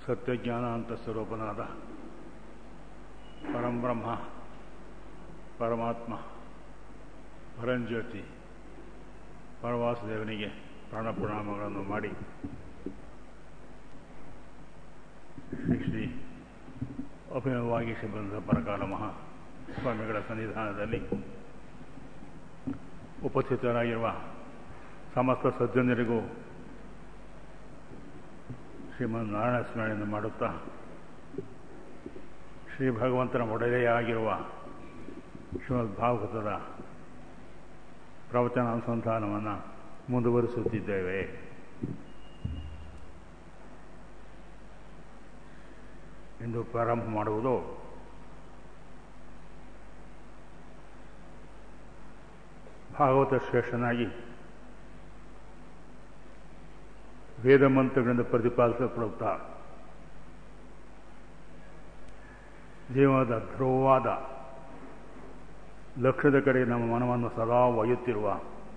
ಸತ್ಯಜ್ಞಾನ ಅಂತ ಸ್ವರೂಪನಾದ ಪರಂಬ್ರಹ್ಮ ಪರಮಾತ್ಮ ಪರಂಜ್ಯೋತಿ ಪರವಾಸುದೇವನಿಗೆ ಪ್ರಾಣ ಪ್ರಣಾಮಗಳನ್ನು ಮಾಡಿ ಶ್ರೀ ಶ್ರೀ ಅಭಿನವವಾಗಿ ಬಂದ ಪರಕಾಲ ಮಹಾ ಸ್ವಾಮಿಗಳ ಸನ್ನಿಧಾನದಲ್ಲಿ ಉಪಸ್ಥಿತರಾಗಿರುವ ಸಮಸ್ತ ಸಜ್ಜನರಿಗೂ ಶ್ರೀಮನ್ ನಾರಾಯಣ ಸ್ಮರಣೆಯನ್ನು ಮಾಡುತ್ತಾ ಶ್ರೀ ಭಗವಂತನ ಒಡೆಯೇ ಆಗಿರುವ ಶ್ರೀಮದ್ ಭಾಗವತದ ಪ್ರವಚನ ಅನುಸಂಧಾನವನ್ನು ಮುಂದುವರಿಸುತ್ತಿದ್ದೇವೆ ಎಂದು ಪ್ರಾರಂಭ ಮಾಡುವುದು ಭಾಗವತ ಶ್ರೇಷ್ಠನಾಗಿ ವೇದ ಮಂತ್ರಗಳಿಂದ ಪ್ರತಿಪಾದಿಸಲ್ಪಡುತ್ತಾ ಜೀವನದ ಧ್ರುವವಾದ ಲಕ್ಷ್ಯದ ಕಡೆ ನಮ್ಮ ಮನವನ್ನು ಸದಾ ಒಯ್ಯುತ್ತಿರುವ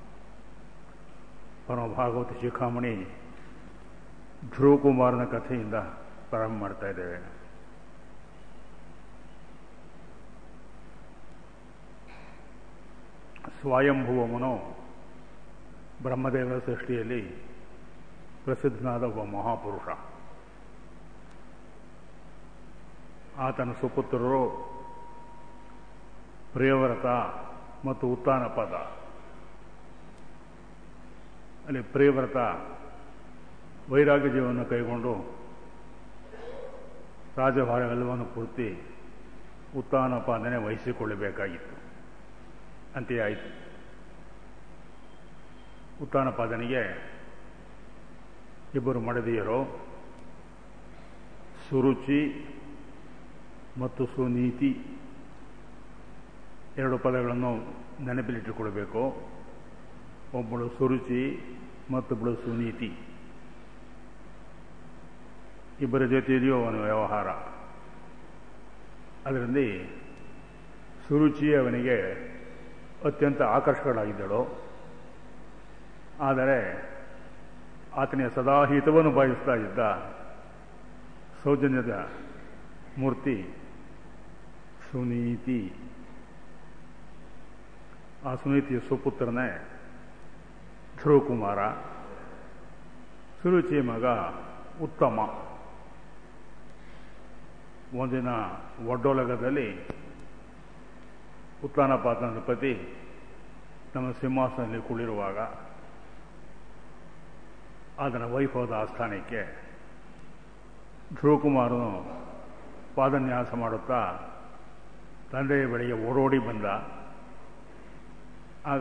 ಪರಮ ಭಾಗವತ ಶಿಖಾಮಣಿ ಧ್ರುವಕುಮಾರನ ಕಥೆಯಿಂದ ಪ್ರಾರಂಭ ಮಾಡ್ತಾ ಇದ್ದೇವೆ ಸ್ವಯಂಭುವಮನು ಬ್ರಹ್ಮದೇವರ ಸೃಷ್ಟಿಯಲ್ಲಿ ಪ್ರಸಿದ್ಧನಾದ ಒಬ್ಬ ಮಹಾಪುರುಷ ಆತನ ಸುಪುತ್ರರು ಪ್ರಿಯವ್ರತ ಮತ್ತು ಉತ್ತಾನಪದ ಅಲ್ಲಿ ಪ್ರಿಯವ್ರತ ವೈರಾಗ್ಯ ಜೀವನ ಕೈಗೊಂಡು ರಾಜಭಾರವೆಲ್ಲವನ್ನು ಪೂರ್ತಿ ಉತ್ತಾನಪಾದನೆ ವಹಿಸಿಕೊಳ್ಳಬೇಕಾಗಿತ್ತು ಅಂತೆಯೇ ಆಯಿತು ಉತ್ತಾನಪಾದನಿಗೆ ಇಬ್ಬರು ಮಡದಿಯರು ಸುರುಚಿ ಮತ್ತು ಸುನೀತಿ ಎರಡು ಪದಗಳನ್ನು ನೆನಪಿಲಿಟ್ಟುಕೊಳ್ಬೇಕು ಒಬ್ಬಳು ಸುರುಚಿ ಮತ್ತೊಬ್ಬಳು ಸುನೀತಿ ಇಬ್ಬರ ಜೊತೆಯಲ್ಲಿಯೂ ಅವನ ವ್ಯವಹಾರ ಅದರಲ್ಲಿ ಸುರುಚಿ ಅವನಿಗೆ ಅತ್ಯಂತ ಆಕರ್ಷಕಳಾಗಿದ್ದಳು ಆದರೆ ಆತನಿಗೆ ಸದಾ ಹಿತವನ್ನು ಬಯಸ್ತಾ ಇದ್ದ ಸೌಜನ್ಯದ ಮೂರ್ತಿ ಸುನೀತಿ ಆ ಸುನೀತಿಯ ಸುಪುತ್ರನೇ ಧ್ರುವಕುಮಾರ ಸುರುಚಿ ಮಗ ಉತ್ತಮ ಒಂದಿನ ಒಡ್ಡೋಲಗದಲ್ಲಿ ಉತ್ತಾನಪಾತನ ಪತಿ ನಮ್ಮ ಸಿಂಹಾಸನದಲ್ಲಿ ಕುಳಿರುವಾಗ ಅದರ ವೈಭವದ ಆಸ್ಥಾನಕ್ಕೆ ಧ್ರುವಕುಮಾರನು ಪಾದನ್ಯಾಸ ಮಾಡುತ್ತಾ ತಂದೆಯ ಬಳಿಗೆ ಓಡೋಡಿ ಬಂದ ಆಗ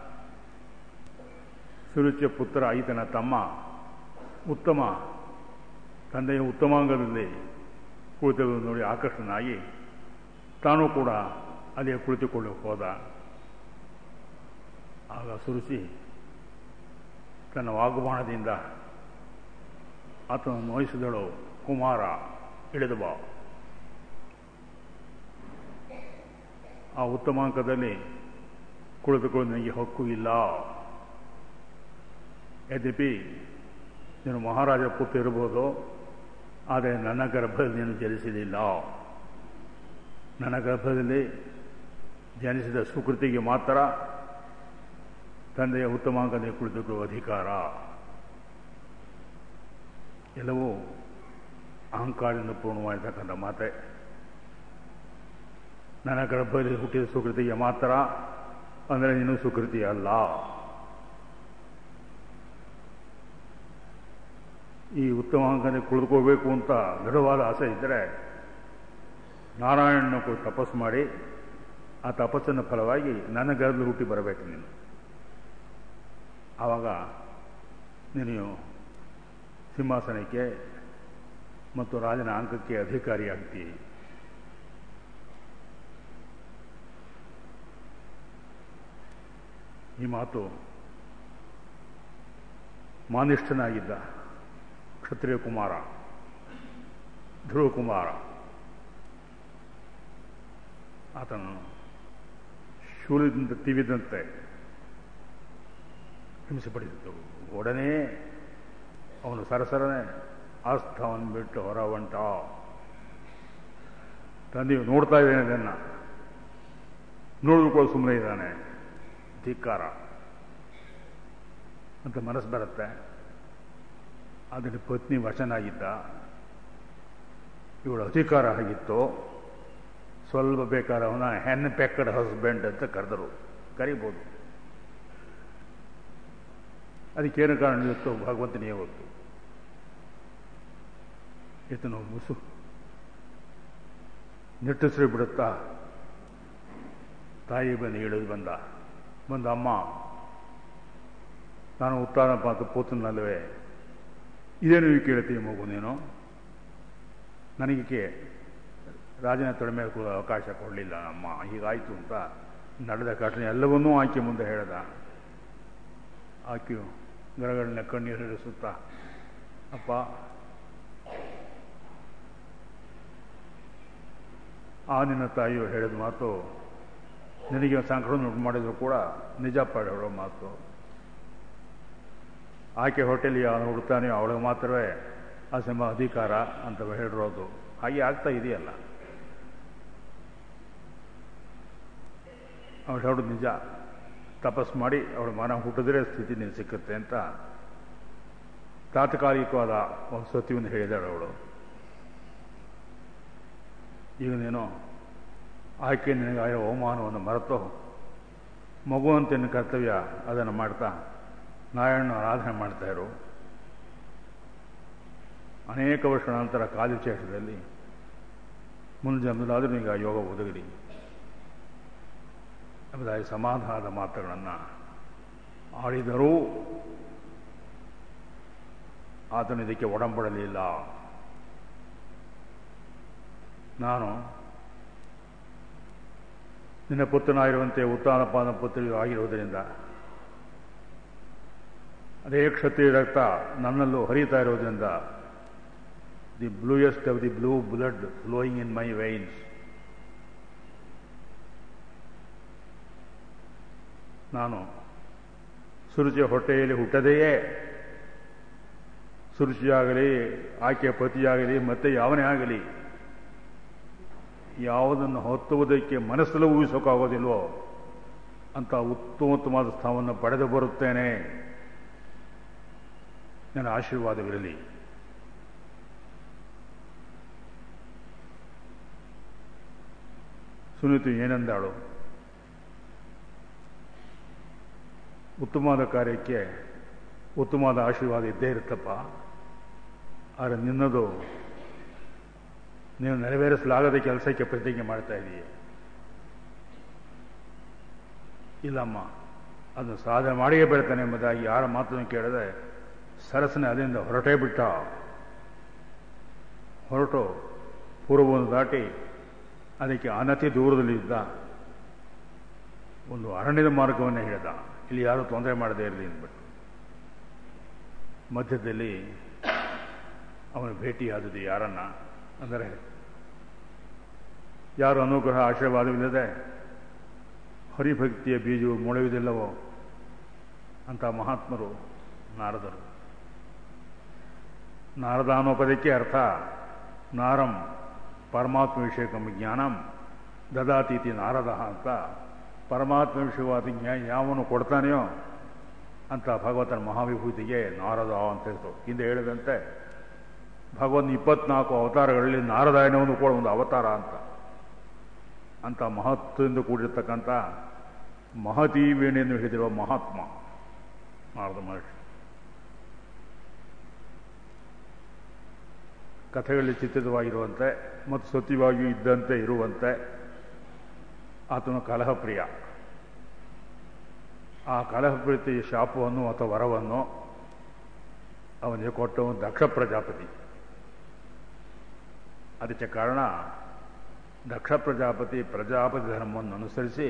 ಸುರುಚಿಯ ಪುತ್ರ ಈತನ ತಮ್ಮ ಉತ್ತಮ ತಂದೆಯ ಉತ್ತಮಾಂಗದಲ್ಲಿ ಕುಳಿತುಕೊಂಡು ನೋಡಿ ಆಕರ್ಷಣನಾಗಿ ತಾನೂ ಕೂಡ ಅಲ್ಲಿಗೆ ಕುಳಿತುಕೊಳ್ಳಿ ಹೋದ ಆಗ ಸುರುಚಿ ತನ್ನ ವಾಗ್ಬಾಣದಿಂದ ಆತನನ್ನು ನೋಯಿಸಿದಳು ಕುಮಾರ ಇಳಿದು ಬಾ ಆ ಉತ್ತಮಾಂಕದಲ್ಲಿ ಕುಳಿತುಕೊಂಡು ನನಗೆ ಹಕ್ಕು ಇಲ್ಲ ಯದ್ಯಪಿ ನೀನು ಮಹಾರಾಜ ಪುತ್ರ ಇರ್ಬೋದು ಆದರೆ ನನ್ನ ಗರ್ಭದಲ್ಲಿ ನೀನು ಜನಿಸಲಿಲ್ಲ ನನ್ನ ಗರ್ಭದಲ್ಲಿ ಜನಿಸಿದ ಸುಕೃತಿಗೆ ಮಾತ್ರ ತಂದೆಯ ಉತ್ತಮಾಂಕದಲ್ಲಿ ಕುಳಿತುಕೊಳ್ಳುವ ಅಧಿಕಾರ ಎಲ್ಲವೂ ಅಹಂಕಾರದಿಂದ ಪೂರ್ಣವಾಗಿರ್ತಕ್ಕಂಥ ಮಾತೆ ನನ್ನ ಗರ್ಭದಲ್ಲಿ ಹುಟ್ಟಿದ ಸುಕೃತಿಗೆ ಮಾತ್ರ ಅಂದರೆ ನೀನು ಸುಕೃತಿ ಅಲ್ಲ ಈ ಉತ್ತಮಾಂಕನೇ ಕುಳಿದುಕೋಬೇಕು ಅಂತ ದೃಢವಾದ ಆಸೆ ಇದ್ದರೆ ನಾರಾಯಣನ ತಪಸ್ಸು ಮಾಡಿ ಆ ತಪಸ್ಸಿನ ಫಲವಾಗಿ ನನ್ನ ಗರ್ಭದಲ್ಲಿ ಹುಟ್ಟಿ ಬರಬೇಕು ನೀನು ಆವಾಗ ನೀನು ಸಿಂಹಾಸನಕ್ಕೆ ಮತ್ತು ರಾಜನ ಅಂಕಕ್ಕೆ ಅಧಿಕಾರಿಯಾಗ್ತಿ ಈ ಮಾತು ಮಾನಿಷ್ಠನಾಗಿದ್ದ ಕ್ಷತ್ರಿಯ ಕುಮಾರ ಧ್ರುವ ಕುಮಾರ ಆತನು ಶೂಲದಿಂದ ತಿವಿದಂತೆ ಹಿಂಸೆಪಡಿಸಿತು ಒಡನೆ ಅವನು ಸರಸರನೆ ಆಸ್ಥಾವನ್ನು ಬಿಟ್ಟು ಹೊರ ಹೊಂಟ ತಂದೆ ನೋಡ್ತಾ ಇದ್ದೇನೆ ಅದನ್ನು ನೋಡಿದ್ರು ಸುಮ್ಮನೆ ಇದ್ದಾನೆ ಧಿಕ್ಕಾರ ಅಂತ ಮನಸ್ಸು ಬರುತ್ತೆ ಅದರಲ್ಲಿ ಪತ್ನಿ ವಚನಾಗಿದ್ದ ಇವಳು ಅಧಿಕಾರ ಆಗಿತ್ತು ಸ್ವಲ್ಪ ಬೇಕಾದ್ರೆ ಅವನ ಹೆನ್ ಪೆಕ್ಕಡ್ ಹಸ್ಬೆಂಡ್ ಅಂತ ಕರೆದರು ಕರಿಬೋದು ಅದಕ್ಕೇನು ಕಾರಣ ಇವತ್ತು ಭಗವಂತನಿಗೆ ಗೊತ್ತು ಈತನು ಮುಸು ನಿಟ್ಟುಸಿರಿ ಬಿಡುತ್ತಾ ತಾಯಿ ಬಂದು ಇಳಿದು ಬಂದ ಬಂದ ಅಮ್ಮ ನಾನು ಉತ್ತಾನ ಪಾತ ಪೂತನಲ್ಲವೇ ಇದೇನು ಈ ಕೇಳ್ತೀವಿ ಮಗು ನೀನು ನನಗೆ ರಾಜನ ತೊಡೆ ಮೇಲೆ ಕೂಡ ಅವಕಾಶ ಕೊಡಲಿಲ್ಲ ಅಮ್ಮ ಹೀಗಾಯಿತು ಅಂತ ನಡೆದ ಘಟನೆ ಎಲ್ಲವನ್ನೂ ಆಕೆ ಮುಂದೆ ಹೇಳ್ದ ಆಕೆಯು ಗರಗಳನ್ನ ಕಣ್ಣೀರು ಹರಿಸುತ್ತಾ ಅಪ್ಪ ಆ ನಿನ್ನ ತಾಯಿಯು ಹೇಳಿದ ಮಾತು ನಿನಗೆ ಸಂಕಟ ಉಂಟು ಮಾಡಿದ್ರು ಕೂಡ ನಿಜಪ್ಪ ಹೇಳೋ ಮಾತು ಆಕೆ ಹೋಟೆಲ್ ಅವನು ಹುಡ್ತಾನೆ ಅವಳಿಗೆ ಮಾತ್ರವೇ ಆ ಸಿಂಹ ಅಧಿಕಾರ ಅಂತ ಹೇಳಿರೋದು ಹಾಗೆ ಆಗ್ತಾ ಇದೆಯಲ್ಲ ಅವಳು ಹೇಳೋದು ನಿಜ ತಪಸ್ ಮಾಡಿ ಅವಳ ಮನ ಹುಟ್ಟಿದ್ರೆ ಸ್ಥಿತಿ ನೀನು ಸಿಕ್ಕುತ್ತೆ ಅಂತ ತಾತ್ಕಾಲಿಕವಾದ ಒಂದು ಸತ್ಯವನ್ನು ಹೇಳಿದಾಳೆ ಅವಳು ಈಗ ನೀನು ಆಕೆ ನಿನಗಾಗಿರೋ ಅವಮಾನವನ್ನು ಮರೆತು ಮಗುವಂತ ನಿನ್ನ ಕರ್ತವ್ಯ ಅದನ್ನು ಮಾಡ್ತಾ ನಾರಾಯಣ ಆರಾಧನೆ ಮಾಡ್ತಾ ಇರು ಅನೇಕ ವರ್ಷಗಳ ನಂತರ ಕಾಲಿಚೇಷದಲ್ಲಿ ಮುಂದೆ ಜನ್ಮದಲ್ಲಾದರೂ ಈಗ ಯೋಗ ಒದಗಲಿ ಎಂಬುದಾಗಿ ಸಮಾಧಾನದ ಮಾತುಗಳನ್ನು ಆಡಿದರೂ ಆತನು ಇದಕ್ಕೆ ಒಡಂಬಡಲಿಲ್ಲ ನಾನು ನಿನ್ನ ಪುತ್ರನಾಗಿರುವಂತೆ ಉತ್ತಾನಪಾನ ಪುತ್ರಿಯು ಆಗಿರುವುದರಿಂದ ಅದೇ ಕ್ಷತ್ರಿಯ ರಕ್ತ ನನ್ನಲ್ಲೂ ಹರಿತಾ ಇರುವುದರಿಂದ the bluest of the blue blood flowing in my veins ನಾನು ಸುರುಚಿಯ ಹೊಟ್ಟೆಯಲ್ಲಿ ಹುಟ್ಟದೆಯೇ ಸುರುಚಿಯಾಗಲಿ ಆಕೆಯ ಪತಿಯಾಗಲಿ ಮತ್ತೆ ಯಾವನೇ ಆಗಲಿ ಯಾವುದನ್ನು ಹೊತ್ತುವುದಕ್ಕೆ ಮನಸ್ಸಲ್ಲೂ ಊಹಿಸೋಕ್ಕಾಗೋದಿಲ್ವೋ ಅಂತ ಉತ್ತಮೋತ್ತಮವಾದ ಸ್ಥಾನವನ್ನು ಪಡೆದು ಬರುತ್ತೇನೆ ನನ್ನ ಆಶೀರ್ವಾದವಿರಲಿ ಸುನೀತು ಏನೆಂದಾಳು ಉತ್ತಮವಾದ ಕಾರ್ಯಕ್ಕೆ ಉತ್ತಮವಾದ ಆಶೀರ್ವಾದ ಇದ್ದೇ ಇರುತ್ತಪ್ಪ ಆದರೆ ನಿನ್ನದು ನೀವು ನೆರವೇರಿಸಲಾಗದ ಕೆಲಸಕ್ಕೆ ಪ್ರತಿಜ್ಞೆ ಮಾಡ್ತಾ ಇದೀಯ ಇಲ್ಲಮ್ಮ ಅದನ್ನು ಸಾಧನೆ ಮಾಡಿಯೇ ಬೆಳ್ತಾನೆ ಎಂಬುದಾಗಿ ಯಾರ ಮಾತನ್ನು ಕೇಳದೆ ಸರಸನೆ ಅಲ್ಲಿಂದ ಹೊರಟೇ ಬಿಟ್ಟ ಹೊರಟು ಪೂರ್ವವನ್ನು ದಾಟಿ ಅದಕ್ಕೆ ಅನತಿ ದೂರದಲ್ಲಿ ಇದ್ದ ಒಂದು ಅರಣ್ಯದ ಮಾರ್ಗವನ್ನೇ ಹೇಳಿದ ಇಲ್ಲಿ ಯಾರೂ ತೊಂದರೆ ಮಾಡದೇ ಇರಲಿ ಅಂದ್ಬಿಟ್ಟು ಮಧ್ಯದಲ್ಲಿ ಅವನು ಭೇಟಿಯಾದದ್ದು ಯಾರನ್ನ ಅಂದರೆ ಯಾರು ಅನುಗ್ರಹ ಆಶೀರ್ವಾದವಿಲ್ಲದೆ ಹರಿಭಕ್ತಿಯ ಬೀಜವು ಮೊಳೆಯುವುದಿಲ್ಲವೋ ಅಂತ ಮಹಾತ್ಮರು ನಾರದರು ನಾರದ ಅನ್ನೋ ಪದಕ್ಕೆ ಅರ್ಥ ನಾರಂ ಪರಮಾತ್ಮ ವಿಷಯಕಂ ಜ್ಞಾನಂ ದದಾತೀತಿ ನಾರದ ಅಂತ ಪರಮಾತ್ಮ ವಿಷಯವಾದ ಜ್ಞಾನ ಯಾವನು ಕೊಡ್ತಾನೆಯೋ ಅಂತ ಭಗವಂತನ ಮಹಾವಿಭೂತಿಗೆ ನಾರದ ಅಂತ ಹೇಳ್ತು ಹಿಂದೆ ಹೇಳಿದಂತೆ ಭಗವಂತ ಇಪ್ಪತ್ನಾಲ್ಕು ಅವತಾರಗಳಲ್ಲಿ ನಾರದಾಯನವನ್ನು ಕೂಡ ಒಂದು ಅವತಾರ ಅಂತ ಅಂತ ಮಹತ್ವದಿಂದ ಕೂಡಿರ್ತಕ್ಕಂಥ ಮಹತೀ ವೀಣೆಯನ್ನು ಹಿಡಿದಿರುವ ಮಹಾತ್ಮ ನಾರದ ಮಹರ್ಷಿ ಕಥೆಗಳಲ್ಲಿ ಚಿತ್ರಿತವಾಗಿರುವಂತೆ ಮತ್ತು ಸತ್ಯವಾಗಿಯೂ ಇದ್ದಂತೆ ಇರುವಂತೆ ಆತನು ಕಲಹಪ್ರಿಯ ಆ ಕಲಹಪ್ರೀತಿಯ ಶಾಪವನ್ನು ಅಥವಾ ವರವನ್ನು ಅವನಿಗೆ ಕೊಟ್ಟವನು ದಕ್ಷ ಪ್ರಜಾಪತಿ ಅದಕ್ಕೆ ಕಾರಣ ದಕ್ಷ ಪ್ರಜಾಪತಿ ಪ್ರಜಾಪತಿ ಧರ್ಮವನ್ನು ಅನುಸರಿಸಿ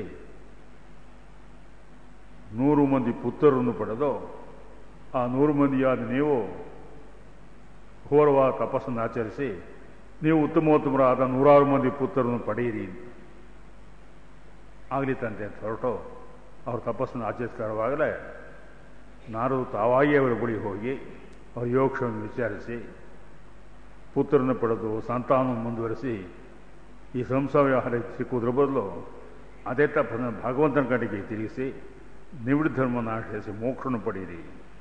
ನೂರು ಮಂದಿ ಪುತ್ರರನ್ನು ಪಡೆದು ಆ ನೂರು ಮಂದಿಯಾದ ನೀವು ಘೋರವಾದ ತಪಸ್ಸನ್ನು ಆಚರಿಸಿ ನೀವು ಉತ್ತಮೋತ್ತಮರಾದ ನೂರಾರು ಮಂದಿ ಪುತ್ರರನ್ನು ಪಡೆಯಿರಿ ಆಗಲಿ ತಂದೆ ಅಂತ ಹೊರಟು ಅವ್ರ ತಪಸ್ಸನ್ನು ಆಚರಿಸ್ತಾ ಇರುವಾಗಲೇ ನಾರದು ತಾವಾಗಿ ಅವರ ಬಳಿ ಹೋಗಿ ಅವ್ರ ಯೋಗಕ್ಷವನ್ನು ವಿಚಾರಿಸಿ ಪುತ್ರನ ಪಡೆದು ಸಂತಾನ ಮುಂದುವರಿಸಿ ಈ ಸಂಸಾರ ವ್ಯವಹಾರ ಸಿಕ್ಕುವುದ್ರ ಬದಲು ಅದೇ ತಪ್ಪನ್ನು ಭಗವಂತನ ಕಡೆಗೆ ತಿರುಗಿಸಿ ನಿವೃತ್ತ ಧರ್ಮವನ್ನು ಆಶ್ರಯಿಸಿ ಮೋಕ್ಷವನ್ನು ಪಡೆಯಿರಿ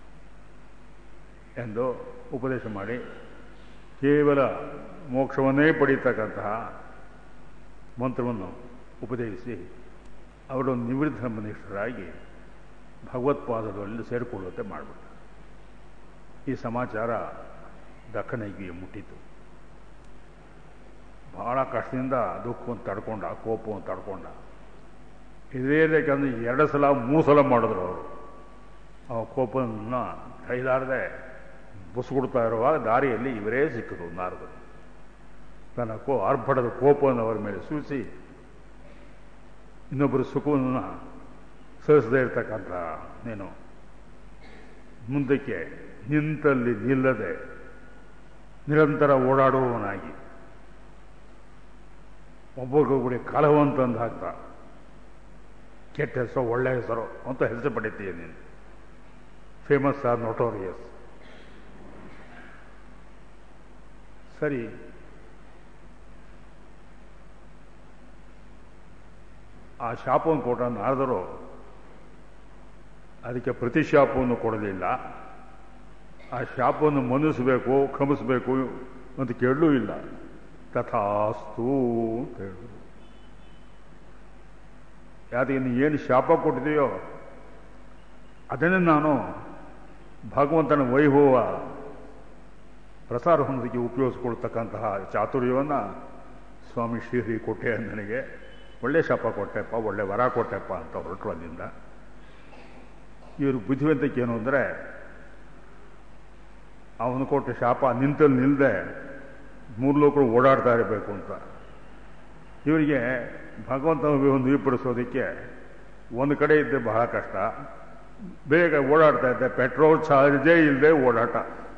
ಎಂದು ಉಪದೇಶ ಮಾಡಿ ಕೇವಲ ಮೋಕ್ಷವನ್ನೇ ಪಡೀತಕ್ಕಂತಹ ಮಂತ್ರವನ್ನು ಉಪದೇಶಿಸಿ ಅವರು ನಿವೃತ್ತ ಧರ್ಮನಿಷ್ಠರಾಗಿ ಭಗವತ್ಪಾದದಲ್ಲಿ ಸೇರಿಕೊಳ್ಳುವಂತೆ ಮಾಡಿಬಿಟ್ಟ ಈ ಸಮಾಚಾರ ದಕ್ಕನಿಗೆ ಮುಟ್ಟಿತು ಬಹಳ ಕಷ್ಟದಿಂದ ದುಃಖವನ್ನು ತಡ್ಕೊಂಡ ಕೋಪವನ್ನು ತಡ್ಕೊಂಡ ಇದೇ ಯಾಕಂದ್ರೆ ಎರಡು ಸಲ ಮೂರು ಸಲ ಮಾಡಿದ್ರು ಅವರು ಆ ಕೋಪವನ್ನು ಕೈಲಾರದೆ ಬುಸ್ಕೊಡ್ತಾ ಇರುವಾಗ ದಾರಿಯಲ್ಲಿ ಇವರೇ ಸಿಕ್ಕರು ನಾರದರು ತನ್ನ ಕೋ ಆರ್ಭಟದ ಕೋಪವನ್ನು ಅವರ ಮೇಲೆ ಸೂಚಿಸಿ ಇನ್ನೊಬ್ಬರು ಸುಖವನ್ನು ಸಹಿಸದೇ ಇರ್ತಕ್ಕಂಥ ನೀನು ಮುಂದಕ್ಕೆ ನಿಂತಲ್ಲಿ ನಿಲ್ಲದೆ ನಿರಂತರ ಓಡಾಡುವವನಾಗಿ ಒಬ್ಬರಿಗೊಬ್ಬರಿಗೆ ಕಲವಂತಂದು ಹಾಕ್ತಾ ಕೆಟ್ಟ ಹೆಸರು ಒಳ್ಳೆ ಹೆಸರು ಅಂತ ಹೆಸರು ಪಡಿತೀಯ ನೀನು ಫೇಮಸ್ ಆರ್ ನೋಟೋರಿಯಸ್ ಸರಿ ಆ ಶಾಪವನ್ನು ಕೊಟ್ಟ ನಾರದರು ಅದಕ್ಕೆ ಪ್ರತಿ ಶಾಪವನ್ನು ಕೊಡಲಿಲ್ಲ ಆ ಶಾಪವನ್ನು ಮನ್ನಿಸಬೇಕು ಕ್ಷಮಿಸಬೇಕು ಅಂತ ಕೇಳಲೂ ಇಲ್ಲ ತಥಾಸ್ತು ಅಂತ ಹೇಳಿದ್ರು ಯಾಕೆ ನೀನು ಏನು ಶಾಪ ಕೊಟ್ಟಿದೆಯೋ ಅದನ್ನೇ ನಾನು ಭಗವಂತನ ವೈಭವ ಪ್ರಸಾರ ಹೊಂದಕ್ಕೆ ಉಪಯೋಗಿಸ್ಕೊಳ್ತಕ್ಕಂತಹ ಚಾತುರ್ಯವನ್ನು ಸ್ವಾಮಿ ಶ್ರೀಹರಿ ಕೊಟ್ಟೆ ನನಗೆ ಒಳ್ಳೆ ಶಾಪ ಕೊಟ್ಟೆಪ್ಪ ಒಳ್ಳೆ ವರ ಕೊಟ್ಟೆಪ್ಪ ಅಂತ ಹೊರಟರು ಅಲ್ಲಿಂದ ಇವರು ಬುದ್ಧಿವಂತಿಕೆ ಏನು ಅಂದರೆ ಅವನು ಕೊಟ್ಟ ಶಾಪ ನಿಂತಲ್ಲಿ ನಿಲ್ಲದೆ ಮೂರು ಲೋಕರು ಓಡಾಡ್ತಾ ಇರಬೇಕು ಅಂತ ಇವರಿಗೆ ಭಗವಂತ ಒಂದು ವಿಪಡಿಸೋದಕ್ಕೆ ಒಂದು ಕಡೆ ಇದ್ದರೆ ಬಹಳ ಕಷ್ಟ ಬೇಗ ಓಡಾಡ್ತಾ ಇದ್ದೆ ಪೆಟ್ರೋಲ್ ಚಾರ್ಜೇ ಇಲ್ಲದೆ ಓಡಾಟ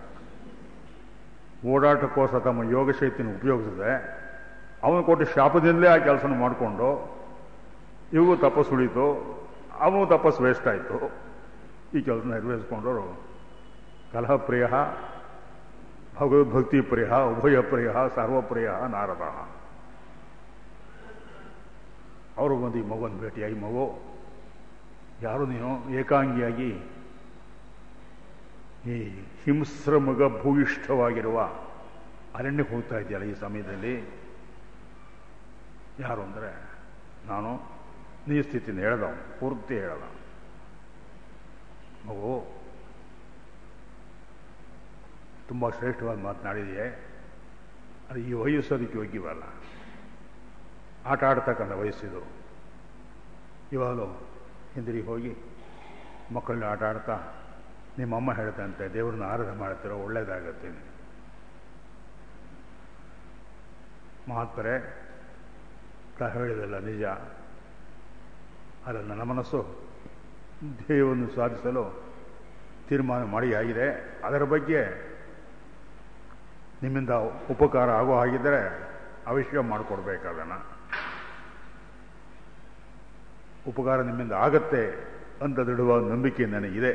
ಓಡಾಟಕ್ಕೋಸ್ಕರ ತಮ್ಮ ಯೋಗ ಶಕ್ತಿನ ಉಪಯೋಗಿಸಿದೆ ಅವನು ಕೊಟ್ಟ ಶಾಪದಿಂದಲೇ ಆ ಕೆಲಸನ ಮಾಡಿಕೊಂಡು ಇವು ತಪಸ್ಸು ಉಳಿತು ಅವನು ತಪಸ್ಸು ವೇಸ್ಟ್ ಆಯಿತು ಈ ಕೆಲಸ ನೆರವೇರಿಸ್ಕೊಂಡವರು ಕಲಹಪ್ರಿಯ ಭಗವದ್ಭಕ್ತಿ ಪ್ರಿಯ ಉಭಯ ಪ್ರಿಯ ಸರ್ವಪ್ರಿಯ ನಾರದ ಅವರು ಬಂದು ಈ ಮಗುವನ್ನು ಭೇಟಿಯಾಗಿ ಮಗು ಯಾರು ನೀನು ಏಕಾಂಗಿಯಾಗಿ ಈ ಹಿಂಸ್ರ ಮಗ ಭೂಯಿಷ್ಠವಾಗಿರುವ ಅರಣ್ಯಕ್ಕೆ ಹೋಗ್ತಾ ಇದೆಯಲ್ಲ ಈ ಸಮಯದಲ್ಲಿ ಯಾರು ಅಂದರೆ ನಾನು ನೀ ಸ್ಥಿತಿನ ಹೇಳ್ದ ಪೂರ್ತಿ ಹೇಳ್ದ ಮಗು ತುಂಬ ಶ್ರೇಷ್ಠವಾಗಿ ಮಾತನಾಡಿದೆಯೇ ಅದು ಈ ವಯಸ್ಸು ಅದಕ್ಕೆ ಯೋಗ್ಯವಲ್ಲ ಆಟ ಆಡ್ತಕ್ಕಂಥ ವಯಸ್ಸಿದು ಇವಾಗಲೂ ಹಿಂದಿರಿಗೆ ಹೋಗಿ ಮಕ್ಕಳನ್ನ ಆಟ ಆಡ್ತಾ ನಿಮ್ಮಮ್ಮ ಹೇಳ್ತಂತೆ ದೇವ್ರನ್ನ ಆರಾಧನೆ ಮಾಡ್ತಿರೋ ಒಳ್ಳೇದಾಗತ್ತೆ ಮಹಾತ್ಮರೇ ತಾ ಹೇಳಿದಲ್ಲ ನಿಜ ಆದರೆ ನನ್ನ ಮನಸ್ಸು ಧ್ಯೇಯವನ್ನು ಸಾಧಿಸಲು ತೀರ್ಮಾನ ಮಾಡಿ ಆಗಿದೆ ಅದರ ಬಗ್ಗೆ ನಿಮ್ಮಿಂದ ಉಪಕಾರ ಆಗೋ ಹಾಗಿದ್ದರೆ ಅವಶ್ಯ ಮಾಡಿಕೊಡ್ಬೇಕು ಅದನ್ನು ಉಪಕಾರ ನಿಮ್ಮಿಂದ ಆಗತ್ತೆ ಅಂತ ದೃಢವಾದ ನಂಬಿಕೆ ನನಗಿದೆ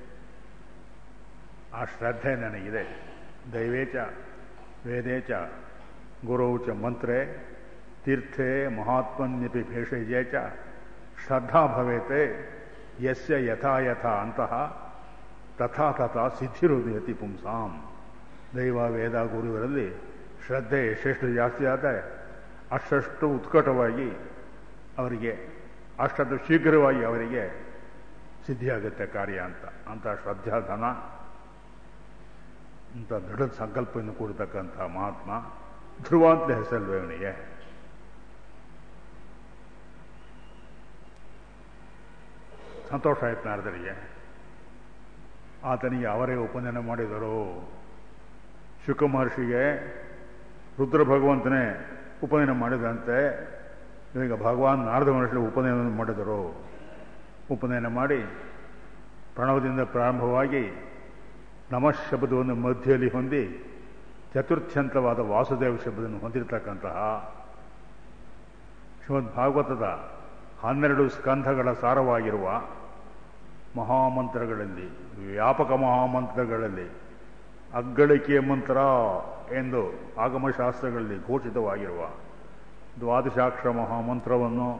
ಆ ಶ್ರದ್ಧೆ ನನಗಿದೆ ದೈವೇಚ ವೇದೇಚ ಗುರೌಚ ಮಂತ್ರೆ ತೀರ್ಥೆ ಮಹಾತ್ಮನ್ಯಪಿ ಭೇಷಜೆ ಚ ಶ್ರದ್ಧಾ ಭವೇತೆ ಯಸ್ಯ ಯಥಾ ಯಥಾ ಅಂತಹ ತಥಾ ತಥಾ ಸಿದ್ಧಿರುದಯತಿ ಪುಂಸಾಂ ದೈವ ವೇದ ಗುರುವರಲ್ಲಿ ಶ್ರದ್ಧೆ ಎಷ್ಟೆಷ್ಟು ಜಾಸ್ತಿ ಆದರೆ ಅಷ್ಟಷ್ಟು ಉತ್ಕಟವಾಗಿ ಅವರಿಗೆ ಅಷ್ಟಷ್ಟು ಶೀಘ್ರವಾಗಿ ಅವರಿಗೆ ಸಿದ್ಧಿಯಾಗುತ್ತೆ ಕಾರ್ಯ ಅಂತ ಅಂತ ಶ್ರದ್ಧಾಧನ ಅಂತ ದೃಢ ಸಂಕಲ್ಪವನ್ನು ಕೊಡ್ತಕ್ಕಂಥ ಮಹಾತ್ಮ ಧ್ರುವ ಅಂತ ಹೆಸರಲ್ವೇ ಅವನಿಗೆ ಸಂತೋಷ ಆಯ್ತು ನಾರದರಿಗೆ ಆತನಿಗೆ ಅವರೇ ಉಪನಯನ ಮಾಡಿದರು ಶುಕ ಮಹರ್ಷಿಗೆ ರುದ್ರ ಭಗವಂತನೇ ಉಪನಯನ ಮಾಡಿದಂತೆ ಈಗ ಭಗವಾನ್ ನಾರದ ಮಹರ್ಷಿ ಉಪನಯನ ಮಾಡಿದರು ಉಪನಯನ ಮಾಡಿ ಪ್ರಣವದಿಂದ ಪ್ರಾರಂಭವಾಗಿ ನಮಃ ಶಬ್ದವನ್ನು ಮಧ್ಯದಲ್ಲಿ ಹೊಂದಿ ಚತುರ್ಥ್ಯಂತವಾದ ವಾಸುದೇವ ಶಬ್ದವನ್ನು ಹೊಂದಿರತಕ್ಕಂತಹ ಶ್ರೀಮದ್ ಭಾಗವತದ ಹನ್ನೆರಡು ಸ್ಕಂಧಗಳ ಸಾರವಾಗಿರುವ ಮಹಾಮಂತ್ರಗಳಲ್ಲಿ ವ್ಯಾಪಕ ಮಹಾಮಂತ್ರಗಳಲ್ಲಿ ಅಗ್ಗಳಿಕೆಯ ಮಂತ್ರ ಎಂದು ಆಗಮಶಾಸ್ತ್ರಗಳಲ್ಲಿ ಘೋಷಿತವಾಗಿರುವ ದ್ವಾದಶಾಕ್ಷರ ಮಹಾಮಂತ್ರವನ್ನು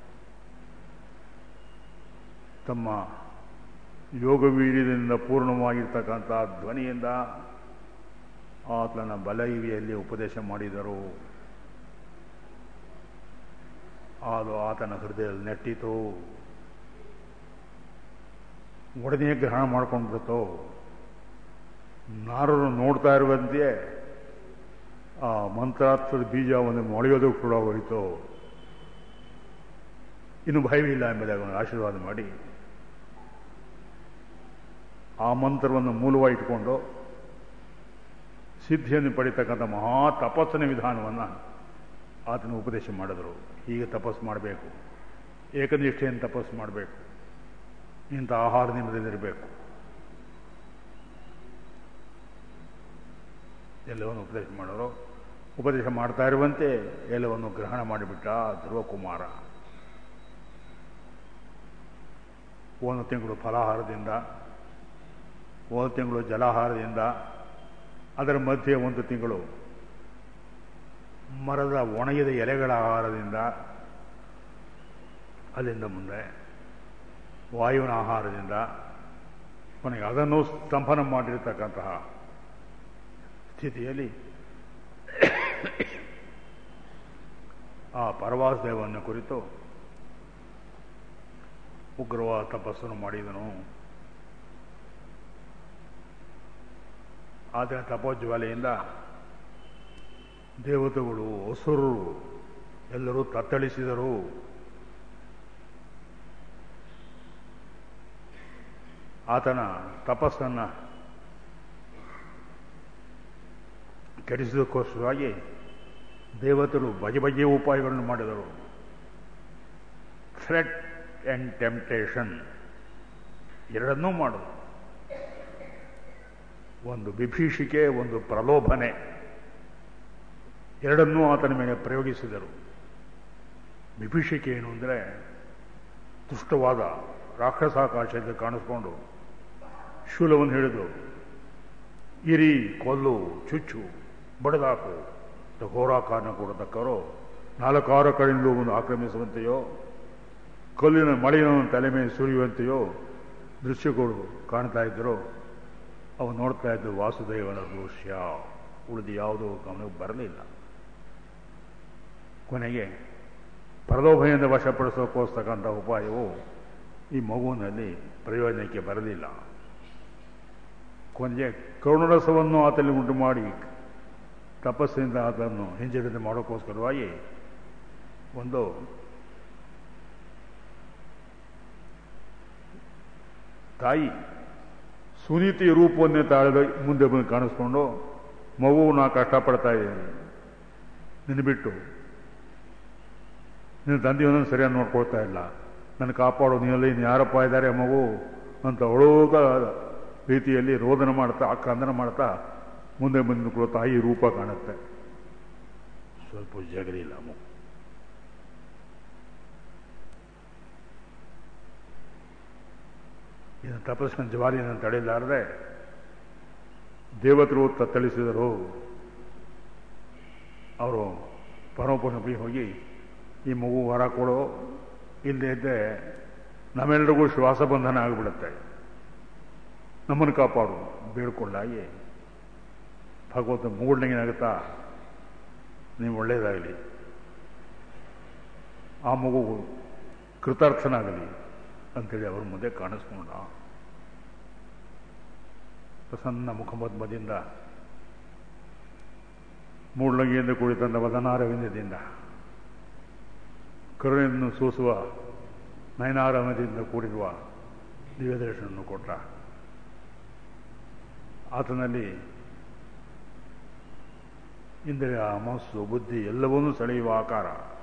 ತಮ್ಮ ಯೋಗವೀರ್ಯದಿಂದ ಪೂರ್ಣವಾಗಿರ್ತಕ್ಕಂಥ ಧ್ವನಿಯಿಂದ ಆತನ ಬಲೈವಿಯಲ್ಲಿ ಉಪದೇಶ ಮಾಡಿದರು ಅದು ಆತನ ಹೃದಯದಲ್ಲಿ ನೆಟ್ಟಿತು ಒಡನೆ ಗ್ರಹಣ ಮಾಡ್ಕೊಂಡ್ಬಿಡ್ತು ನಾರರು ನೋಡ್ತಾ ಇರುವಂತೆ ಆ ಮಂತ್ರಾರ್ಥದ ಬೀಜ ಒಂದು ಮೊಳೆಯೋದು ಕೂಡ ಹೋಯಿತು ಇನ್ನು ಭಯವಿಲ್ಲ ಎಂಬುದಾಗಿ ಅವನು ಆಶೀರ್ವಾದ ಮಾಡಿ ಆ ಮಂತ್ರವನ್ನು ಮೂಲವಾಗಿ ಇಟ್ಕೊಂಡು ಸಿದ್ಧಿಯನ್ನು ಪಡಿತಕ್ಕಂಥ ಮಹಾ ತಪಸ್ಸಿನ ವಿಧಾನವನ್ನು ಆತನ ಉಪದೇಶ ಮಾಡಿದರು ಹೀಗೆ ತಪಸ್ಸು ಮಾಡಬೇಕು ಏಕನಿಷ್ಠೆಯನ್ನು ತಪಸ್ಸು ಮಾಡಬೇಕು ಇಂಥ ಆಹಾರ ನಿಯಮದಲ್ಲಿರಬೇಕು ಎಲ್ಲವನ್ನು ಉಪದೇಶ ಮಾಡೋರು ಉಪದೇಶ ಮಾಡ್ತಾ ಇರುವಂತೆ ಎಲ್ಲವನ್ನು ಗ್ರಹಣ ಮಾಡಿಬಿಟ್ಟ ಧ್ರುವಕುಮಾರ ಒಂದು ತಿಂಗಳು ಫಲಾಹಾರದಿಂದ ಒಂದು ತಿಂಗಳು ಜಲಾಹಾರದಿಂದ ಅದರ ಮಧ್ಯೆ ಒಂದು ತಿಂಗಳು ಮರದ ಒಣಗಿದ ಎಲೆಗಳ ಆಹಾರದಿಂದ ಅಲ್ಲಿಂದ ಮುಂದೆ ವಾಯುವಿನ ಆಹಾರದಿಂದ ಕೊನೆಗೆ ಅದನ್ನು ಸ್ತಂಭನ ಮಾಡಿರ್ತಕ್ಕಂತಹ ಸ್ಥಿತಿಯಲ್ಲಿ ಆ ಪರವಾಸದೇವನ ಕುರಿತು ಉಗ್ರವಾದ ತಪಸ್ಸನ್ನು ಮಾಡಿದನು ಆತನ ತಪೋಜ್ವಾಲೆಯಿಂದ ದೇವತೆಗಳು ಹಸುರು ಎಲ್ಲರೂ ತತ್ತಳಿಸಿದರು ಆತನ ತಪಸ್ಸನ್ನು ಕೆಡಿಸೋದಕ್ಕೋಸ್ಕರವಾಗಿ ದೇವತೆಗಳು ಬಗೆ ಬಗೆಯ ಉಪಾಯಗಳನ್ನು ಮಾಡಿದರು ಥ್ರೆಟ್ ಆ್ಯಂಡ್ ಟೆಂಪ್ಟೇಷನ್ ಎರಡನ್ನೂ ಮಾಡಿದ್ರು ಒಂದು ವಿಭೀಷಿಕೆ ಒಂದು ಪ್ರಲೋಭನೆ ಎರಡನ್ನೂ ಆತನ ಮೇಲೆ ಪ್ರಯೋಗಿಸಿದರು ವಿಭೀಷಿಕೆ ಏನು ಅಂದರೆ ದುಷ್ಟವಾದ ರಾಕ್ಷಸಾಕಾಶದಲ್ಲಿ ಕಾಣಿಸ್ಕೊಂಡು ಶೂಲವನ್ನು ಹಿಡಿದು ಇರಿ ಕೊಲ್ಲು ಚುಚ್ಚು ಬಡದಾಕು ಘೋರಾಕಾರನ ಕೊಡತಕ್ಕವರು ನಾಲ್ಕಾರು ಕಡೆಯಿಂದ ಒಂದು ಆಕ್ರಮಿಸುವಂತೆಯೋ ಕಲ್ಲಿನ ಮಳೆಯನ್ನು ತಲೆ ಮೇಲೆ ಸುರಿಯುವಂತೆಯೋ ದೃಶ್ಯಗಳು ಕಾಣ್ತಾ ಇದ್ದರು ಅವು ನೋಡ್ತಾ ಇದ್ದು ವಾಸುದೇವನ ದೃಶ್ಯ ಉಳಿದು ಯಾವುದೂ ಗಮನಕ್ಕೆ ಬರಲಿಲ್ಲ ಕೊನೆಗೆ ಪ್ರಲೋಭನೆಯಿಂದ ವಶಪಡಿಸೋಕ್ಕೋಸ್ತಕ್ಕಂಥ ಉಪಾಯವು ಈ ಮಗುವಿನಲ್ಲಿ ಪ್ರಯೋಜನಕ್ಕೆ ಬರಲಿಲ್ಲ ಕೊನೆಗೆ ಕರುಣರಸವನ್ನು ಆತಲ್ಲಿ ಉಂಟು ಮಾಡಿ ತಪಸ್ಸಿನಿಂದ ಆತನ್ನು ಹಿಂಜರಿತ ಮಾಡೋಕ್ಕೋಸ್ಕರವಾಗಿ ಒಂದು ತಾಯಿ ಸುನೀತಿಯ ರೂಪವನ್ನೇ ತಾಳಿದ ಮುಂದೆ ಬಂದು ಕಾಣಿಸ್ಕೊಂಡು ಮಗು ನಾ ಕಷ್ಟಪಡ್ತಾ ಇದ್ದೀನಿ ನಿನ್ನ ಬಿಟ್ಟು ನಿನ್ನ ತಂದೆಯೊಂದನ್ನು ಸರಿಯಾಗಿ ನೋಡ್ಕೊಳ್ತಾ ಇಲ್ಲ ನನ್ನ ಕಾಪಾಡೋ ನೀನಲ್ಲಿ ಇನ್ನು ಯಾರಪ್ಪ ಇದ್ದಾರೆ ಮಗು ಅಂತ ಒಳಗ ರೀತಿಯಲ್ಲಿ ರೋದನ ಮಾಡ್ತಾ ಆಕ್ರಂದನ ಮಾಡ್ತಾ ಮುಂದೆ ಬಂದು ತಾಯಿ ರೂಪ ಕಾಣುತ್ತೆ ಸ್ವಲ್ಪ ಜಗಲಿಲ್ಲ ಮಗು ಇದನ್ನು ತಪಸ್ಸಿನ ಜ್ವಾಲಿಯನ್ನು ತಡೆಯಲಾರದೆ ದೇವತರು ತತ್ತಳಿಸಿದರು ಅವರು ಪರಮಪುರಪಿ ಹೋಗಿ ಈ ಮಗು ವರ ಕೊಡೋ ಇಲ್ಲದೆ ಇದ್ದರೆ ನಮ್ಮೆಲ್ಲರಿಗೂ ಶ್ವಾಸ ಬಂಧನ ಆಗಿಬಿಡುತ್ತೆ ನಮ್ಮನ್ನು ಕಾಪಾಡು ಬೇಡ್ಕೊಂಡಾಗಿ ಭಗವಂತ ಮೂಡ್ನಂಗಿನಾಗುತ್ತಾ ನೀವು ಒಳ್ಳೆಯದಾಗಲಿ ಆ ಮಗು ಕೃತಾರ್ಥನಾಗಲಿ ಅಂತೇಳಿ ಅವ್ರ ಮುಂದೆ ಕಾಣಿಸ್ಕೊಂಡ ಪ್ರಸನ್ನ ಮುಖಮದ್ಮದಿಂದ ಮೂಡ್ಲಂಗಿಯಿಂದ ಕುಳಿತಂದ ವದನಾರವಿಂದದಿಂದ ಕರುಣೆಯನ್ನು ಸೂಸುವ ನಯನಾರಮದಿಂದ ಕೂಡಿರುವ ದಿವ್ಯದರ್ಶನವನ್ನು ಕೊಟ್ಟ ಆತನಲ್ಲಿ ಇಂದ್ರಿಯ ಮನಸ್ಸು ಬುದ್ಧಿ ಎಲ್ಲವನ್ನೂ ಸೆಳೆಯುವ ಆಕಾರ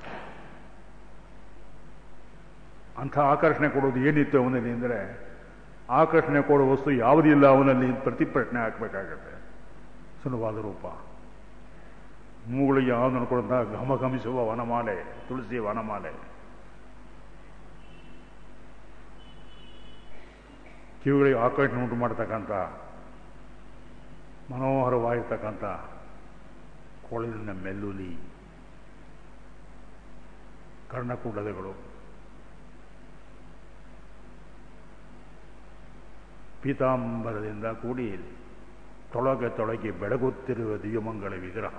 ಅಂಥ ಆಕರ್ಷಣೆ ಕೊಡೋದು ಏನಿತ್ತು ಅವನಲ್ಲಿ ಅಂದರೆ ಆಕರ್ಷಣೆ ಕೊಡೋ ವಸ್ತು ಯಾವುದಿಲ್ಲ ಅವನಲ್ಲಿ ಪ್ರತಿ ಪ್ರಶ್ನೆ ಹಾಕಬೇಕಾಗತ್ತೆ ಸುಲಭವಾದ ರೂಪ ಮೂಗಳಿಗೆ ಯಾವ್ದನ್ನು ಕೊಡಂತ ಘಮಘಮಿಸುವ ವನಮಾಲೆ ತುಳಸಿ ವನಮಾಲೆ ಕಿವಿಗಳಿಗೆ ಆಕರ್ಷಣೆ ಉಂಟು ಮಾಡತಕ್ಕಂಥ ಮನೋಹರವಾಗಿರ್ತಕ್ಕಂಥ ಕೊಳಲಿನ ಮೆಲ್ಲುಲಿ ಕರ್ಣಕುಂಡಲಗಳು ಪೀತಾಂಬರದಿಂದ ಕೂಡಿ ತೊಳಗೆ ತೊಳಗಿ ಬೆಳಗುತ್ತಿರುವ ದಿವ್ಯಮಂಗಳ ವಿಗ್ರಹ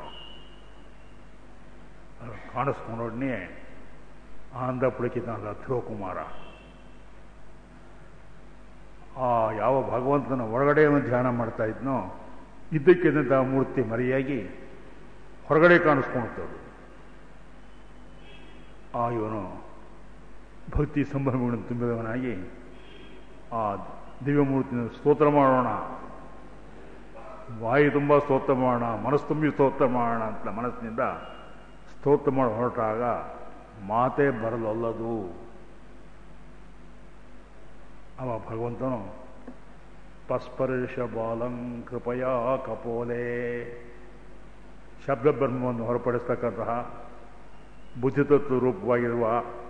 ಅದು ಕಾಣಿಸ್ಕೊಂಡೊಡನೆ ಆನಂದ ಪುಳಕಿತನಾದ ಧ್ರುವಕುಮಾರ ಆ ಯಾವ ಭಗವಂತನ ಒಳಗಡೆ ಅವನು ಧ್ಯಾನ ಮಾಡ್ತಾ ಇದ್ನೋ ಇದ್ದಕ್ಕಿದ್ದಂಥ ಮೂರ್ತಿ ಮರೆಯಾಗಿ ಹೊರಗಡೆ ಕಾಣಿಸ್ಕೊಳ್ತದ್ದು ಆ ಇವನು ಭಕ್ತಿ ಸಂಭ್ರಮಗಳನ್ನು ತುಂಬಿದವನಾಗಿ ಆ ದಿವ್ಯಮೂರ್ತಿನ ಸ್ತೋತ್ರ ಮಾಡೋಣ ಬಾಯಿ ತುಂಬ ಸ್ತೋತ್ರ ಮಾಡೋಣ ಮನಸ್ಸು ತುಂಬಿ ಸ್ತೋತ್ರ ಮಾಡೋಣ ಅಂತ ಮನಸ್ಸಿನಿಂದ ಸ್ತೋತ್ರ ಮಾಡಿ ಹೊರಟಾಗ ಮಾತೇ ಬರಲೊಲ್ಲದು ಅವ ಭಗವಂತನು ಪಸ್ಪರ್ಶ ಬಾಲಂ ಕೃಪಯಾ ಕಪೋಲೆ ಶಬ್ದ ಬ್ರಹ್ಮವನ್ನು ಹೊರಪಡಿಸ್ತಕ್ಕಂತಹ ಬುದ್ಧಿತತ್ವ ರೂಪವಾಗಿರುವ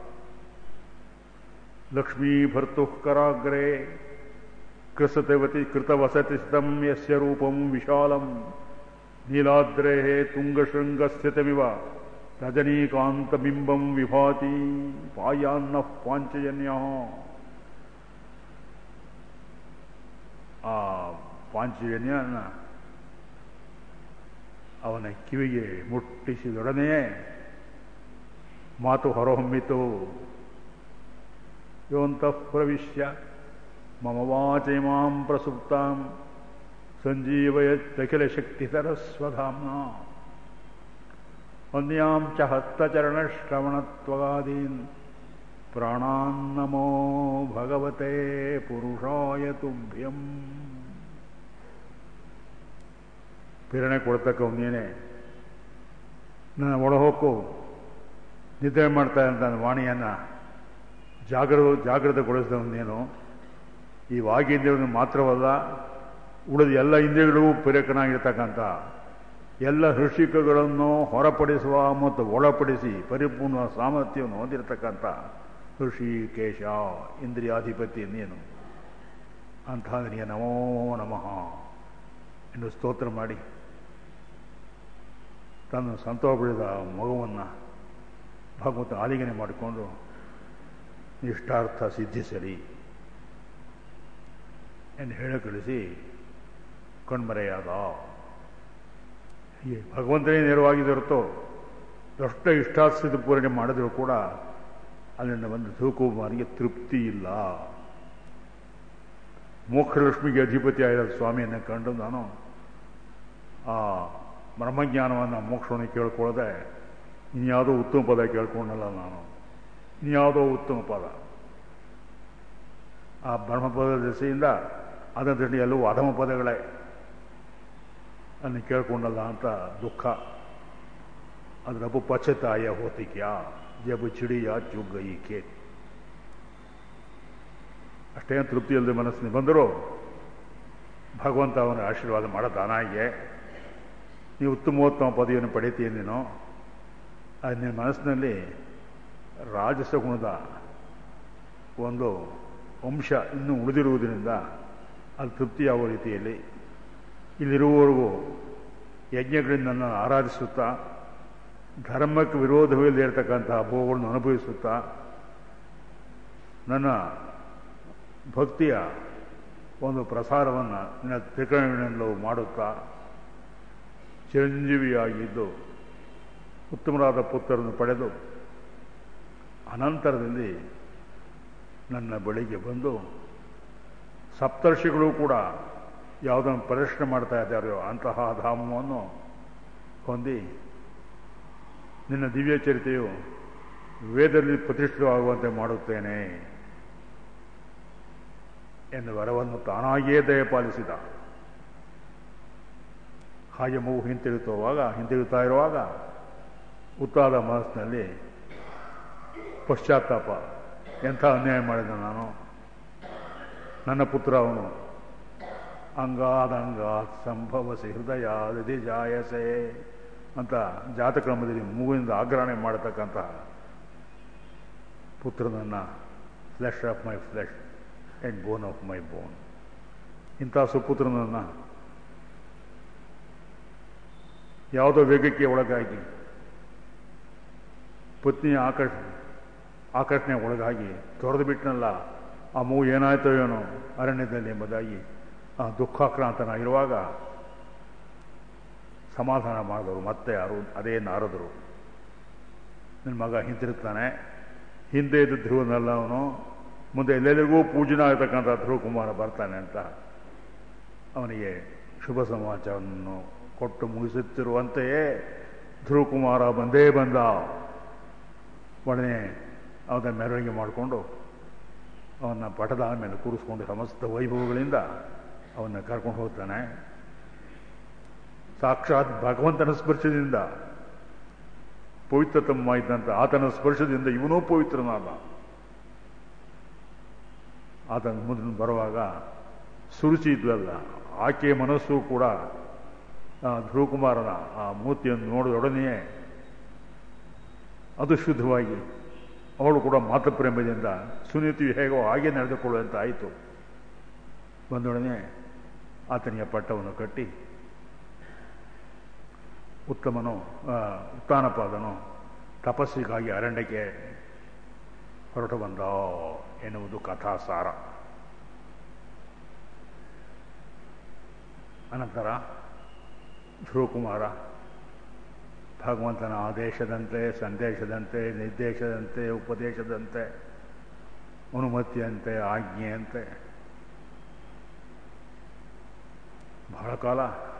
ಲಕ್ಷ್ಮೀ ಭರ್ತು ಕರಾಗ್ರೆ ಕೃಸತವತಿ ಕೃತವಸತಿ ಸ್ಥಂ ಯಸ್ಯ ರೂಪಂ ವಿಶಾಲಂ ನೀಲಾದ್ರೇ ತುಂಗಶೃಂಗಸ್ಥಿತಮಿವ ರಜನೀಕಾಂತಬಿಂಬಂ ವಿಭಾತಿ ಪಾಯಾನ್ನ ಪಾಂಚಜನ್ಯ ಆ ಪಾಂಚಜನ್ಯನ ಅವನ ಕಿವಿಗೆ ಮುಟ್ಟಿಸಿದೊಡನೆಯೇ ಮಾತು ಹೊರಹೊಮ್ಮಿತು ಯೋಂತಃ ಪ್ರವಿಶ್ಯ ಮಮ ವಾಚೈಮಾಂ ಪ್ರಸುಪ್ತಾಂ ಸಂಜೀವಯತ್ತಖಿಲ ಶಕ್ತಿತರಸ್ವಧಾಮ್ನ ಅನ್ಯಾಂ ಚ ಹಸ್ತಚರಣಶ್ರವಣತ್ವಗಾದೀನ್ ಪ್ರಾಣಾನ್ನಮೋ ಭಗವತೆ ಪುರುಷಾಯ ತುಭ್ಯಂ ಪ್ರೇರಣೆ ಕೊಡ್ತಕ್ಕವನೇನೆ ನನ್ನ ಒಳಹೊಕ್ಕು ನಿದ್ರೆ ಮಾಡ್ತಾ ಇದ್ದ ವಾಣಿಯನ್ನು ಜಾಗೃ ಜಾಗೃತಗೊಳಿಸಿದವನೇನು ಈ ವಾಗಿಂದ್ರಿಯವನ್ನು ಮಾತ್ರವಲ್ಲ ಉಳಿದ ಎಲ್ಲ ಇಂದ್ರಿಯಗಳಿಗೂ ಪ್ರೇರಕನಾಗಿರ್ತಕ್ಕಂಥ ಎಲ್ಲ ಹೃಷಿಕಗಳನ್ನು ಹೊರಪಡಿಸುವ ಮತ್ತು ಒಳಪಡಿಸಿ ಪರಿಪೂರ್ಣ ಸಾಮರ್ಥ್ಯವನ್ನು ಹೊಂದಿರತಕ್ಕಂಥ ಋಷಿಕೇಶ ಇಂದ್ರಿಯಾಧಿಪತಿ ನೀನು ಅಂಥ ನಿನಗೆ ನಮೋ ನಮಃ ಎಂದು ಸ್ತೋತ್ರ ಮಾಡಿ ತನ್ನ ಸಂತೋಷ ಬೆಳೆದ ಮಗುವನ್ನು ಭಗವಂತ ಆಲಿಂಗನೆ ಮಾಡಿಕೊಂಡು ಇಷ್ಟಾರ್ಥ ಸಿದ್ಧಿಸಲಿ ಎಂದು ಹೇಳಿ ಕಳಿಸಿ ಕಣ್ಮರೆಯಾದ ಈ ಭಗವಂತನೇ ನೇರವಾಗಿ ಹೊರತು ದೊಡ್ಡ ಇಷ್ಟಾರ್ಥಸಿದ್ಧ ಪೂರಣೆ ಮಾಡಿದರೂ ಕೂಡ ಅಲ್ಲಿಂದ ಬಂದು ಧೂಕುಮಾರಿಗೆ ತೃಪ್ತಿ ಇಲ್ಲ ಮೋಕ್ಷಲಕ್ಷ್ಮಿಗೆ ಅಧಿಪತಿ ಆಗಿರೋ ಸ್ವಾಮಿಯನ್ನು ಕಂಡು ನಾನು ಆ ಬ್ರಹ್ಮಜ್ಞಾನವನ್ನು ಮೋಕ್ಷವನ್ನು ಕೇಳ್ಕೊಳ್ಳದೆ ಇನ್ಯಾವುದೋ ಉತ್ತಮ ಪದ ಕೇಳ್ಕೊಂಡಲ್ಲ ನಾನು ಇನ್ಯಾವುದೋ ಉತ್ತಮ ಪದ ಆ ಬ್ರಹ್ಮಪದ ದೆಸೆಯಿಂದ ಅದರಲ್ಲಿ ಎಲ್ಲವೂ ಅಧಮ ಪದಗಳೇ ಅನ್ನು ಕೇಳ್ಕೊಂಡಲ್ಲ ಅಂತ ದುಃಖ ಅದ್ರಬ್ಬು ಪಚ್ಚತಾಯ ಹೋತಿಕ್ಯಾ ಜಬ್ ಚಿಡಿಯ ಚುಗ್ಗೈ ಕೇ ಅಷ್ಟೇ ತೃಪ್ತಿ ಇಲ್ಲದೆ ಮನಸ್ಸಿನ ಬಂದರೂ ಭಗವಂತ ಅವನ ಆಶೀರ್ವಾದ ಮಾಡೋ ದಾನಾಗೆ ನೀವು ಉತ್ತಮೋತ್ತಮ ಪದವಿಯನ್ನು ಪಡಿತೀಯ ನೀನು ಅದು ನಿನ್ನ ಮನಸ್ಸಿನಲ್ಲಿ ರಾಜಸ ಗುಣದ ಒಂದು ಅಂಶ ಇನ್ನೂ ಉಳಿದಿರುವುದರಿಂದ ಅದು ತೃಪ್ತಿಯಾಗುವ ರೀತಿಯಲ್ಲಿ ಇಲ್ಲಿರುವವರೆಗೂ ಯಜ್ಞಗಳಿಂದ ನನ್ನನ್ನು ಆರಾಧಿಸುತ್ತಾ ಧರ್ಮಕ್ಕೆ ವಿರೋಧವಿಲ್ಲದೆ ಇರತಕ್ಕಂತಹ ಭೋಗಗಳನ್ನು ಅನುಭವಿಸುತ್ತಾ ನನ್ನ ಭಕ್ತಿಯ ಒಂದು ಪ್ರಸಾರವನ್ನು ನಿನ್ನ ತ್ರಿಕರಣೆಲ್ಲೂ ಮಾಡುತ್ತಾ ಚಿರಂಜೀವಿಯಾಗಿದ್ದು ಉತ್ತಮರಾದ ಪುತ್ರರನ್ನು ಪಡೆದು ಅನಂತರದಲ್ಲಿ ನನ್ನ ಬಳಿಗೆ ಬಂದು ಸಪ್ತರ್ಷಿಗಳು ಕೂಡ ಯಾವುದನ್ನು ಪ್ರದರ್ಶನ ಮಾಡ್ತಾ ಇದ್ದಾರೋ ಅಂತಹ ಧಾಮವನ್ನು ಹೊಂದಿ ನಿನ್ನ ದಿವ್ಯ ಚರಿತೆಯು ವೇದದಲ್ಲಿ ಪ್ರತಿಷ್ಠಿತವಾಗುವಂತೆ ಮಾಡುತ್ತೇನೆ ಎಂದು ವರವನ್ನು ತಾನಾಗಿಯೇ ದಯಪಾಲಿಸಿದ ಹಾಗೆ ಮಗು ಹಿಂತಿರುತ್ತುವಾಗ ಹಿಂತಿರುತ್ತಾ ಇರುವಾಗ ಉತ್ತಾದ ಮನಸ್ಸಿನಲ್ಲಿ ಪಶ್ಚಾತ್ತಾಪ ಎಂಥ ಅನ್ಯಾಯ ಮಾಡಿದ ನಾನು ನನ್ನ ಪುತ್ರ ಅವನು ಅಂಗಾದಂಗಾತ್ ಸಂಭವಸಿ ಹೃದಯ ಹೃದಯ ಜಾಯಸೆ ಅಂತ ಜಾತಕ್ರಮದಲ್ಲಿ ಮೂಗಿನಿಂದ ಆಗ್ರಹಣೆ ಮಾಡತಕ್ಕಂತಹ ಪುತ್ರನನ್ನು flesh of my flesh and bone of my bone ಇಂಥ ಸುಪುತ್ರನನ್ನು ಯಾವುದೋ ವೇಗಕ್ಕೆ ಒಳಗಾಗಿ ಪತ್ನಿಯ ಆಕರ್ಷ ಆಕರ್ಷಣೆ ಒಳಗಾಗಿ ತೊರೆದು ಬಿಟ್ಟನಲ್ಲ ಆ ಮಗು ಏನಾಯ್ತೋ ಏನೋ ಅರಣ್ಯದಲ್ಲಿ ಎಂಬುದಾಗಿ ಆ ದುಃಖಾಕ್ರಾಂತನಾಗಿರುವಾಗ ಸಮಾಧಾನ ಮಾಡಿದವರು ಮತ್ತೆ ಯಾರು ಅದೇ ನಾರದರು ನನ್ನ ಮಗ ಹಿಂತಿರುಗ್ತಾನೆ ಹಿಂದೆ ಇದ್ದ ಧ್ರುವನಲ್ಲ ಅವನು ಮುಂದೆ ಎಲ್ಲೆಲ್ಲಿಗೂ ಪೂಜನ ಆಗತಕ್ಕಂಥ ಧ್ರುವ ಕುಮಾರ ಬರ್ತಾನೆ ಅಂತ ಅವನಿಗೆ ಶುಭ ಸಮಾಚಾರವನ್ನು ಕೊಟ್ಟು ಮುಗಿಸುತ್ತಿರುವಂತೆಯೇ ಧ್ರುವ ಕುಮಾರ ಬಂದೇ ಬಂದ ಒಡನೆ ಅವನ ಮೆರವಣಿಗೆ ಮಾಡಿಕೊಂಡು ಅವನ ಪಟದ ಮೇಲೆ ಕೂರಿಸ್ಕೊಂಡು ಸಮಸ್ತ ವೈಭವಗಳಿಂದ ಅವನ್ನ ಕರ್ಕೊಂಡು ಹೋಗ್ತಾನೆ ಸಾಕ್ಷಾತ್ ಭಗವಂತನ ಸ್ಪರ್ಶದಿಂದ ಪವಿತ್ರತಮ್ಮ ಇದ್ದಂತ ಆತನ ಸ್ಪರ್ಶದಿಂದ ಇವನೂ ಪವಿತ್ರನಾದ ಆತನ ಮುಂದೆ ಬರುವಾಗ ಸುರುಚಿ ಇದ್ವಲ್ಲ ಆಕೆಯ ಮನಸ್ಸು ಕೂಡ ಆ ಧ್ರುವಕುಮಾರನ ಆ ಮೂರ್ತಿಯನ್ನು ನೋಡಿದೊಡನೆಯೇ ಅದು ಶುದ್ಧವಾಗಿ ಅವಳು ಕೂಡ ಮಾತೃಪ್ರೇಮದಿಂದ ಸುನೀತಿ ಹೇಗೋ ಹಾಗೆ ನಡೆದುಕೊಳ್ಳುವಂತ ಆಯಿತು ಬಂದೊಡನೆ ಆತನಿಗೆ ಪಟ್ಟವನ್ನು ಕಟ್ಟಿ ಉತ್ತಮನು ಉತ್ತಾನಪಾದನು ತಪಸ್ಸಿಗಾಗಿ ಅರಣ್ಯಕ್ಕೆ ಹೊರಟು ಬಂದ ಎನ್ನುವುದು ಕಥಾಸಾರ ಅನಂತರ ಧ್ರುವಕುಮಾರ ಭಗವಂತನ ಆದೇಶದಂತೆ ಸಂದೇಶದಂತೆ ನಿರ್ದೇಶದಂತೆ ಉಪದೇಶದಂತೆ ಅನುಮತಿಯಂತೆ ಆಜ್ಞೆಯಂತೆ ಬಹಳ ಕಾಲ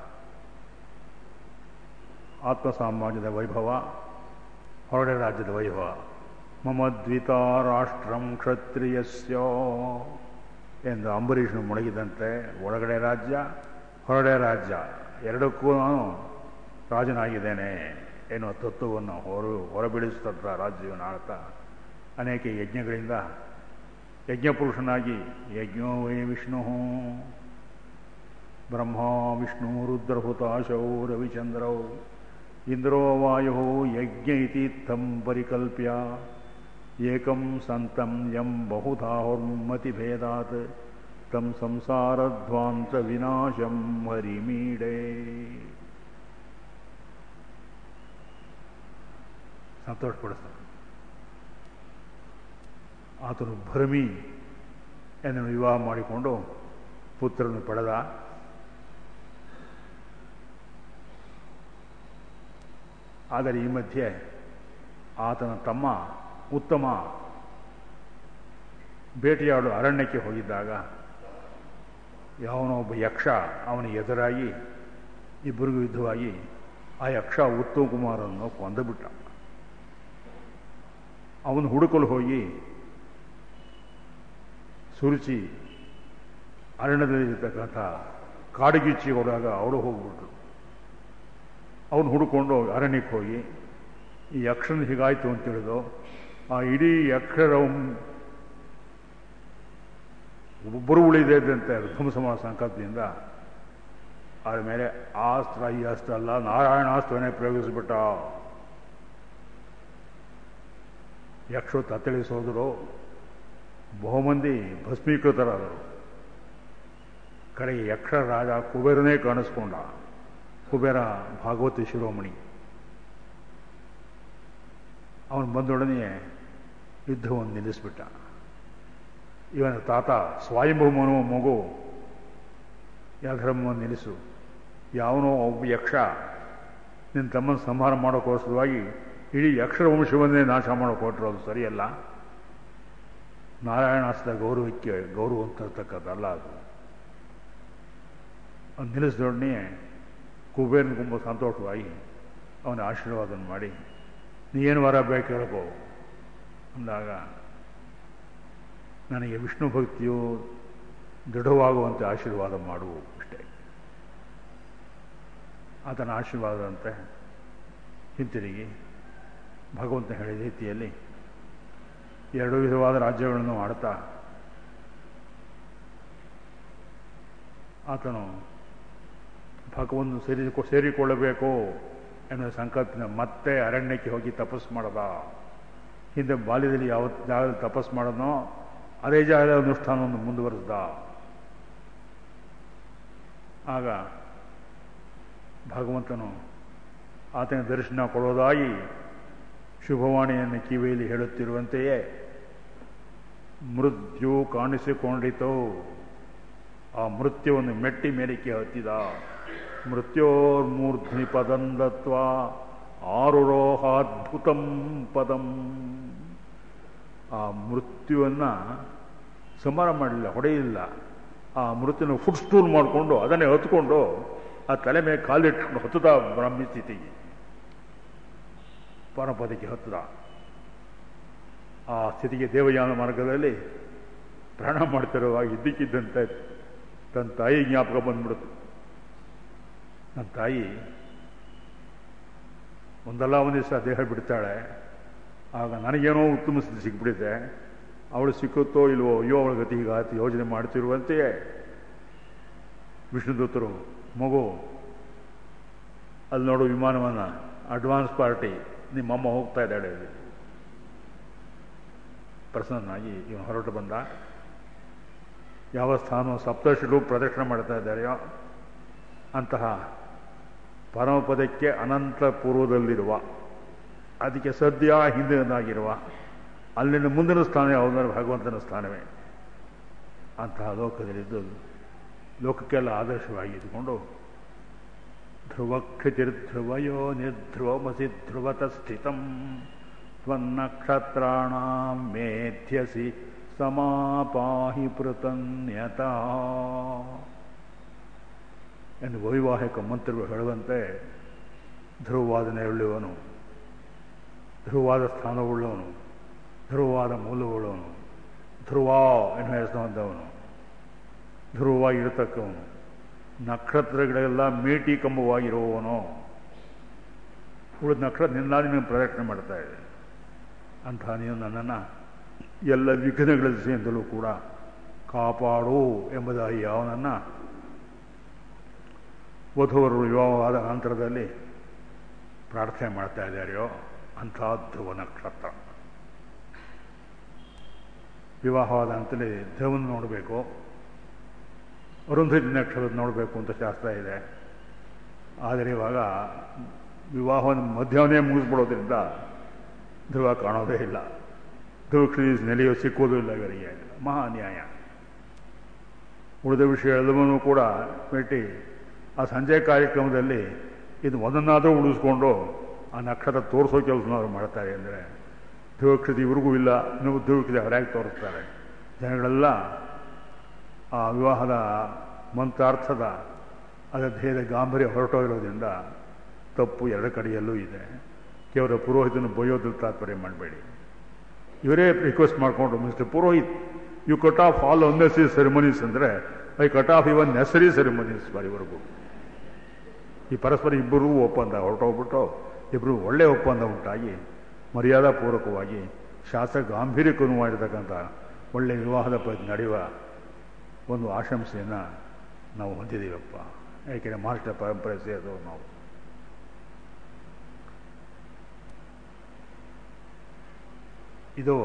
ಆತ್ಮ ಸಾಮ್ರಾಜ್ಯದ ವೈಭವ ಹೊರಡೆ ರಾಜ್ಯದ ವೈಭವ ಮಮ ದ್ವಿತಾ ರಾಷ್ಟ್ರಂ ಕ್ಷತ್ರಿಯಸ್ಯ ಎಂದು ಅಂಬರೀಷನು ಮುಳುಗಿದಂತೆ ಒಳಗಡೆ ರಾಜ್ಯ ಹೊರಡೆ ರಾಜ್ಯ ಎರಡಕ್ಕೂ ನಾನು ರಾಜನಾಗಿದ್ದೇನೆ ಎನ್ನುವ ತತ್ವವನ್ನು ಹೊರ ಹೊರಬಿಡಿಸಿದಂಥ ರಾಜ್ಯವನ್ನು ಆಳ್ತಾ ಅನೇಕ ಯಜ್ಞಗಳಿಂದ ಯಜ್ಞಪುರುಷನಾಗಿ ಯಜ್ಞೋ ವೈ ವಿಷ್ಣು ಬ್ರಹ್ಮ ವಿಷ್ಣು ರುದ್ರಹುತಾಶೌ ರವಿಚಂದ್ರೌ ಇಂದ್ರೋ ವಾಯು ಯಜ್ಞ ಇತೀರ್ಥಂ ಪರಿಕಲ್ಪ್ಯ ಏಕಂ ಸಂತಂ ಯಂ ಬಹುಧಾಹುರ್ಮತಿಭೇದಾತ್ ತಂ ಸಂಸಾರಧ್ವಾಂತ ವಿನಾಶಂ ಹರಿಮೀಡೆ ಸಂತೋಷಪಡಿಸ್ತಾನೆ ಆತನು ಭರಮಿ ಎಂದು ವಿವಾಹ ಮಾಡಿಕೊಂಡು ಪುತ್ರನು ಪಡೆದ ಆದರೆ ಈ ಮಧ್ಯೆ ಆತನ ತಮ್ಮ ಉತ್ತಮ ಬೇಟೆಯಾಡು ಅರಣ್ಯಕ್ಕೆ ಹೋಗಿದ್ದಾಗ ಯಾವನೋ ಒಬ್ಬ ಯಕ್ಷ ಅವನಿಗೆ ಎದುರಾಗಿ ಇಬ್ಬರಿಗೂ ಯುದ್ಧವಾಗಿ ಆ ಯಕ್ಷ ಉತ್ತಮ ಕುಮಾರನ್ನು ಕೊಂದುಬಿಟ್ಟ ಅವನು ಹುಡುಕಲು ಹೋಗಿ ಸುರುಚಿ ಅರಣ್ಯದಲ್ಲಿರ್ತಕ್ಕಂಥ ಕಾಡುಗಿಚ್ಚಿ ಹೋದಾಗ ಅವಳು ಹೋಗ್ಬಿಟ್ರು ಅವನು ಹುಡುಕೊಂಡು ಅರಣ್ಯಕ್ಕೆ ಹೋಗಿ ಈ ಯಕ್ಷನ ಹೀಗಾಯ್ತು ಅಂತ ತಿಳಿದು ಆ ಇಡೀ ಯಕ್ಷರ ಒಬ್ಬರು ಉಳಿದಿದ್ದಂತೆ ಧ್ವಂಸಮ ಸಂಕಲ್ಪದಿಂದ ಆದ ಮೇಲೆ ಆ ಅಸ್ತ್ರ ಈ ಅಸ್ತ್ರ ಅಲ್ಲ ನಾರಾಯಣಾಸ್ತ್ರವನ್ನೇ ಪ್ರಯೋಗಿಸಿಬಿಟ್ಟ ಯಕ್ಷು ತತ್ತಳಿಸೋದ್ರು ಬಹುಮಂದಿ ಭಸ್ಮೀಕೃತರಾದರು ಕಡೆಗೆ ಯಕ್ಷ ರಾಜ ಕುಬೇರನೇ ಕಾಣಿಸ್ಕೊಂಡ ಕುಬೇರ ಭಾಗವತಿ ಶಿರೋಮಣಿ ಅವನು ಬಂದೊಡನೆಯೇ ಯುದ್ಧವನ್ನು ನಿಲ್ಲಿಸ್ಬಿಟ್ಟ ಇವನ ತಾತ ಸ್ವಯಂಭೂಮನು ಮಗು ಯಾಧರ್ಮವನ್ನು ನಿಲ್ಲಿಸು ಯಾವನೋ ಒಬ್ಬ ಯಕ್ಷ ನಿನ್ನ ತಮ್ಮನ ಸಂಹಾರ ಮಾಡೋಕ್ಕೋಸ್ಕರವಾಗಿ ಇಡೀ ಯಕ್ಷರ ವಂಶವನ್ನೇ ನಾಶ ಮಾಡೋಕೊಟ್ರು ಸರಿಯಲ್ಲ ನಾರಾಯಣಾಸ್ತ್ರ ಗೌರವಕ್ಕೆ ಗೌರವ ಅಂತಕ್ಕಂಥದ್ದಲ್ಲ ಅದು ಅವ್ನು ನಿಲ್ಲಿಸಿದೊಡನೆ ಕುಬೇರನ ತುಂಬ ಸಂತೋಷವಾಗಿ ಅವನ ಆಶೀರ್ವಾದನ ಮಾಡಿ ನೀನು ವರ ಬೇಕು ಹೇಳ್ಕೋ ಅಂದಾಗ ನನಗೆ ವಿಷ್ಣು ಭಕ್ತಿಯು ದೃಢವಾಗುವಂತೆ ಆಶೀರ್ವಾದ ಮಾಡು ಅಷ್ಟೇ ಆತನ ಆಶೀರ್ವಾದದಂತೆ ಹಿಂತಿರುಗಿ ಭಗವಂತ ಹೇಳಿದ ರೀತಿಯಲ್ಲಿ ಎರಡು ವಿಧವಾದ ರಾಜ್ಯಗಳನ್ನು ಆಡ್ತಾ ಆತನು ಭಗವಂತ ಸೇರಿ ಸೇರಿಕೊಳ್ಳಬೇಕು ಎನ್ನುವ ಸಂಕಲ್ಪನ ಮತ್ತೆ ಅರಣ್ಯಕ್ಕೆ ಹೋಗಿ ತಪಸ್ಸು ಮಾಡದ ಹಿಂದೆ ಬಾಲ್ಯದಲ್ಲಿ ಯಾವ ಜಾಗದಲ್ಲಿ ತಪಸ್ಸು ಮಾಡೋದನೋ ಅದೇ ಜಾಗದ ಅನುಷ್ಠಾನವನ್ನು ಮುಂದುವರೆಸ್ದ ಆಗ ಭಗವಂತನು ಆತನ ದರ್ಶನ ಕೊಡೋದಾಗಿ ಶುಭವಾಣಿಯನ್ನು ಕಿವಿಯಲ್ಲಿ ಹೇಳುತ್ತಿರುವಂತೆಯೇ ಮೃತ್ಯು ಕಾಣಿಸಿಕೊಂಡಿತು ಆ ಮೃತ್ಯುವನ್ನು ಮೆಟ್ಟಿ ಮೇಲಿಕ್ಕೆ ಹತ್ತಿದ ಮೃತ್ಯೋರ್ಮೂರ್ಧ್ನಿ ಪದಂದತ್ವ ಆರುರೋಹಾದ್ಭುತಂ ಪದಂ ಆ ಮೃತ್ಯುವನ್ನು ಸಂಹಾರ ಮಾಡಲಿಲ್ಲ ಹೊಡೆಯಲಿಲ್ಲ ಆ ಮೃತ್ಯುನ ಫುಡ್ ಸ್ಟೂಲ್ ಮಾಡಿಕೊಂಡು ಅದನ್ನೇ ಹೊತ್ಕೊಂಡು ಆ ತಲೆ ಮೇಲೆ ಕಾಲಿಟ್ಕೊಂಡು ಹತ್ತದ ಬ್ರಾಹ್ಮಿ ಸ್ಥಿತಿಗೆ ಪರಪದಕ್ಕೆ ಹತ್ತದ ಆ ಸ್ಥಿತಿಗೆ ದೇವಯಾನ ಮಾರ್ಗದಲ್ಲಿ ಪ್ರಾಣ ಮಾಡ್ತಿರುವಾಗ ಇದ್ದಕ್ಕಿದ್ದಂತೆ ತನ್ನ ತಾಯಿ ಜ್ಞಾಪಕ ಬಂದ್ಬಿಡ್ತು ನನ್ನ ತಾಯಿ ಒಂದಲ್ಲ ಒಂದು ದಿವಸ ದೇಹ ಬಿಡ್ತಾಳೆ ಆಗ ನನಗೇನೋ ಉತ್ತಮ ಸ್ಥಿತಿ ಸಿಕ್ಬಿಟ್ಟಿದೆ ಅವಳು ಸಿಕ್ಕುತ್ತೋ ಇಲ್ವೋ ಅಯ್ಯೋ ಅವಳ ಗತಿ ಹೀಗಾತಿ ಯೋಜನೆ ಮಾಡ್ತಿರುವಂತೆಯೇ ವಿಷ್ಣುದೂತರು ಮಗು ಅಲ್ಲಿ ನೋಡು ವಿಮಾನವನ್ನು ಅಡ್ವಾನ್ಸ್ ಪಾರ್ಟಿ ನಿಮ್ಮಮ್ಮ ಹೋಗ್ತಾ ಇದ್ದಾಳೆ ಅಲ್ಲಿ ಪ್ರಸನ್ನಾಗಿ ಇವನು ಹೊರಟು ಬಂದ ಯಾವ ಸ್ಥಾನ ಸಪ್ತರ್ಷಿಗಳು ಪ್ರದಕ್ಷಿಣೆ ಮಾಡ್ತಾ ಇದ್ದಾರೆಯೋ ಅಂತಹ ಪರಮಪದಕ್ಕೆ ಅನಂತ ಪೂರ್ವದಲ್ಲಿರುವ ಅದಕ್ಕೆ ಸದ್ಯ ಹಿಂದಿನದಾಗಿರುವ ಅಲ್ಲಿನ ಮುಂದಿನ ಸ್ಥಾನ ಯಾವುದಾದ್ರು ಭಗವಂತನ ಸ್ಥಾನವೇ ಅಂತಹ ಲೋಕದಲ್ಲಿದ್ದು ಲೋಕಕ್ಕೆಲ್ಲ ಆದರ್ಶವಾಗಿ ಇದ್ದುಕೊಂಡು ಧ್ರುವಕ್ಷತಿರ್ಧ್ರುವಯೋ ನಿರ್ಧ್ರುವಮಸಿ ಧ್ರುವತ ಸ್ಥಿತಂ ತ್ವನ್ನಕ್ಷತ್ರಾಣ ಮೇಧ್ಯಸಿ ಸಮಾಪಾಹಿ ಪೃತನ್ಯತ ಎಂದು ವೈವಾಹಿಕ ಮಂತ್ರಗಳು ಹೇಳುವಂತೆ ಧ್ರುವವಾದ ನೆರಳುವನು ಧ್ರುವವಾದ ಸ್ಥಾನವುಳ್ಳವನು ಧ್ರುವವಾದ ಮೂಲವುಳ್ಳವನು ಧ್ರುವ ಎನ್ನುವ ಹೆಸರುವಂಥವನು ಧ್ರುವವಾಗಿರತಕ್ಕವನು ನಕ್ಷತ್ರಗಳೆಲ್ಲ ಮೇಟಿ ಕಂಬವಾಗಿರುವವನು ಉಳಿದ ನಕ್ಷತ್ರ ನಿನ್ನ ನಿನಗೆ ಪ್ರದಕ್ಷಿಣೆ ಮಾಡ್ತಾ ಇದೆ ಅಂತಹ ನೀನು ನನ್ನನ್ನು ಎಲ್ಲ ವಿಘ್ನಗಳ ದಿಸೆಯಿಂದಲೂ ಕೂಡ ಕಾಪಾಡು ಎಂಬುದಾಗಿ ಅವನನ್ನು ವಧುವರು ವಿವಾಹವಾದ ನಂತರದಲ್ಲಿ ಪ್ರಾರ್ಥನೆ ಮಾಡ್ತಾ ಇದ್ದಾರೆಯೋ ಅಂಥ ಧ್ರುವ ನಕ್ಷತ್ರ ವಿವಾಹವಾದ ಅಂತಲೇ ಧ್ರುವನ ನೋಡಬೇಕು ಅರುಂಧತಿ ನಕ್ಷತ್ರ ನೋಡಬೇಕು ಅಂತ ಶಾಸ್ತ್ರ ಇದೆ ಆದರೆ ಇವಾಗ ವಿವಾಹವನ್ನು ಮಧ್ಯಾಹ್ನ ಮುಗಿಸ್ಬಿಡೋದ್ರಿಂದ ಧ್ರುವ ಕಾಣೋದೇ ಇಲ್ಲ ಧ್ರುವಕ್ಷಣಿ ನೆಲೆಯೋ ಸಿಕ್ಕೋದು ಇಲ್ಲ ಇವರಿಗೆ ಮಹಾ ಅನ್ಯಾಯ ಉಳಿದ ವಿಷಯ ಎಲ್ಲವನ್ನೂ ಕೂಡ ಭೇಟಿ ಆ ಸಂಜೆ ಕಾರ್ಯಕ್ರಮದಲ್ಲಿ ಇದು ಒಂದನ್ನಾದರೂ ಉಳಿಸ್ಕೊಂಡು ಆ ನಕ್ಷತ್ರ ತೋರಿಸೋ ಕೆಲಸನಾದ್ರು ಮಾಡ್ತಾರೆ ಅಂದರೆ ಧ್ರುವಕ್ಷತಿ ಇವ್ರಿಗೂ ಇಲ್ಲ ನೀವು ಧ್ರುವಕ್ಷತೆ ಹೊರಗೆ ತೋರಿಸ್ತಾರೆ ಜನಗಳೆಲ್ಲ ಆ ವಿವಾಹದ ಮಂತ್ರಾರ್ಥದ ಅದರ ಧ್ಯೇಯದ ಗಾಂಭೀರ್ಯ ಹೊರಟೋಗಿರೋದ್ರಿಂದ ತಪ್ಪು ಎರಡು ಕಡೆಯಲ್ಲೂ ಇದೆ ಕೇವಲ ಪುರೋಹಿತನ ಬೈಯೋದ್ರಲ್ಲಿ ತಾತ್ಪರ್ಯ ಮಾಡಬೇಡಿ ಇವರೇ ರಿಕ್ವೆಸ್ಟ್ ಮಾಡಿಕೊಂಡು mister Purohit you cut off all unnecessary ceremonies ಅಂದರೆ I cut off even necessary ceremonies ಬರೀವರೆಗೂ ಈ ಪರಸ್ಪರ ಇಬ್ಬರೂ ಒಪ್ಪಂದ ಹೊರಟೋಗ್ಬಿಟ್ಟು ಇಬ್ಬರು ಒಳ್ಳೆ ಒಪ್ಪಂದ ಉಂಟಾಗಿ ಮರ್ಯಾದಾಪೂರ್ವಕವಾಗಿ ಶಾಸ್ತ್ರ ಗಾಂಭೀರ್ಯಕ್ಕನುವಾಗಿರ್ತಕ್ಕಂಥ ಒಳ್ಳೆ ವಿವಾಹದ ಪದ್ಧತಿ ನಡೆಯುವ ಒಂದು ಆಶಂಸೆಯನ್ನು ನಾವು ಹೊಂದಿದ್ದೀವಪ್ಪ ಯಾಕೆಂದರೆ ಮಾಸ್ಟರ್ ಪರಂಪರೆ ಸೇರಿದವರು ನಾವು ಇದು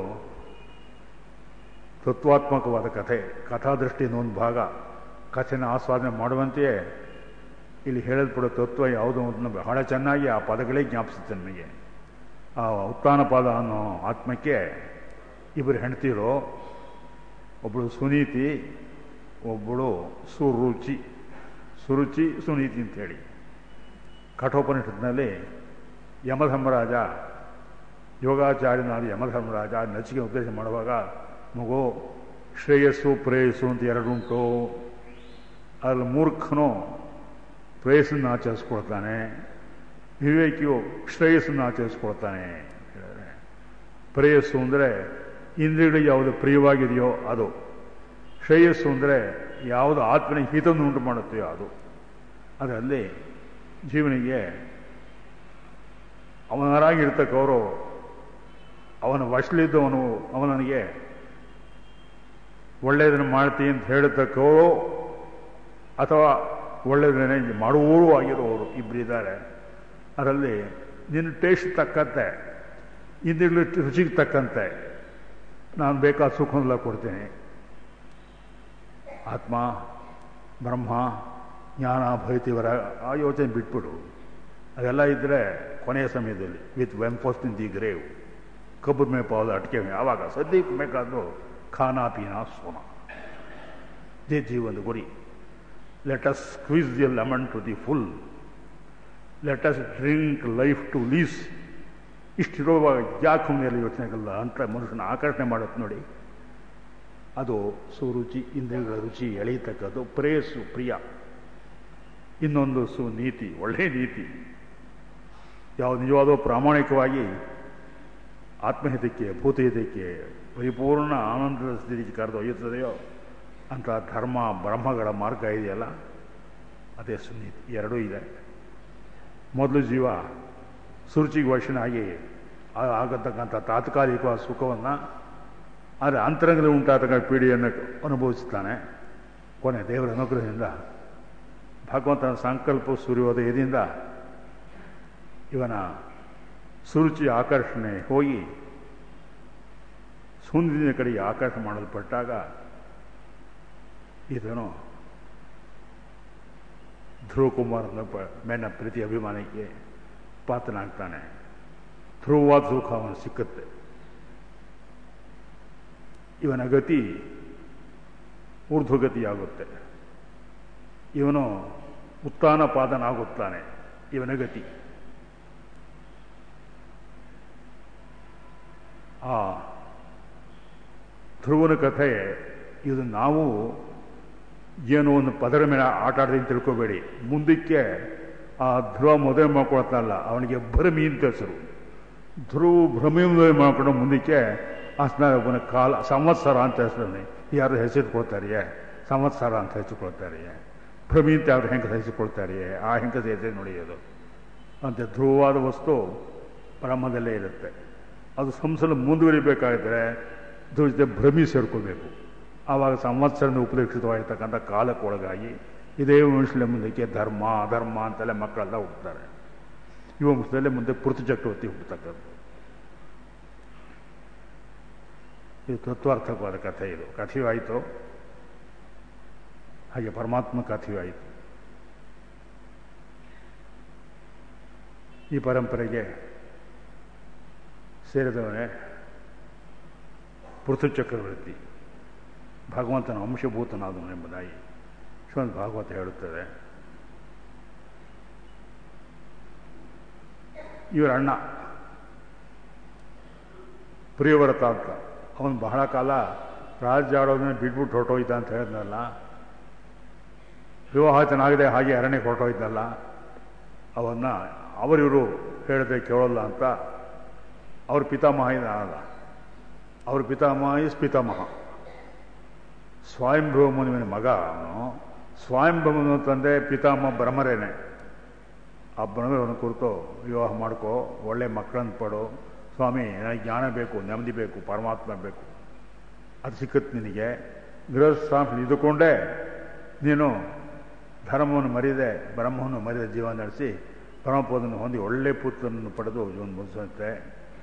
ತತ್ವಾತ್ಮಕವಾದ ಕಥೆ ಕಥಾದೃಷ್ಟಿಯಿಂದ ಒಂದು ಭಾಗ ಕಥೆನ ಆಸ್ವಾದನೆ ಮಾಡುವಂತೆಯೇ ಇಲ್ಲಿ ಹೇಳಲ್ಪಡೋ ತತ್ವ ಯಾವುದು ಅಂತ ಬಹಳ ಚೆನ್ನಾಗಿ ಆ ಪದಗಳೇ ಜ್ಞಾಪಿಸುತ್ತೆ ನನಗೆ ಆ ಉತ್ಥಾನ ಪದ ಅನ್ನೋ ಆತ್ಮಕ್ಕೆ ಇಬ್ಬರು ಹೆಂಡ್ತಿರೋ ಒಬ್ಬಳು ಸುನೀತಿ ಒಬ್ಬಳು ಸುರುಚಿ ಸುರುಚಿ ಸುನೀತಿ ಅಂತೇಳಿ ಕಠೋಪನಿಷತ್ನಲ್ಲಿ ಯಮಧರ್ಮರಾಜ ಯೋಗಾಚಾರ್ಯನಾದ ಯಮಧರ್ಮರಾಜ ನಚಿಗೆ ಉಪದೇಶ ಮಾಡುವಾಗ ಮಗು ಶ್ರೇಯಸ್ಸು ಪ್ರೇಯಸ್ಸು ಅಂತ ಎರಡುಂಟು ಅದ್ರಲ್ಲಿ ಮೂರ್ಖನು ಪ್ರೇಯಸ್ಸನ್ನು ಆಚರಿಸ್ಕೊಳ್ತಾನೆ ವಿವೇಕಿಯು ಶ್ರೇಯಸ್ಸನ್ನು ಆಚರಿಸ್ಕೊಳ್ತಾನೆ ಹೇಳಿದ್ರೆ ಪ್ರೇಯಸ್ಸು ಅಂದರೆ ಇಂದ್ರಿಯಗಳಿಗೆ ಯಾವುದು ಪ್ರಿಯವಾಗಿದೆಯೋ ಅದು ಶ್ರೇಯಸ್ಸು ಅಂದರೆ ಯಾವುದು ಆತ್ಮನಿಗೆ ಹಿತವನ್ನು ಉಂಟು ಮಾಡುತ್ತೆಯೋ ಅದು ಅದರಲ್ಲಿ ಜೀವನಿಗೆ ಅವನರಾಗಿರ್ತಕ್ಕವರು ಅವನ ವಶಲಿದ್ದವನು ಅವನಿಗೆ ಒಳ್ಳೆಯದನ್ನು ಮಾಡ್ತೀನಿ ಅಂತ ಹೇಳತಕ್ಕವರು ಅಥವಾ ಒಳ್ಳೆಯದನ್ನೇ ಮಾಡುವವರು ಆಗಿರುವವರು ಇಬ್ಬರಿದ್ದಾರೆ ಅದರಲ್ಲಿ ನಿನ್ನ ಟೇಸ್ಟ್ ತಕ್ಕಂತೆ ಇಂದಿಗಳು ರುಚಿಗೆ ತಕ್ಕಂತೆ ನಾನು ಬೇಕಾದ ಸುಖನೆಲ್ಲ ಕೊಡ್ತೀನಿ ಆತ್ಮ ಬ್ರಹ್ಮ ಜ್ಞಾನ ಭೈತಿವರ ಆ ಯೋಚನೆ ಬಿಟ್ಬಿಡು ಅದೆಲ್ಲ ಇದ್ದರೆ ಕೊನೆಯ ಸಮಯದಲ್ಲಿ with one foot in the grave ಕಬ್ಬು ಮೇಪಾದ ಅಟಿಕೆ ಮೇ ಆವಾಗ ಸದ್ಯಕ್ಕೆ ಬೇಕಾದರೂ ಖಾನಾ ಪೀನಾ ಸೋನ ಇದೇ ಜೀವನದ ಗುರಿ let us squeeze the lemon to the full let us drink life to lees ಇಷ್ಟಿರುವಾಗ ಯಾಕೆ ಸುಮ್ಮನೆ ಯೋಚನೆಗಲ್ಲ ಅಂತ ಮನುಷ್ಯನ ಆಕರ್ಷಣೆ ಮಾಡುತ್ತೆ ನೋಡಿ ಅದು ಸುರುಚಿ ಇಂದ್ರಿಯಗಳ ರುಚಿ ಎಳೆಯತಕ್ಕದ್ದು ಪ್ರೇಯಸ್ಸು ಪ್ರಿಯ ಇನ್ನೊಂದು ಸುನೀತಿ ಒಳ್ಳೆಯ ನೀತಿ ಯಾವ ನಿಜವಾದ ಪ್ರಾಮಾಣಿಕವಾಗಿ ಆತ್ಮಹಿತಕ್ಕೆ ಭೂತಹಿತಕ್ಕೆ ಪರಿಪೂರ್ಣ ಆನಂದದ ಸ್ಥಿತಿಗೆ ಕರೆದೊಯ್ಯುತ್ತದೆಯೋ ಅಂತ ಧರ್ಮ ಬ್ರಹ್ಮಗಳ ಮಾರ್ಗ ಇದೆಯಲ್ಲ ಅದೇ ಸುನೀತಿ ಎರಡೂ ಇದೆ ಮೊದಲು ಜೀವ ಸುರುಚಿಗೆ ವಶನಾಗಿ ಆಗತಕ್ಕಂಥ ತಾತ್ಕಾಲಿಕ ಸುಖವನ್ನು ಆದರೆ ಅಂತರಂಗದಲ್ಲಿ ಉಂಟಾತಕ್ಕಂಥ ಪೀಡಿಯನ್ನು ಅನುಭವಿಸುತ್ತಾನೆ ಕೊನೆ ದೇವರ ಅನುಗ್ರಹದಿಂದ ಭಗವಂತನ ಸಂಕಲ್ಪ ಸೂರ್ಯೋದಯದಿಂದ ಇವನ ಸುರುಚಿ ಆಕರ್ಷಣೆ ಹೋಗಿ ಸುಂದಿನ ಕಡೆಗೆ ಆಕರ್ಷಣೆ ಮಾಡಲ್ಪಟ್ಟಾಗ ಇದನ್ನು ಧ್ರುವ ಕುಮಾರನ ಮೇನ ಪ್ರೀತಿ ಅಭಿಮಾನಕ್ಕೆ ಪಾತ್ರನಾಗ್ತಾನೆ ಧ್ರುವವಾದ ಸುಖ ಅವನು ಸಿಕ್ಕುತ್ತೆ ಇವನ ಗತಿ ಊರ್ಧ್ವಗತಿಯಾಗುತ್ತೆ ಇವನು ಉತ್ಥಾನ ಪಾದನಾಗುತ್ತಾನೆ ಇವನ ಗತಿ ಆ ಧ್ರುವನ ಕಥೆ ಇದು ನಾವು ಏನೋ ಒಂದು ಪದರ ಮೇಲೆ ಆಟ ಆಡ್ದಂಗೆ ತಿಳ್ಕೋಬೇಡಿ ಮುಂದಕ್ಕೆ ಆ ಧ್ರುವ ಮದುವೆ ಮಾಡ್ಕೊಳ್ತಾನಲ್ಲ ಅವನಿಗೆ ಭ್ರಮಿ ಅಂತ ಹೆಸರು ಧ್ರುವ ಭ್ರಮಿ ಮದುವೆ ಮಾಡ್ಕೊಂಡು ಮುಂದಕ್ಕೆ ಅಸ್ನಾನ ಕಾಲ ಸಂವತ್ಸರ ಅಂತ ಹೆಸರನ್ನೇ ಯಾರು ಹೆಸರಿಕೊಳ್ತಾರೆಯೇ ಸಂವತ್ಸರ ಅಂತ ಹೆಸರುಕೊಳ್ತಾರೆಯೇ ಭ್ರಮಿ ಅಂತ ಯಾರು ಹೆಂಗೆ ಹೆಸರುಕೊಳ್ತಾರೆಯೇ ಆ ಹೆಂಗಸ ಹೆಸರು ನಡೆಯೋದು ಅಂತ ಧ್ರುವವಾದ ವಸ್ತು ಬ್ರಹ್ಮದಲ್ಲೇ ಇರುತ್ತೆ ಅದು ಸಂಸಲು ಮುಂದುವರಿಬೇಕಾದ್ರೆ ಧ್ರುವ ಜೊತೆ ಭ್ರಮಿ ಸೇರ್ಕೋಬೇಕು ಆವಾಗ ಸಂವತ್ಸರದ ಉಪದೇಶಿತವಾಗಿರ್ತಕ್ಕಂಥ ಕಾಲಕ್ಕೆ ಒಳಗಾಗಿ ಇದೇ ವಂಶದ ಮುಂದಕ್ಕೆ ಧರ್ಮ ಅಧರ್ಮ ಅಂತೆಲ್ಲ ಮಕ್ಕಳೆಲ್ಲ ಹುಟ್ಟುತ್ತಾರೆ ಈ ವಂಶದಲ್ಲೇ ಮುಂದೆ ಪೃಥು ಚಕ್ರವರ್ತಿ ಹುಟ್ಟತಕ್ಕದ್ದು ಇದು ತತ್ವಾರ್ಥಕವಾದ ಕಥೆ ಇದು ಕಥೆಯೂ ಆಯಿತು ಹಾಗೆ ಪರಮಾತ್ಮ ಕಥೆಯೂ ಆಯಿತು ಈ ಪರಂಪರೆಗೆ ಸೇರಿದವನೇ ಪೃಥು ಚಕ್ರವರ್ತಿ ಭಗವಂತನ ಅಂಶಭೂತನಾದವನು ಎಂಬುದಾಗಿ ಶ್ರೀಮದ್ ಭಾಗವತ ಹೇಳುತ್ತದೆ ಇವರ ಅಣ್ಣ ಪ್ರಿಯವ್ರತ ಅಂತ ಅವನು ಬಹಳ ಕಾಲ ರಾಜ್ಯ ಆಡೋದನ್ನ ಬಿಟ್ಬಿಟ್ಟು ಹೊರಟೋಯ್ತ ಅಂತ ಹೇಳಿದ್ನಲ್ಲ ವಿವಾಹ ಚೆನ್ನಾಗಿದೆ ಹಾಗೆ ಅರಣ್ಯಕ್ಕೆ ಹೊರಟೋಯ್ತಲ್ಲ ಅವನ್ನ ಅವರಿವರು ಹೇಳಿದ್ರೆ ಕೇಳೋಲ್ಲ ಅಂತ ಅವ್ರ ಪಿತಾಮಹ ಅಲ್ಲ ಅವ್ರ ಪಿತಾಮಹ ಇಸ್ ಪಿತಾಮಹ ಸ್ವಯಂಭವ ಮುನಿವಿನ ಮಗ ಅವನು ಸ್ವಯಂಭವನ ತಂದೆ ಪಿತಾಮಹ ಬ್ರಹ್ಮರೇನೆ ಆ ಬ್ರಹ್ಮರವನ ಕುರಿತು ವಿವಾಹ ಮಾಡ್ಕೋ ಒಳ್ಳೆ ಮಕ್ಕಳನ್ನು ಪಡು ಸ್ವಾಮಿ ನನಗೆ ಜ್ಞಾನ ಬೇಕು ನೆಮ್ಮದಿ ಬೇಕು ಪರಮಾತ್ಮ ಬೇಕು ಅದು ಸಿಕ್ಕತ್ತೆ ನಿನಗೆ ಗೃಹಸ್ಥಾನ ಇದ್ದುಕೊಂಡೇ ನೀನು ಧರ್ಮವನ್ನು ಮರಿದೆ ಬ್ರಹ್ಮವನ್ನು ಮರಿದ ಜೀವನ ನಡೆಸಿ ಪರಮಪದನ್ನು ಹೊಂದಿ ಒಳ್ಳೆ ಪುತ್ರನನ್ನು ಪಡೆದು ಜೀವನ ಮುಗಿಸುತ್ತೆ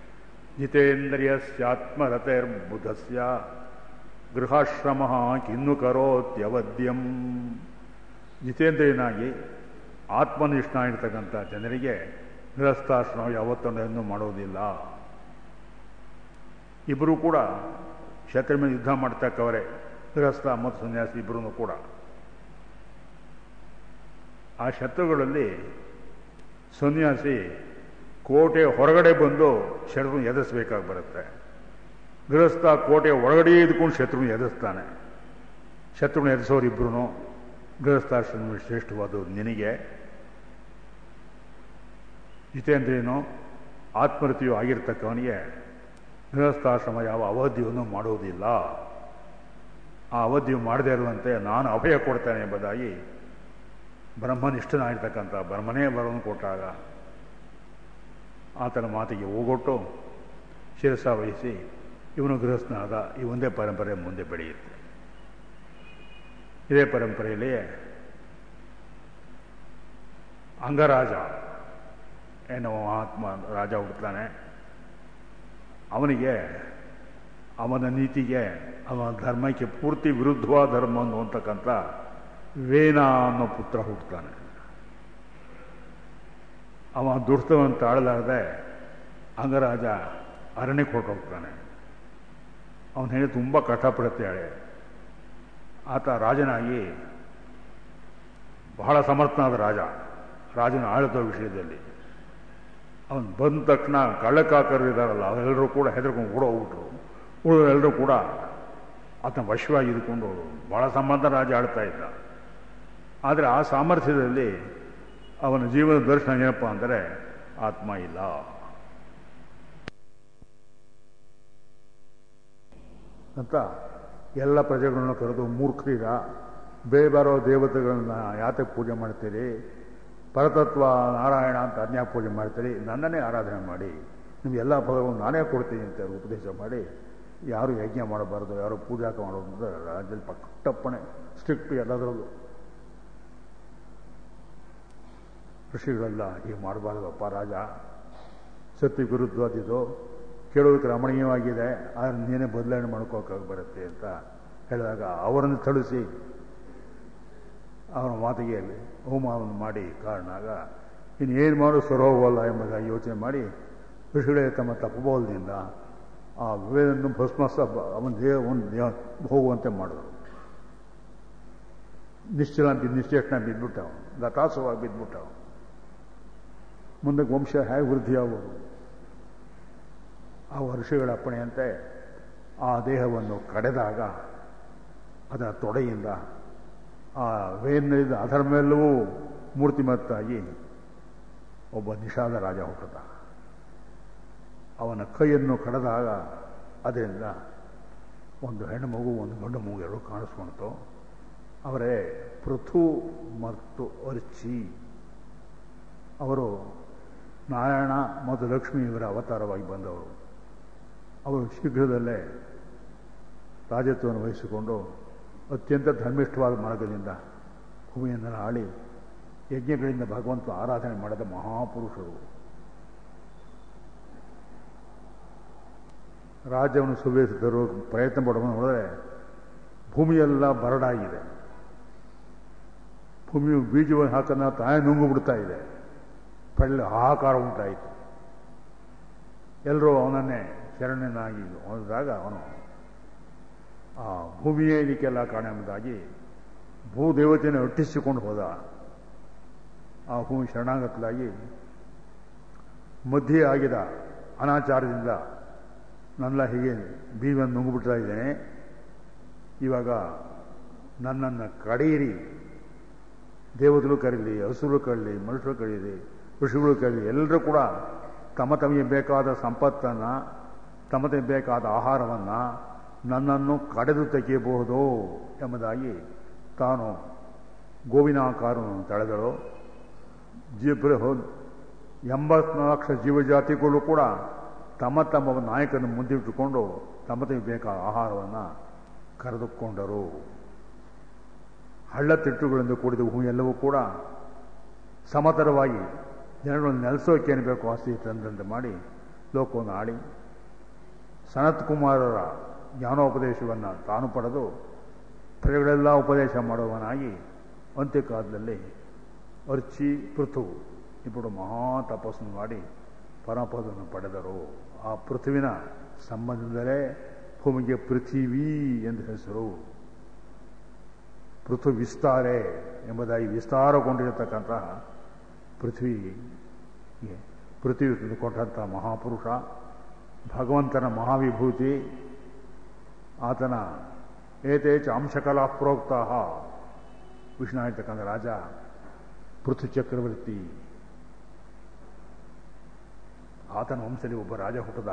ಜಿತೇಂದ್ರಿಯಸ್ಯಾತ್ಮರತೈರ್ಬುಧಸ್ಯ ಗೃಹಾಶ್ರಮ ಕಿನ್ನು ಕರೋತ್ಯವದ್ಯಂ ಜಿತೇಂದ್ರಿಯನಾಗಿ ಆತ್ಮನಿಷ್ಠನಾಗಿರ್ತಕ್ಕಂಥ ಜನರಿಗೆ ಗೃಹಸ್ಥಾಶ್ರಮ ಯಾವತ್ತೊಂದನ್ನು ಮಾಡುವುದಿಲ್ಲ ಇಬ್ಬರು ಕೂಡ ಶತ್ರು ಮೇಲೆ ಯುದ್ಧ ಮಾಡ್ತಕ್ಕವರೇ ಗೃಹಸ್ಥ ಮತ್ತು ಸನ್ಯಾಸಿ ಇಬ್ಬರೂ ಕೂಡ ಆ ಶತ್ರುಗಳಲ್ಲಿ ಸನ್ಯಾಸಿ ಕೋಟೆ ಹೊರಗಡೆ ಬಂದು ಶತ್ರುನ ಎದುರಿಸಬೇಕಾಗಿ ಬರುತ್ತೆ ಗೃಹಸ್ಥ ಕೋಟೆ ಒಳಗಡೆ ಇದ್ಕೊಂಡು ಶತ್ರುನ ಎದುರಿಸ್ತಾನೆ ಶತ್ರುನ ಎದುರಿಸೋರಿಬ್ರು ಗೃಹಸ್ಥಾಶ್ರಮ ಶ್ರೇಷ್ಠವಾದದ್ದು ನಿನಗೆ ಜಿತೇಂದ್ರಿಯನು ಆತ್ಮರತಿಯು ಆಗಿರ್ತಕ್ಕವನಿಗೆ ಗೃಹಸ್ಥಾಶ್ರಮ ಯಾವ ಅವಧಿಯನ್ನು ಮಾಡುವುದಿಲ್ಲ ಆ ಅವಧಿಯು ಮಾಡದೇ ಇರುವಂತೆ ನಾನು ಅಭಯ ಕೊಡ್ತೇನೆ ಎಂಬುದಾಗಿ ಬ್ರಹ್ಮನಿಷ್ಠನಾಗಿರ್ತಕ್ಕಂಥ ಬ್ರಹ್ಮನೇ ಬರವನ್ನು ಕೊಟ್ಟಾಗ ಆತನ ಮಾತಿಗೆ ಹೋಗೊಟ್ಟು ಶಿರಸ ವಹಿಸಿ ಇವನು ಗೃಹಸ್ಥನಾದ ಈ ಒಂದೇ ಪರಂಪರೆ ಮುಂದೆ ಬೆಳೆಯುತ್ತೆ ಇದೇ ಪರಂಪರೆಯಲ್ಲಿ ಅಂಗರಾಜ ಎನ್ನುವ ಮಹಾತ್ಮ ರಾಜ ಹುಡ್ತಾನೆ ಅವನಿಗೆ ಅವನ ನೀತಿಗೆ ಅವನ ಧರ್ಮಕ್ಕೆ ಪೂರ್ತಿ ವಿರುದ್ಧವಾದ ಧರ್ಮ ಅನ್ನುವಂತಕ್ಕಂಥ ವೇನ ಅನ್ನೋ ಪುತ್ರ ಹುಟ್ಟುತ್ತಾನೆ ಅವ ದುಷ್ಟವನ್ನು ತಾಳಲಾರದೆ ಅಂಗರಾಜ ಅರಣ್ಯಕ್ಕೆ ಹೊರಟೋಗ್ತಾನೆ ಅವನ ಹೆಣ್ಣು ತುಂಬ ಕಷ್ಟಪಡುತ್ತಾಳೆ ಆತ ರಾಜನಾಗಿ ಬಹಳ ಸಮರ್ಥನಾದ ರಾಜ ರಾಜನ ಆಳಿದ ವಿಷಯದಲ್ಲಿ ಅವನು ಬಂದ ತಕ್ಷಣ ಕಳ್ಳಕಾಕರು ಇದ್ದಾರಲ್ಲ ಅವರೆಲ್ಲರೂ ಕೂಡ ಹೆದರ್ಕೊಂಡು ಓಡೋಗ್ಬಿಟ್ರು ಉಳಿದರೆಲ್ಲರೂ ಕೂಡ ಆತನ ವಶವಾಗಿ ಇದ್ಕೊಂಡು ಬಹಳ ಸಂಬಂಧ ರಾಜ ಆಳ್ತಾ ಇದ್ದ ಆದರೆ ಆ ಸಾಮರ್ಥ್ಯದಲ್ಲಿ ಅವನ ಜೀವನ ದರ್ಶನ ಏನಪ್ಪ ಅಂದರೆ ಆತ್ಮ ಇಲ್ಲ ಅಂತ ಎಲ್ಲ ಪ್ರಜೆಗಳನ್ನು ಕರೆದು ಮೂರ್ಖರೀರ ಬೇರೆ ಬರೋ ದೇವತೆಗಳನ್ನ ಯಾತಕ್ಕೆ ಪೂಜೆ ಮಾಡ್ತೀರಿ ಪರತತ್ವ ನಾರಾಯಣ ಅಂತ ಅನ್ಯ ಪೂಜೆ ಮಾಡ್ತೀರಿ ನನ್ನನ್ನೇ ಆರಾಧನೆ ಮಾಡಿ ನಿಮಗೆಲ್ಲ ಫಲವನ್ನು ನಾನೇ ಕೊಡ್ತೀನಿ ಅಂತ ಉಪದೇಶ ಮಾಡಿ ಯಾರು ಯಜ್ಞ ಮಾಡಬಾರ್ದು ಯಾರು ಪೂಜಾಕ ಮಾಡೋದು ಅಂತ ರಾಜ್ಯದಲ್ಲಿ ಪಟ್ಟಪ್ಪಣೆ ಸ್ಟ್ರಿಕ್ಟ್ ಎಲ್ಲದರಲ್ಲೂ ಋಷಿಗಳೆಲ್ಲ ಹೀಗೆ ಮಾಡಬಾರ್ದಪ್ಪ ರಾಜ ಸತ್ಯ ವಿರುದ್ಧವಾದಿದ್ದು ಕೇಳೋದಕ್ಕೆ ರಮಣೀಯವಾಗಿದೆ ಆದರೆ ನೀನೇ ಬದಲಾವಣೆ ಮಾಡ್ಕೋಕ್ಕಾಗಿ ಬರುತ್ತೆ ಅಂತ ಹೇಳಿದಾಗ ಅವರನ್ನು ಥಳಿಸಿ ಅವನ ಮಾತಿಗೆ ಹೋಮವನ್ನು ಮಾಡಿ ಕಾರಣಾಗ ಇನ್ನೇನು ಮಾಡೋ ಸರೋಗಲ್ಲ ಎಂಬುದಾಗಿ ಯೋಚನೆ ಮಾಡಿ ಋಷಿಗಳೇ ತಮ್ಮ ತಪ್ಪಬೋಲದಿಂದ ಆ ವೇದನ್ನು ಭಸ್ಮಸ ಅವನ ದೇಹ ಒಂದು ದೇಹ ಹೋಗುವಂತೆ ಮಾಡಿದ್ರು ನಿಶ್ಚಲ ಬಿದ್ದು ನಿಶ್ಚೇಷಣ ಬಿದ್ದುಬಿಟ್ಟವು ಗತಾಸವಾಗಿ ಬಿದ್ದುಬಿಟ್ಟವು ಮುಂದೆ ವಂಶ ಹೇಗೆ ವೃದ್ಧಿಯಾಗುವುದು ಆ ಋಷಿಗಳ ಅಪ್ಪಣೆಯಂತೆ ಆ ದೇಹವನ್ನು ಕಡೆದಾಗ ಅದರ ತೊಡೆಯಿಂದ ಆ ವೇದಿನಿಂದ ಅದರ ಮೇಲೂ ಮೂರ್ತಿಮತ್ತಾಗಿ ಒಬ್ಬ ನಿಷಾದ ರಾಜ ಹುಟ್ಟುತ್ತ ಅವನ ಕೈಯನ್ನು ಕಡೆದಾಗ ಅದರಿಂದ ಒಂದು ಹೆಣ್ಣು ಮಗು ಒಂದು ಗಂಡು ಮಗು ಎರಡು ಕಾಣಿಸ್ಕೊಳ್ತು ಅವರೇ ಪೃಥು ಮತ್ತು ಅರ್ಚಿ ಅವರು ನಾರಾಯಣ ಮತ್ತು ಲಕ್ಷ್ಮಿ ಇವರ ಅವತಾರವಾಗಿ ಬಂದವರು ಅವರು ಶೀಘ್ರದಲ್ಲೇ ರಾಜತ್ವವನ್ನು ವಹಿಸಿಕೊಂಡು ಅತ್ಯಂತ ಧರ್ಮಿಷ್ಠವಾದ ಮಾರ್ಗದಿಂದ ಭೂಮಿಯನ್ನು ಆಳಿ ಯಜ್ಞಗಳಿಂದ ಭಗವಂತ ಆರಾಧನೆ ಮಾಡಿದ ಮಹಾಪುರುಷರು ರಾಜ್ಯವನ್ನು ಸುವ್ಯವಸ್ಥಿತರು ಪ್ರಯತ್ನ ಪಡುವ ನೋಡಿದ್ರೆ ಭೂಮಿಯೆಲ್ಲ ಬರಡಾಗಿದೆ ಭೂಮಿಯು ಬೀಜವನ್ನು ಹಾಕನ್ನ ತಾನೇ ನುಂಗು ಬಿಡ್ತಾ ಇದೆ ಪಳ್ಳಿ ಹಾಹಾಕಾರ ಉಂಟಾಯಿತು ಎಲ್ಲರೂ ಅವನನ್ನೇ ಶರಣನಾಗಿ ಹೋದಾಗ ಅವನು ಆ ಭೂಮಿಯೇ ಇದಕ್ಕೆಲ್ಲ ಕಾರಣ ಎಂಬುದಾಗಿ ಭೂದೇವತೆಯನ್ನು ಒಟ್ಟಿಸಿಕೊಂಡು ಹೋದ ಆ ಭೂಮಿ ಶರಣಾಗತಲಾಗಿ ಮಧ್ಯೆ ಆಗಿದ ಅನಾಚಾರದಿಂದ ನನ್ನೆಲ್ಲ ಹೀಗೆ ಬೀಜವನ್ನು ನುಂಗುಬಿಡ್ತಾ ಇದ್ದೇನೆ ಇವಾಗ ನನ್ನನ್ನು ಕಡೆಯಿರಿ ದೇವತೆಗಳು ಕರೀಲಿ ಹಸುರು ಕರೀಲಿ ಮನುಷ್ಯರು ಕರೀಲಿ ಋಷಿಗಳು ಕರೀಲಿ ಎಲ್ಲರೂ ಕೂಡ ತಮ್ಮ ತಮಗೆ ಬೇಕಾದ ಸಂಪತ್ತನ್ನು ತಮ್ಮ ತಮಗೆ ಬೇಕಾದ ಆಹಾರವನ್ನು ನನ್ನನ್ನು ಕಡೆದು ತೆಗೆಯಬಹುದು ಎಂಬುದಾಗಿ ತಾನು ಗೋವಿನಾಕಾರವನ್ನು ತಳೆದಳು ಜೀವ ಎಂಬತ್ನಾಲ್ಕು ಲಕ್ಷ ಜೀವಜಾತಿಗಳು ಕೂಡ ತಮ್ಮ ತಮ್ಮ ನಾಯಕನ ಮುಂದಿಟ್ಟುಕೊಂಡು ತಮ್ಮ ತಮಗೆ ಬೇಕಾದ ಆಹಾರವನ್ನು ಕರೆದುಕೊಂಡರು ಹಳ್ಳತಿಟ್ಟುಗಳಿಂದ ಕೂಡಿದ ಭೂಮಿ ಎಲ್ಲವೂ ಕೂಡ ಸಮತರವಾಗಿ ಜನಗಳನ್ನು ನೆಲೆಸೋಕೆ ಏನು ಬೇಕು ಆಸ್ತಿ ತಂದಂತೆ ಮಾಡಿ ಲೋಕವನ್ನು ಆಳಿ ಸನತ್ ಕುಮಾರರ ಜ್ಞಾನೋಪದೇಶವನ್ನು ತಾನು ಪಡೆದು ಪ್ರಜೆಗಳೆಲ್ಲ ಉಪದೇಶ ಮಾಡುವವನಾಗಿ ಅಂತ್ಯಕಾಲದಲ್ಲಿ ಅರ್ಚಿ ಪೃಥು ಇಬ್ಬರು ಮಹಾ ತಪಸ್ಸನ್ನು ಮಾಡಿ ಪರಮಪದವನ್ನು ಪಡೆದರು ಆ ಪೃಥುವಿನ ಸಂಬಂಧದಲ್ಲೇ ಭೂಮಿಗೆ ಪೃಥಿವಿ ಎಂದು ಹೆಸರು ಪೃಥು ವಿಸ್ತಾರೆ ಎಂಬುದಾಗಿ ವಿಸ್ತಾರಗೊಂಡಿರತಕ್ಕಂತಹ ಪೃಥ್ವಿಗೆ ಪೃಥ್ವಿ ತಂದುಕೊಂಡಂತಹ ಮಹಾಪುರುಷ ಭಗವಂತನ ಮಹಾವಿಭೂತಿ ಆತನ ಏತೇ ಚಾಂಶಕಲಾ ಪ್ರೋಕ್ತ ವಿಷ್ಣಾಗಿರ್ತಕ್ಕಂಥ ರಾಜ ಪೃಥು ಚಕ್ರವರ್ತಿ ಆತನ ವಂಶದಲ್ಲಿ ಒಬ್ಬ ರಾಜ ಹುಟ್ಟದ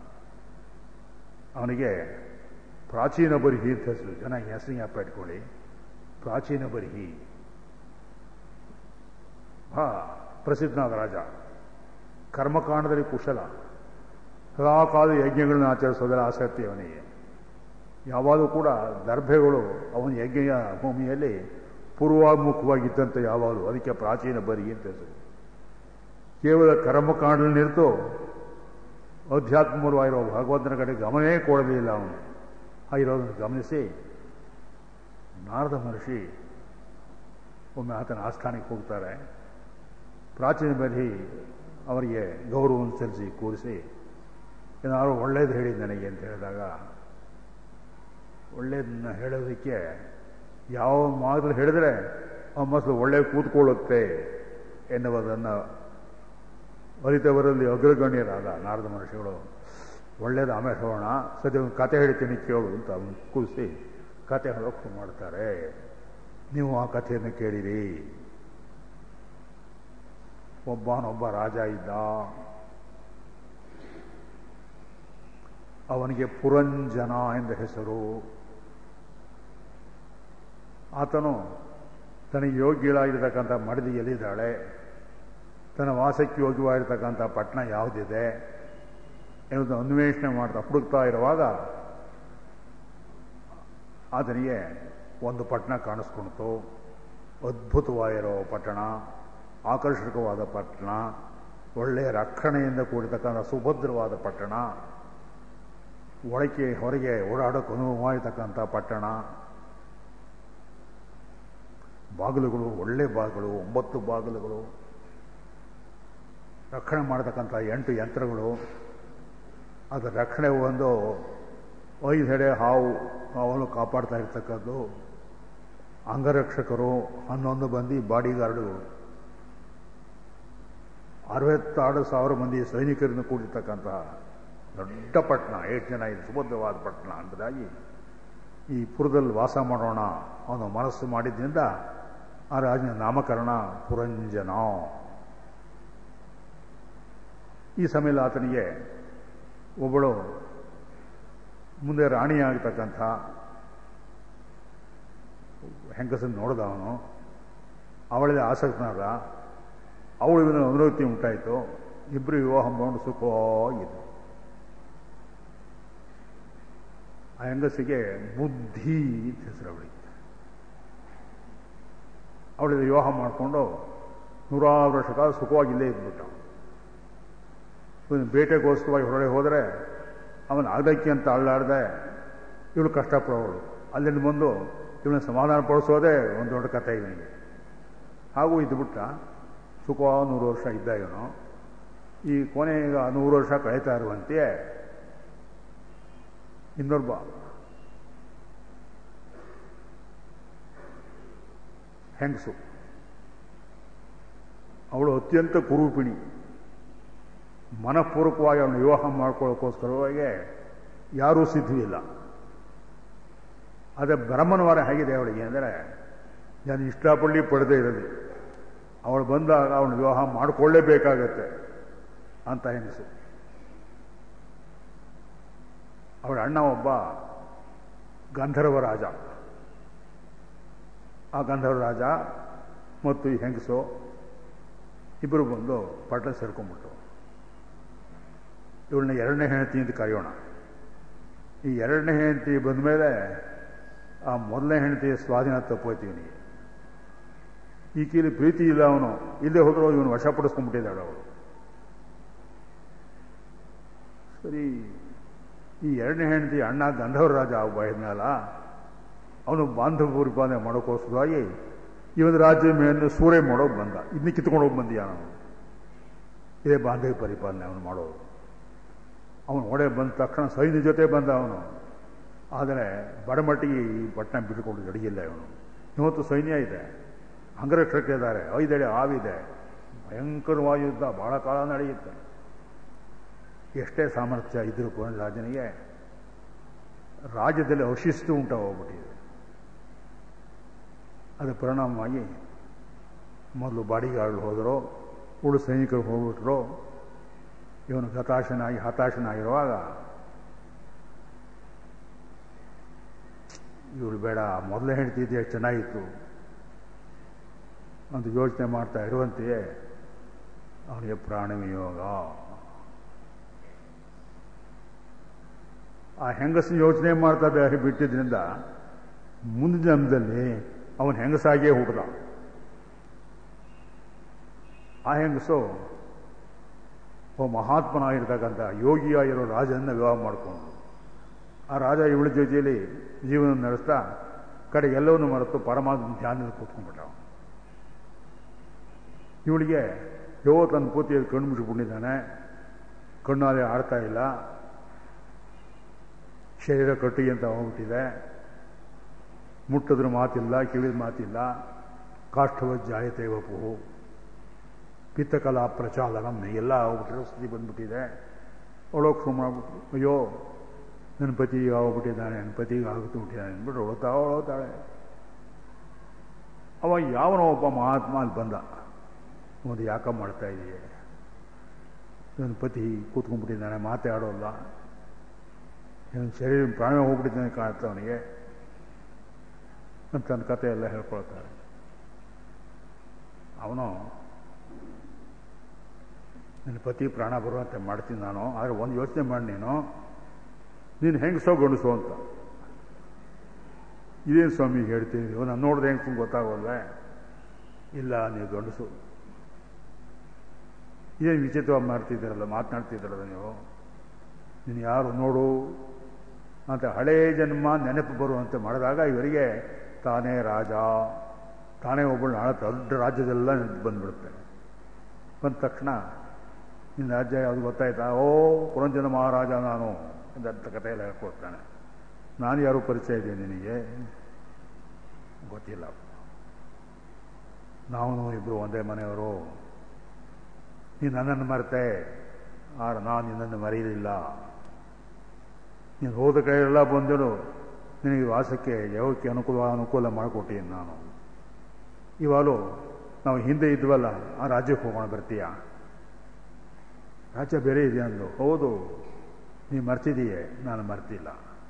ಅವನಿಗೆ ಪ್ರಾಚೀನ ಬರಿಹಿ ಅಂತ ಹೆಸರು ಜನ ಹೆಸರು ಜ್ಞಾಪ ಇಟ್ಕೊಳ್ಳಿ ಪ್ರಾಚೀನ ಬರಿಹಿ ಹಾ ಪ್ರಸಿದ್ಧನಾದ ರಾಜ ಕರ್ಮಕಾಂಡದಲ್ಲಿ ಕುಶಲ ಸದಾಕಾಲ ಯಜ್ಞಗಳನ್ನು ಆಚರಿಸೋದರ ಆಸಕ್ತಿ ಅವನಿಗೆ ಯಾವಾಗಲೂ ಕೂಡ ದರ್ಭೆಗಳು ಅವನ ಯಜ್ಞೆಯ ಭೂಮಿಯಲ್ಲಿ ಪೂರ್ವಾಮುಖವಾಗಿದ್ದಂತೆ ಯಾವಾಗಲೂ ಅದಕ್ಕೆ ಪ್ರಾಚೀನ ಬರಿ ಅಂತ ಹೆಸರು ಕೇವಲ ಕರ್ಮಕಾಂಡ ನಿಂತು ಅಧ್ಯಾತ್ಮವಾಗಿರೋ ಭಗವಂತನ ಕಡೆ ಗಮನವೇ ಕೊಡಲಿಲ್ಲ ಅವನು ಆಗಿರೋದನ್ನು ಗಮನಿಸಿ ನಾರದ ಮಹರ್ಷಿ ಒಮ್ಮೆ ಆತನ ಆಸ್ಥಾನಕ್ಕೆ ಹೋಗ್ತಾರೆ ಪ್ರಾಚೀನ ಬರಿ ಅವರಿಗೆ ಗೌರವವನ್ನು ಸಲ್ಲಿಸಿ ಕೂರಿಸಿ ಏನಾದ್ರು ಒಳ್ಳೇದು ಹೇಳಿ ನನಗೆ ಅಂತ ಹೇಳಿದಾಗ ಒಳ್ಳೇದನ್ನ ಹೇಳೋದಕ್ಕೆ ಯಾವ ಮಾತು ಹೇಳಿದ್ರೆ ಆ ಮಸಲು ಒಳ್ಳೆ ಕೂತ್ಕೊಳ್ಳುತ್ತೆ ಎನ್ನುವುದನ್ನು ಅರಿತವರಲ್ಲಿ ಅಗ್ರಗಣ್ಯರಾದ ನಾರದ ಮಹರ್ಷಿಗಳು ಒಳ್ಳೇದು ಆಮೇಲೆ ಹೇಳೋಣ ಸದ್ಯ ಒಂದು ಕತೆ ಹೇಳ್ತೀನಿ ಕೇಳು ಅಂತ ಅವನು ಕೂರಿಸಿ ಕತೆ ಹೇಳೋಕೆ ಮಾಡ್ತಾರೆ ನೀವು ಆ ಕಥೆಯನ್ನು ಕೇಳಿರಿ ಒಬ್ಬನೊಬ್ಬ ರಾಜ ಇದ್ದ ಅವನಿಗೆ ಪುರಂಜನ ಎಂದ ಹೆಸರು ಆತನು ತನಗೆ ಯೋಗ್ಯಳಾಗಿರ್ತಕ್ಕಂಥ ಮಡದಿ ಎಲ್ಲಿದ್ದಾಳೆ ತನ್ನ ವಾಸಕ್ಕೆ ಯೋಗ್ಯವಾಗಿರ್ತಕ್ಕಂಥ ಪಟ್ಟಣ ಯಾವುದಿದೆ ಎನ್ನುವುದು ಅನ್ವೇಷಣೆ ಮಾಡ್ತಾ ಹುಡುಕ್ತಾ ಇರುವಾಗ ಆತನಿಗೆ ಒಂದು ಪಟ್ಟಣ ಕಾಣಿಸ್ಕೊಳ್ತು ಅದ್ಭುತವಾಗಿರೋ ಪಟ್ಟಣ ಆಕರ್ಷಕವಾದ ಪಟ್ಟಣ ಒಳ್ಳೆಯ ರಕ್ಷಣೆಯಿಂದ ಕೂಡಿರ್ತಕ್ಕಂಥ ಸುಭದ್ರವಾದ ಪಟ್ಟಣ ಒಳಗೆ ಹೊರಗೆ ಓಡಾಡೋಕೆ ಅನುಭವವಾಗಿರ್ತಕ್ಕಂಥ ಪಟ್ಟಣ ಬಾಗಿಲುಗಳು ಒಳ್ಳೆ ಬಾಗಿಲು ಒಂಬತ್ತು ಬಾಗಿಲುಗಳು ರಕ್ಷಣೆ ಮಾಡತಕ್ಕಂಥ ಎಂಟು ಯಂತ್ರಗಳು ಅದರ ರಕ್ಷಣೆ ಒಂದು ಐದು ಹೆಡೆ ಹಾವು ಹಾವಲು ಕಾಪಾಡ್ತಾ ಇರ್ತಕ್ಕದ್ದು ಅಂಗರಕ್ಷಕರು ಹನ್ನೊಂದು ಮಂದಿ ಬಾಡಿ ಗಾರ್ಡುಗಳು ಅರವತ್ತಾರು ಸಾವಿರ ಮಂದಿ ಸೈನಿಕರಿಂದ ಕೂಡಿರ್ತಕ್ಕಂತಹ ದೊಡ್ಡ ಪಟ್ಟಣ ಏಳು ಜನ ಇದು ಸುಭದ್ರವಾದ ಪಟ್ಟಣ ಅಂತಾಗಿ ಈ ಪುರದಲ್ಲಿ ವಾಸ ಮಾಡೋಣ ಅವನು ಮನಸ್ಸು ಮಾಡಿದ್ರಿಂದ ಆ ರಾಜನ ನಾಮಕರಣ ಪುರಂಜನ ಈ ಸಮಯದಲ್ಲಿ ಆತನಿಗೆ ಒಬ್ಬಳು ಮುಂದೆ ರಾಣಿಯಾಗತಕ್ಕಂಥ ಹೆಂಗಸನ್ನು ನೋಡಿದ ಅವನು ಅವಳದೇ ಆಸಕ್ತನಾದ ಅವಳು ಇವನ ಅನುರಕ್ತಿ ಉಂಟಾಯಿತು ಇಬ್ಬರು ವಿವಾಹ ಮಾಡಿ ಸುಖವಾಗಿದ್ದು ಆ ಹೆಂಗಸಿಗೆ ಬುದ್ಧಿ ಅಂತ ಹೆಸರು ಅವಳಿಗೆ ಅವಳಿಗೆ ವಿವಾಹ ಮಾಡಿಕೊಂಡು ನೂರಾರು ವರ್ಷ ಕಾಲ ಸುಖವಾಗಿ ಇಲ್ಲೇ ಇದ್ಬಿಟ್ಟ ಇವನು ಬೇಟೆಗೋಸ್ಕರವಾಗಿ ಹೊರಗೆ ಹೋದರೆ ಅವನು ಆಗಕ್ಕೆ ಅಂತ ಅಳ್ಳಾಡ್ದೆ ಇವಳು ಕಷ್ಟಪಡೋಳು ಅಲ್ಲಿಂದ ಬಂದು ಇವಳನ್ನ ಸಮಾಧಾನ ಪಡಿಸೋದೇ ಒಂದು ದೊಡ್ಡ ಕಥೆ ಇವನಿಗೆ ಹಾಗೂ ಇದ್ಬಿಟ್ಟ ಸುಖ ನೂರು ವರ್ಷ ಇದ್ದ ಇವನು ಈ ಕೊನೆಗ ನೂರು ವರ್ಷ ಕಳೀತಾ ಇರುವಂತೆ ಇನ್ನೊಬ್ಬ ಹೆಂಗಸು ಅವಳು ಅತ್ಯಂತ ಕುರೂಪಿಣಿ ಮನಪೂರ್ವಕವಾಗಿ ಅವನು ವಿವಾಹ ಮಾಡ್ಕೊಳ್ಳೋಕ್ಕೋಸ್ಕರವಾಗಿ ಯಾರೂ ಸಿದ್ಧವಿಲ್ಲ ಅದೇ ಬ್ರಹ್ಮನವಾರ ಹೇಗಿದೆ ಅವಳಿಗೆ ಅಂದರೆ ನಾನು ಇಷ್ಟಪಡಲಿ ಪಡೆದೇ ಇರಲಿ ಅವಳು ಬಂದಾಗ ಅವನು ವಿವಾಹ ಮಾಡಿಕೊಳ್ಳೇಬೇಕಾಗತ್ತೆ ಅಂತ ಹೆಂಗಸು ಅವಳ ಅಣ್ಣ ಒಬ್ಬ ಗಂಧರ್ವ ರಾಜ ಆ ಗಂಧರ್ವ ರಾಜ ಮತ್ತು ಈ ಹೆಂಗಸು ಇಬ್ಬರು ಬಂದು ಪಟ್ಟ ಸೇರ್ಕೊಂಡ್ಬಿಟ್ಟು ಇವಳನ್ನ ಎರಡನೇ ಹೆಂಡತಿ ಅಂತ ಕರೆಯೋಣ ಈ ಎರಡನೇ ಹೆಂಡತಿ ಬಂದ ಮೇಲೆ ಆ ಮೊದಲನೇ ಹೆಂಡತಿಯ ಸ್ವಾಧೀನ ತಪ್ಪೋಯ್ತು ಇವನಿಗೆ ಈಕೆಯಲ್ಲಿ ಪ್ರೀತಿ ಇಲ್ಲ ಅವನು ಇಲ್ಲೇ ಹೋದ್ರು ಇವನು ವಶಪಡಿಸ್ಕೊಂಡ್ಬಿಟ್ಟಿದ್ದಾಳೆ ಅವಳು ಸರಿ ಈ ಎರಡನೇ ಹೆಂಡತಿ ಅಣ್ಣ ಗಂಧರ್ವ ರಾಜ ಒಬ್ಬ ಇದ್ನಲ್ಲ ಅವನು ಬಾಂಧವ ಪರಿಪಾಲನೆ ಮಾಡೋಕ್ಕೋಸ್ಕರವಾಗಿ ಇವನ ರಾಜ್ಯ ಮೇಯನ್ನು ಸೂರೆ ಮಾಡೋಕೆ ಬಂದ ಇದನ್ನ ಕಿತ್ಕೊಂಡು ಹೋಗಿ ಬಂದಿಯ ಅವನು ಇದೇ ಬಾಂಧವ್ಯ ಪರಿಪಾಲನೆ ಅವನು ಮಾಡೋದು ಅವನು ಒಡೆ ಬಂದ ತಕ್ಷಣ ಸೈನ್ಯ ಜೊತೆ ಬಂದ ಅವನು ಆದರೆ ಬಡಮಟ್ಟಿಗೆ ಈ ಪಟ್ಟಣ ಬಿಟ್ಟುಕೊಂಡು ಗಡಿಯಿಲ್ಲ ಇವನು ಇವತ್ತು ಸೈನ್ಯ ಇದೆ ಅಂಗರಕ್ಷಕರಿದ್ದಾರೆ ಐದೆಡೆ ಆವಿದೆ ಭಯಂಕರವಾದ ಯುದ್ಧ ಬಹಳ ಕಾಲ ನಡೆಯುತ್ತೆ ಎಷ್ಟೇ ಸಾಮರ್ಥ್ಯ ಇದ್ರೂ ಕೂಡ ರಾಜನಿಗೆ ರಾಜ್ಯದಲ್ಲಿ ಅವಶಿಸ್ತು ಉಂಟ ಹೋಗ್ಬಿಟ್ಟಿದೆ ಅದರ ಪರಿಣಾಮವಾಗಿ ಮೊದಲು ಬಾಡಿಗಾರರು ಹೋದರು ಉಳು ಸೈನಿಕರು ಹೋಗ್ಬಿಟ್ರು ಇವನು ಹತಾಶನಾಗಿ ಹತಾಶನಾಗಿರುವಾಗ ಇವಳು ಬೇಡ ಮೊದಲೇ ಹೇಳ್ತಿದ್ದೆ ಚೆನ್ನಾಗಿತ್ತು ಅಂತ ಯೋಚನೆ ಮಾಡ್ತಾ ಇರುವಂತೆಯೇ ಅವನಿಗೆ ಪ್ರಾಣವಿಯೋಗ ಆ ಹೆಂಗಸು ಯೋಚನೆ ಮಾಡ್ತಾ ಬಿಟ್ಟಿದ್ರಿಂದ ಮುಂದಿನ ಜನ್ಮದಲ್ಲಿ ಅವನು ಹೆಂಗಸಾಗಿಯೇ ಹುಟ್ಟಿದ ಆ ಹೆಂಗಸು ಒಬ್ಬ ಮಹಾತ್ಮನಾಗಿರ್ತಕ್ಕಂಥ ಯೋಗಿಯಾಗಿರೋ ರಾಜನನ್ನ ವಿವಾಹ ಮಾಡಿಕೊಂಡು ಆ ರಾಜ ಇವಳ ಜೊತೆಯಲ್ಲಿ ಜೀವನ ನಡೆಸ್ತಾ ಕಡೆಗೆ ಎಲ್ಲವನ್ನೂ ಮರೆತು ಪರಮಾತ್ಮ ಧ್ಯಾನದಲ್ಲಿ ಕೂತ್ಕೊಂಡ್ಬಿಟ್ಟ ಇವಳಿಗೆ ಯೋ ತನ್ನ ಪೂತಿಯಲ್ಲಿ ಕಣ್ಣು ಮುಚ್ಚಿಬಿಟ್ಟಿದ್ದಾನೆ ಕಣ್ಣಾಲೆ ಆಡ್ತಾ ಇಲ್ಲ ಶರೀರ ಕಟ್ಟಿ ಅಂತ ಹೋಗ್ಬಿಟ್ಟಿದೆ ಮುಟ್ಟಿದ್ರೆ ಮಾತಿಲ್ಲ ಕಿಳಿದ ಮಾತಿಲ್ಲ ಕಾಷ್ಠವಜ್ಜಾಯತೆ ವಪುಹು ಪಿತ್ತಕಲಾ ಪ್ರಚಾಲನಂ ಎಲ್ಲ ಹೋಗ್ಬಿಟ್ಟಿರೋ ಸ್ಥಿತಿ ಬಂದ್ಬಿಟ್ಟಿದೆ ಒಳಗೆ ಸುಮ್ಮನಾಗ್ಬಿಟ್ಟು ಅಯ್ಯೋ ನನ್ನ ಪತಿ ಆಗ್ಬಿಟ್ಟಿದ್ದಾನೆ ನನ್ನ ಪತಿಗೆ ಆಗುತ್ತೆ ಬಿಟ್ಟಿದ್ದಾನೆ ಅಂದ್ಬಿಟ್ಟು ಒಳತಾ ಒಳತಾಳೆ ಅವ ಯಾವನೋ ಒಬ್ಬ ಮಹಾತ್ಮ ಅಲ್ಲಿ ಬಂದ ಒಂದು ಯಾಕ ಮಾಡ್ತಾ ಇದೆಯೇ ನನ್ನ ಪತಿ ಕೂತ್ಕೊಂಡ್ಬಿಟ್ಟಿದ್ದಾನೆ ಮಾತೇ ಆಡೋಲ್ಲ ನನ್ನ ಶರೀರ ಪ್ರಾಣ ಹೋಗ್ಬಿಟ್ಟಿದ್ದಾನೆ ಕಾಣ್ತಾ ಅವನಿಗೆ ಅಂತ ತನ್ನ ಕತೆ ಎಲ್ಲ ಹೇಳ್ಕೊಳ್ತಾರೆ ಅವನು ನನ್ನ ಪತಿ ಪ್ರಾಣ ಬರುವಂತೆ ಮಾಡ್ತೀನಿ ನಾನು ಆದರೆ ಒಂದು ಯೋಚನೆ ಮಾಡಿ ನೀನು ನೀನು ಹೆಂಗಸೋ ಗಂಡಸೋ ಅಂತ ಇದೇನು ಸ್ವಾಮಿ ಹೇಳ್ತೀನಿ ನೀವು ನಾನು ನೋಡಿದೆ ಹೆಂಗೆ ಗೊತ್ತಾಗೋಲ್ವೇ ಇಲ್ಲ ನೀವು ಗಂಡಸು ಇದೇನು ವಿಚಿತ್ರವಾಗಿ ಮಾಡ್ತಿದ್ದೀರಲ್ಲ ಮಾತನಾಡ್ತಿದ್ದೀರಲ್ಲ ನೀವು ನೀನು ಯಾರು ನೋಡು ಅಂತ ಹಳೇ ಜನ್ಮ ನೆನಪು ಬರುವಂತೆ ಮಾಡಿದಾಗ ಇವರಿಗೆ ತಾನೇ ರಾಜ ತಾನೇ ಒಬ್ಬಳು ನಾಳೆ ದೊಡ್ಡ ರಾಜ್ಯದೆಲ್ಲ ನೆನಪು ಬಂದ್ಬಿಡುತ್ತೆ ಬಂದ ತಕ್ಷಣ ನಿನ್ನ ರಾಜ್ಯ ಯಾವುದು ಗೊತ್ತಾಯ್ತಾ ಓ ಪುರಂಜನ ಮಹಾರಾಜ ನಾನು ಅಂತ ಕಥೆಯೆಲ್ಲ ಹೇಳ್ಕೊಡ್ತಾನೆ ನಾನು ಯಾರು ಪರಿಚಯ ಇದೆ ನಿನಗೆ ಗೊತ್ತಿಲ್ಲ ನಾವು ಇಬ್ಬರು ಒಂದೇ ಮನೆಯವರು ನೀನು ನನ್ನನ್ನು ಮರೆತೆ ಆದ್ರೆ ನಾನು ನಿನ್ನನ್ನು ಮರೆಯಲಿಲ್ಲ ನೀನು ಹೋದ ಕಡೆಯೆಲ್ಲ ಬಂದಳು ನಿನಗೆ ವಾಸಕ್ಕೆ ಯಾವಕ್ಕೆ ಅನುಕೂಲ ಅನುಕೂಲ ಮಾಡಿಕೊಟ್ಟಿದ್ದೀನಿ ನಾನು ಇವಾಗಲೂ ನಾವು ಹಿಂದೆ ಇದ್ವಲ್ಲ ಆ ರಾಜ್ಯಕ್ಕೆ ಹೋಗೋಣ ಬರ್ತೀಯಾ ರಾಜ್ಯ ಬೇರೆ ಇದೆಯಾ ಅಂದು ಹೌದು ನೀ ಮರ್ತಿದೀಯೇ ನಾನು ಮರ್ತಿಲ್ಲ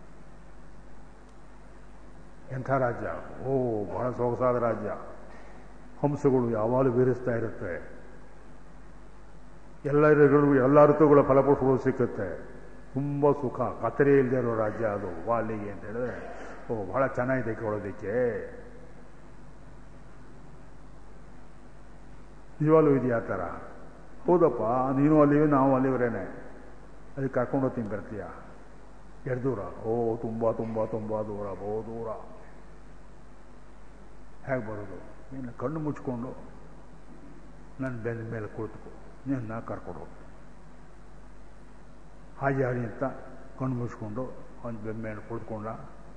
ಎಂಥ ರಾಜ್ಯ ಓ ಬಹಳ ಸೊಗಸಾದ ರಾಜ್ಯ ಹಂಸಗಳು ಯಾವಾಗಲೂ ಬೀರಿಸ್ತಾ ಇರುತ್ತೆ ಎಲ್ಲ ಎಲ್ಲ ಋತುಗಳ ಫಲಪುಷ್ಪಗಳು ಸಿಕ್ಕುತ್ತೆ ತುಂಬ ಸುಖ ಕತ್ತರಿ ಇಲ್ಲದೆ ಇರೋ ರಾಜ್ಯ ಅದು ವಾಲಿಗೆ ಅಂತ ಹೇಳಿದ್ರೆ ಓ ಬಹಳ ಚೆನ್ನಾಗಿದೆ ಕೇಳೋದಕ್ಕೆ ನಿಜವಾಗ್ಲೂ ಇದೆಯಾ ಥರ ಹೌದಪ್ಪ ನೀನು ಅಲ್ಲಿವೆ ನಾವು ಅಲ್ಲಿವರೇನೆ ಅದಕ್ಕೆ ಕರ್ಕೊಂಡು ಹೋಗ್ತೀನಿ ಬರ್ತೀಯ ಎಷ್ಟು ದೂರ ಓ ತುಂಬ ತುಂಬ ತುಂಬ ದೂರ ಬಹು ದೂರ ಹೇಗೆ ಬರೋದು ನೀನು ಕಣ್ಣು ಮುಚ್ಕೊಂಡು ನನ್ನ ಬೆನ್ನ ಮೇಲೆ ಕುಳಿತುಕೋ ನಿನ್ನ ಕರ್ಕೊಂಡು ಹೋಗ್ತೀನಿ ಹಾಗೆ ಹಾಗೆ ಅಂತ ಕಣ್ಣು ಮುಚ್ಕೊಂಡು ಒಂದು ಬೆನ್ನ ಮೇಲೆ ಕುಳಿತುಕೊಂಡ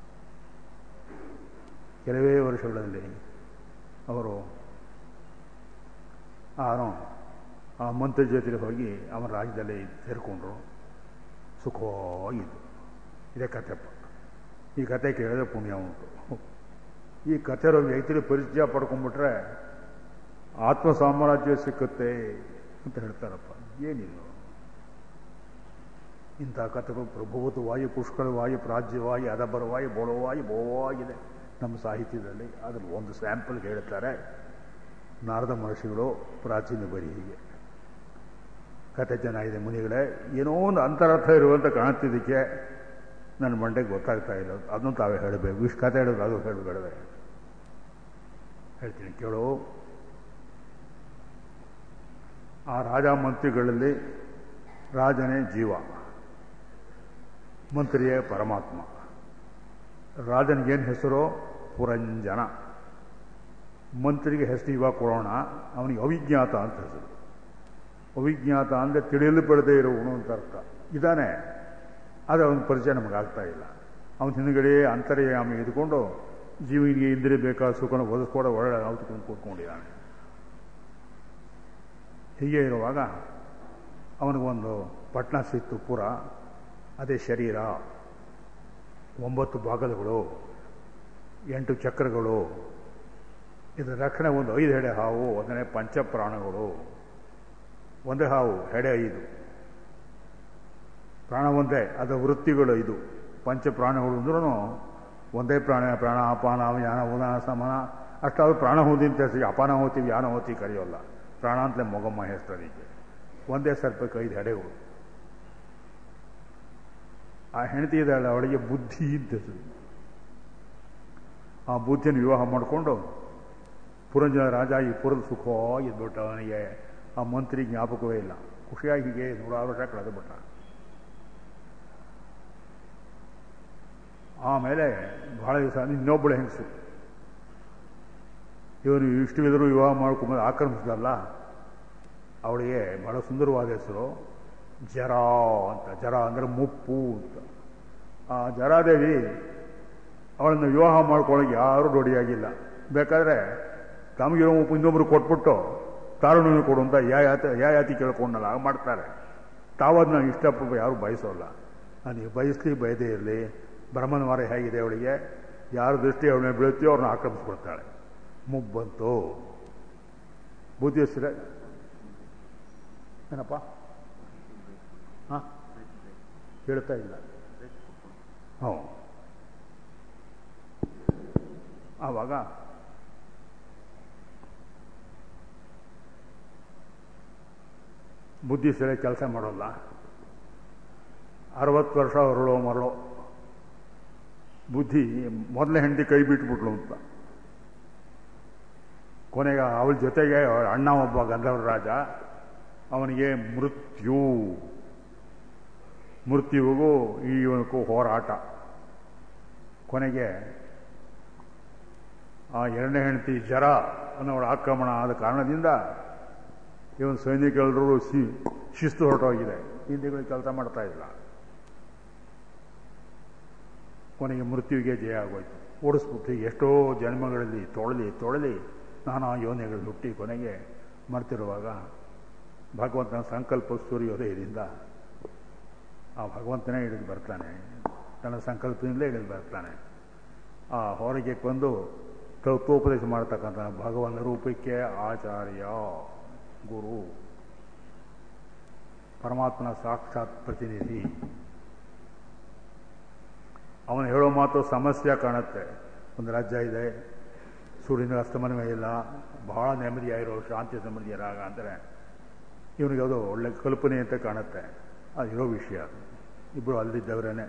ಕೆಲವೇ ವರ್ಷಗಳಲ್ಲಿ ಅವರು ಆನೋ ಆ ಮಂತ್ರ ಜೊತೆಗೆ ಹೋಗಿ ಅವನ ರಾಜ್ಯದಲ್ಲಿ ಸೇರಿಕೊಂಡ್ರು ಸುಖವಾಗಿದ್ದು ಇದೇ ಕಥೆಪ್ಪ ಈ ಕತೆ ಕೇಳಿದ್ರೆ ಪುಣ್ಯ ಉಂಟು ಈ ಕಥೆ ವ್ಯಕ್ತಿಗೆ ಪರಿಚಯ ಪಡ್ಕೊಂಡ್ಬಿಟ್ರೆ ಆತ್ಮ ಸಾಮ್ರಾಜ್ಯ ಸಿಕ್ಕುತ್ತೆ ಅಂತ ಹೇಳ್ತಾರಪ್ಪ ಏನಿದು ಇಂಥ ಕಥೆಗಳು ಪ್ರಭುತ್ವವಾಗಿ ಪುಷ್ಕಳವಾಗಿ ಪ್ರಾಜ್ಯವಾಗಿ ಅದಬರವಾಗಿ ಬೋಳವಾಗಿ ಬಹುವಾಗಿದೆ ನಮ್ಮ ಸಾಹಿತ್ಯದಲ್ಲಿ ಅದ್ರಲ್ಲಿ ಒಂದು ಸ್ಯಾಂಪಲ್ಗೆ ಹೇಳ್ತಾರೆ ನಾರದ ಮಹರ್ಷಿಗಳು ಪ್ರಾಚೀನ ಬರಿ ಹೀಗೆ ಕತೆ ಚೆನ್ನಾಗಿದೆ ಮುನಿಗಳೇ ಏನೋ ಒಂದು ಅಂತರರ್ಥ ಇರುವಂತ ಕಾಣ್ತಿದ್ದಕ್ಕೆ ನನ್ನ ಮಂಡೆಗೆ ಗೊತ್ತಾಗ್ತಾ ಇಲ್ಲ ಅದನ್ನು ತಾವೇ ಹೇಳಬೇಕು ಇಷ್ಟು ಕತೆ ಹೇಳಿದ್ರು ಅದು ಹೇಳಬೇಡವೆ ಹೇಳ್ತೀನಿ ಕೇಳು ಆ ರಾಜ ಮಂತ್ರಿಗಳಲ್ಲಿ ರಾಜನೇ ಜೀವ ಮಂತ್ರಿಯೇ ಪರಮಾತ್ಮ ರಾಜನಿಗೇನು ಹೆಸರು ಪುರಂಜನ ಮಂತ್ರಿಗೆ ಹೆಸರು ಇವಾಗ ಕೊಡೋಣ ಅವನಿಗೆ ಅವಿಜ್ಞಾತ ಅಂತ ಹೆಸರು ಅವಿಜ್ಞಾತ ಅಂದರೆ ತಿಳಿಯಲು ಪಡೆದೇ ಇರುವನು ಅಂತ ಅರ್ಥ ಇದಾನೆ ಆದರೆ ಅವನ ಪರಿಚಯ ನಮಗಾಗ್ತಾ ಇಲ್ಲ ಅವನ ಹಿಂದ್ಗಡೆ ಅಂತರ್ಯಾಮಿ ಇದ್ಕೊಂಡು ಜೀವನಿಗೆ ಇಂದ್ರಿಯ ಬೇಕಾದ ಸುಖನ ಒದಗಿಸ್ಕೊಡೋ ಒಳ್ಳೆ ಔತಕೊಂಡು ಕೂತ್ಕೊಂಡಿದ್ದಾನೆ ಹೀಗೆ ಇರುವಾಗ ಅವನಿಗೊಂದು ಪಟ್ನ ಸಿಕ್ತು ಪುರ ಅದೇ ಶರೀರ ಒಂಬತ್ತು ಭಾಗಗಳು ಎಂಟು ಚಕ್ರಗಳು ಇದರ ರಕ್ಷಣೆ ಒಂದು ಐದು ಹೆಡೆ ಹಾವು ಒಂದನೇ ಪಂಚಪ್ರಾಣಗಳು ಒಂದೇ ಹಾವು ಹೆಡೆ ಐದು ಪ್ರಾಣ ಒಂದೇ ಅದರ ವೃತ್ತಿಗಳು ಐದು ಪಂಚಪ್ರಾಣಗಳು ಅಂದ್ರೂ ಒಂದೇ ಪ್ರಾಣ ಪ್ರಾಣ ಅಪಾನ ಯಾನ ಉದಾನ ಸಮಾನ ಅಷ್ಟಾದ್ರೂ ಪ್ರಾಣ ಹೋದಿ ಅಂತ ಹೆಸರು ಅಪಾನ ಹೋಗ್ತೀವಿ ಯಾನ ಹೋಗ್ತಿ ಕರೆಯೋಲ್ಲ ಪ್ರಾಣ ಅಂತಲೇ ಮೊಗಮ್ಮ ಹೆಸರಿಗೆ ಒಂದೇ ಸರ್ಪಕ್ಕೆ ಐದು ಹೆಡೆಗಳು ಆ ಹೆಂಡತಿ ಇದ್ದಾಳೆ ಅವಳಿಗೆ ಬುದ್ಧಿ ಅಂತ ಹೆಸರು ಆ ಬುದ್ಧಿಯನ್ನು ವಿವಾಹ ಮಾಡಿಕೊಂಡು ಪುರಂಜನ ರಾಜ ಈ ಪುರದ ಸುಖವಾಗಿದ್ಬಿಟ್ಟ ಅವನಿಗೆ ಆ ಮಂತ್ರಿ ಜ್ಞಾಪಕವೇ ಇಲ್ಲ ಖುಷಿಯಾಗಿ ಹೀಗೆ ನೂರಾರು ವರ್ಷ ಕಳೆದು ಬಿಟ್ಟ ಆಮೇಲೆ ಬಹಳ ದಿವಸ ಇನ್ನೊಬ್ಬಳು ಹೆಂಗಸು ಇವನು ಇಷ್ಟವಿದ್ರು ವಿವಾಹ ಮಾಡ್ಕೊಂಬಂದು ಆಕ್ರಮಿಸಿದಲ್ಲ ಅವಳಿಗೆ ಬಹಳ ಸುಂದರವಾದ ಹೆಸರು ಜರ ಅಂತ ಜರ ಅಂದರೆ ಮುಪ್ಪು ಅಂತ ಆ ಜರಾದೇವಿ ಅವಳನ್ನು ವಿವಾಹ ಮಾಡ್ಕೊಳ್ಳೋಕೆ ಯಾರೂ ರೆಡಿಯಾಗಿಲ್ಲ ಬೇಕಾದರೆ ತಮಗಿರೋ ಮುಪ್ಪು ಇನ್ನೊಬ್ರು ಕೊಟ್ಬಿಟ್ಟು ತಾರುಣ್ಯ ಕೊಡು ಅಂತ ಯಾ ಯಾತಿ ಯಾ ಯಾತಿ ಕೇಳ್ಕೊಂಡಲ್ಲ ಆಗ ಮಾಡ್ತಾರೆ ತಾವದನ್ನ ಇಷ್ಟಪಟ್ಟು ಯಾರು ಬಯಸೋಲ್ಲ ನನಗೆ ಬಯಸಲಿ ಬಯದೇ ಇರಲಿ ಬ್ರಹ್ಮನ ವಾರ ಹೇಗಿದೆ ಅವಳಿಗೆ ಯಾರ ದೃಷ್ಟಿ ಅವಳನ್ನ ಬೀಳುತ್ತೀಯೋ ಅವ್ರನ್ನ ಆಕ್ರಮಿಸ್ಕೊಡ್ತಾಳೆ ಮುಬ್ಬಂತು ಬುದ್ಧಿ ಹೆಸರೇ ಏನಪ್ಪ ಹಾಂ ಹೇಳ್ತಾ ಇಲ್ಲ ಹ್ಞೂ ಆವಾಗ ಬುದ್ಧಿ ಸರಿ ಕೆಲಸ ಮಾಡೋಲ್ಲ ಅರವತ್ತು ವರ್ಷ ಹೊರಳೋ ಮರಳೋ ಬುದ್ಧಿ ಮೊದಲನೇ ಹೆಂಡತಿ ಕೈ ಬಿಟ್ಬಿಟ್ಲು ಅಂತ ಕೊನೆಗೆ ಅವಳ ಜೊತೆಗೆ ಅವಳ ಅಣ್ಣ ಒಬ್ಬ ಗಂಧರ್ವ ರಾಜ ಅವನಿಗೆ ಮೃತ್ಯು ಮೃತ್ಯುವಿಗೂ ಈ ಇವನಿಗೂ ಹೋರಾಟ ಕೊನೆಗೆ ಆ ಎರಡನೇ ಹೆಂಡತಿ ಜರ ಅನ್ನೋಳ ಆಕ್ರಮಣ ಆದ ಕಾರಣದಿಂದ ಇವನು ಸೈನಿಕರೆಲ್ಲರೂ ಸಿ ಶಿಸ್ತು ಹೊರಟೋಗಿದೆ ಹಿಂದಿಗಳು ಕೆಲಸ ಮಾಡ್ತಾ ಇಲ್ಲ ಕೊನೆಗೆ ಮೃತ್ಯುವಿಗೆ ಜಯ ಆಗೋಯ್ತು ಓಡಿಸ್ಬಿಟ್ಟು ಎಷ್ಟೋ ಜನ್ಮಗಳಲ್ಲಿ ತೊಳಲಿ ತೊಳಲಿ ನಾನಾ ಯೋನೆಗಳು ಹುಟ್ಟಿ ಕೊನೆಗೆ ಮರ್ತಿರುವಾಗ ಭಗವಂತನ ಸಂಕಲ್ಪ ಸೂರ್ಯೋದಯದಿಂದ ಆ ಭಗವಂತನೇ ಹಿಡಿದು ಬರ್ತಾನೆ ತನ್ನ ಸಂಕಲ್ಪದಿಂದಲೇ ಹಿಡಿದು ಬರ್ತಾನೆ ಆ ಹೊರಗೆ ಬಂದು ತತ್ವೋಪದೇಶ ಮಾಡ್ತಕ್ಕಂಥ ಭಗವಂತ ರೂಪಕ್ಕೆ ಆಚಾರ್ಯ ಗುರು ಪರಮಾತ್ಮನ ಸಾಕ್ಷಾತ್ ಪ್ರತಿನಿಧಿ ಅವನು ಹೇಳೋ ಮಾತು ಸಮಸ್ಯೆ ಕಾಣುತ್ತೆ ಒಂದು ರಾಜ್ಯ ಇದೆ ಸೂರ್ಯನ ಅಸ್ತಮನವೇ ಇಲ್ಲ ಬಹಳ ನೆಮ್ಮದಿಯಾಗಿರೋ ಶಾಂತಿ ಸಮೃದ್ಧಿಯ ರಾಗ ಅಂದರೆ ಇವನಿಗೆ ಅದು ಒಳ್ಳೆ ಕಲ್ಪನೆ ಅಂತ ಕಾಣುತ್ತೆ ಅದಿರೋ ವಿಷಯ ಇಬ್ಬರು ಅಲ್ಲಿದ್ದವರೇನೆ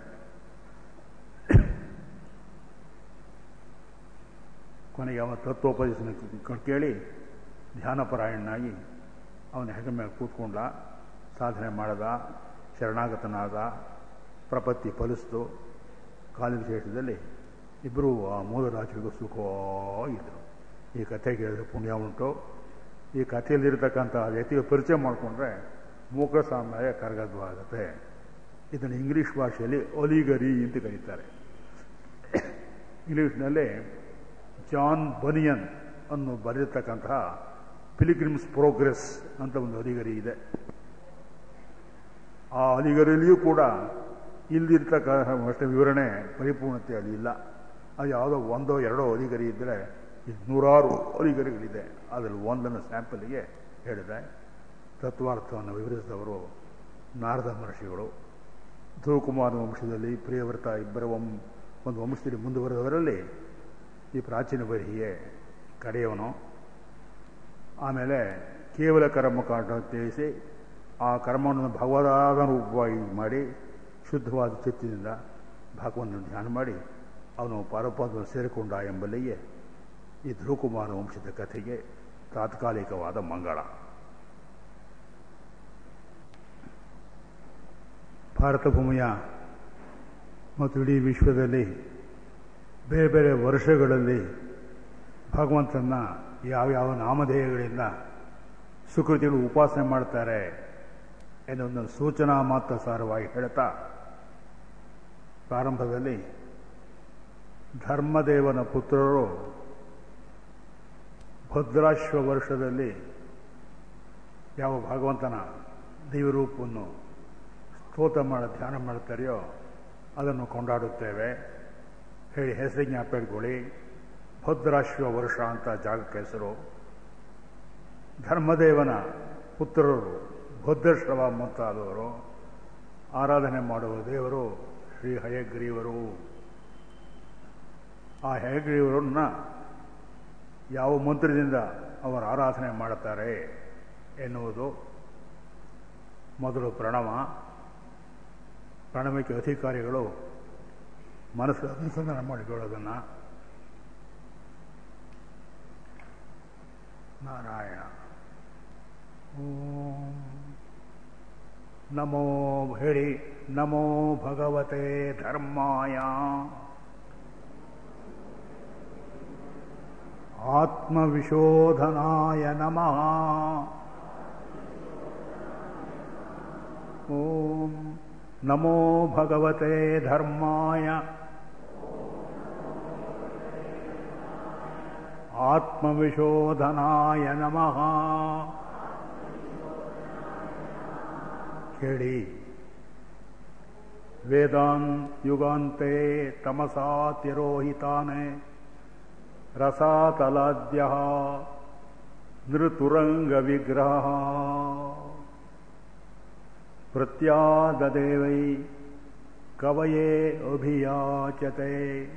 ಕೊನೆಗೆ ಅವನ ತತ್ವೋಪದೇಶ ಕೇಳಿ ಧ್ಯಾನಪರಾಯಣನಾಗಿ ಅವನ ಹೆಗಲ ಮೇಲೆ ಕೂತ್ಕೊಂಡ ಸಾಧನೆ ಮಾಡದ ಶರಣಾಗತನಾದ ಪ್ರಪತ್ತಿ ಫಲಿಸ್ತು ಕಾಲವಿಶೇಷದಲ್ಲಿ ಇಬ್ಬರು ಆ ಮೂಲ ರಾಜರಿಗೂ ಸುಖವಾಗಿದ್ದರು ಈ ಕಥೆ ಕೇಳಿದ್ರೆ ಪುಣ್ಯ ಉಂಟು ಈ ಕಥೆಯಲ್ಲಿರ್ತಕ್ಕಂಥ ವ್ಯಕ್ತಿಗೆ ಪರಿಚಯ ಮಾಡಿಕೊಂಡ್ರೆ ಮೂಕ ಸಾಮ್ರಾಜ್ಯ ಕರಗದ್ವಾಗುತ್ತೆ ಇದನ್ನು ಇಂಗ್ಲೀಷ್ ಭಾಷೆಯಲ್ಲಿ ಒಲಿಗರಿ ಅಂತ ಕರೀತಾರೆ ಇಂಗ್ಲೀಷ್ನಲ್ಲಿ ಜಾನ್ ಬನಿಯನ್ ಅನ್ನು ಬರೆದಿರ್ತಕ್ಕಂತಹ ಪಿಲಿಗ್ರಿಮ್ಸ್ ಪ್ರೋಗ್ರೆಸ್ ಅಂತ ಒಂದು ಅಲಿಗರಿ ಇದೆ ಆ ಅಲಿಗರಿಯಲ್ಲಿಯೂ ಕೂಡ ಇಲ್ದಿರ್ತಕ್ಕಂಥ ವಿವರಣೆ ಪರಿಪೂರ್ಣತೆ ಅಲ್ಲಿ ಇಲ್ಲ ಅದು ಯಾವುದೋ ಒಂದೋ ಎರಡೋ ಅಲಿಗರಿ ಇದ್ದರೆ ನೂರಾರು ಅಲಿಗರಿಗಳಿದೆ ಅದರಲ್ಲಿ ಒಂದನ್ನು ಸ್ಯಾಂಪಲ್ಗೆ ಹೇಳಿದೆ ತತ್ವಾರ್ಥವನ್ನು ವಿವರಿಸಿದವರು ನಾರದ ಮಹರ್ಷಿಗಳು ಧ್ರುವಕುಮಾರ ವಂಶದಲ್ಲಿ ಪ್ರಿಯವ್ರತ ಇಬ್ಬರ ವಂಶ ಒಂದು ವಂಶದಲ್ಲಿ ಮುಂದುವರೆದವರಲ್ಲಿ ಈ ಪ್ರಾಚೀನ ಬರಿಹಿಯೇ ಕಡೆಯವನು ಆಮೇಲೆ ಕೇವಲ ಕರ್ಮಕಾಂಡ ತಿಳಿಸಿ ಆ ಕರ್ಮವನ್ನು ಭಗವದಾದ ರೂಪವಾಗಿ ಮಾಡಿ ಶುದ್ಧವಾದ ಚಿತ್ತಿನಿಂದ ಭಗವಂತನ ಧ್ಯಾನ ಮಾಡಿ ಅವನು ಪರಪದವನ್ನು ಸೇರಿಕೊಂಡ ಎಂಬಲ್ಲಿಗೆ ಈ ಧ್ರುವಕುಮಾರ ವಂಶದ ಕಥೆಗೆ ತಾತ್ಕಾಲಿಕವಾದ ಮಂಗಳ ಭಾರತ ಭೂಮಿಯ ಮತ್ತು ಇಡೀ ವಿಶ್ವದಲ್ಲಿ ಬೇರೆ ಬೇರೆ ವರ್ಷಗಳಲ್ಲಿ ಭಗವಂತನ ಯಾವ್ಯಾವ ನಾಮಧೇಯಗಳಿಂದ ಸುಕೃತಿಗಳು ಉಪಾಸನೆ ಮಾಡ್ತಾರೆ ಎನ್ನುವ ಸೂಚನಾ ಮಾತ್ರ ಸಾರವಾಗಿ ಹೇಳ್ತಾ ಪ್ರಾರಂಭದಲ್ಲಿ ಧರ್ಮದೇವನ ಪುತ್ರರು ಭದ್ರಾಶ್ವ ವರ್ಷದಲ್ಲಿ ಯಾವ ಭಗವಂತನ ದೈವರೂಪವನ್ನು ಸ್ತೋತ್ರ ಮಾಡ ಧ್ಯಾನ ಮಾಡ್ತಾರೆಯೋ ಅದನ್ನು ಕೊಂಡಾಡುತ್ತೇವೆ ಹೇಳಿ ಹೆಸರು ಜ್ಞಾಪ ಇಟ್ಕೊಳ್ಳಿ ಭದ್ರಾಶ್ವ ವರ್ಷ ಅಂತ ಜಾಗಕ್ಕೆ ಹೆಸರು ಧರ್ಮದೇವನ ಪುತ್ರರು ಭದ್ರಶ್ರವ ಮುಂತಾದವರು ಆರಾಧನೆ ಮಾಡುವ ದೇವರು ಶ್ರೀ ಹಯಗ್ರೀವರು ಆ ಹಯಗ್ರೀವರನ್ನ ಯಾವ ಮಂತ್ರದಿಂದ ಅವರು ಆರಾಧನೆ ಮಾಡುತ್ತಾರೆ ಎನ್ನುವುದು ಮೊದಲು ಪ್ರಣವ ಪ್ರಣವಕ್ಕೆ ಅಧಿಕಾರಿಗಳು ಮನಸ್ಸು ಅನುಸಂಧಾನ ಮಾಡಿಕೊಳ್ಳೋದನ್ನು ನಾರಾಯಣ ಓಂ ನಮೋ ಹೇಳಿ ನಮೋ ಭಗವತೆ ಧರ್ಮಾಯ ಆತ್ಮವಿಶೋಧನಾಯ ನಮಃ ಓಂ ನಮೋ ಭಗವತೆ ಧರ್ಮಾಯ ಆತ್ಮವಿಶೋಧನಾಯ ನಮಃ ಕೇಳಿ ವೇದಾನ್ ಯುಗಾಂತೆ ತಮಸಾ ತಿರೋಹಿತಾನೆ ರಸಾತಲಾದ್ಯ ನೃತುರಂಗ ವಿಗ್ರಹ ಪ್ರತ್ಯಾದದೇವೈ ಕವಯೇ ಅಭಿಯಾಚತೆ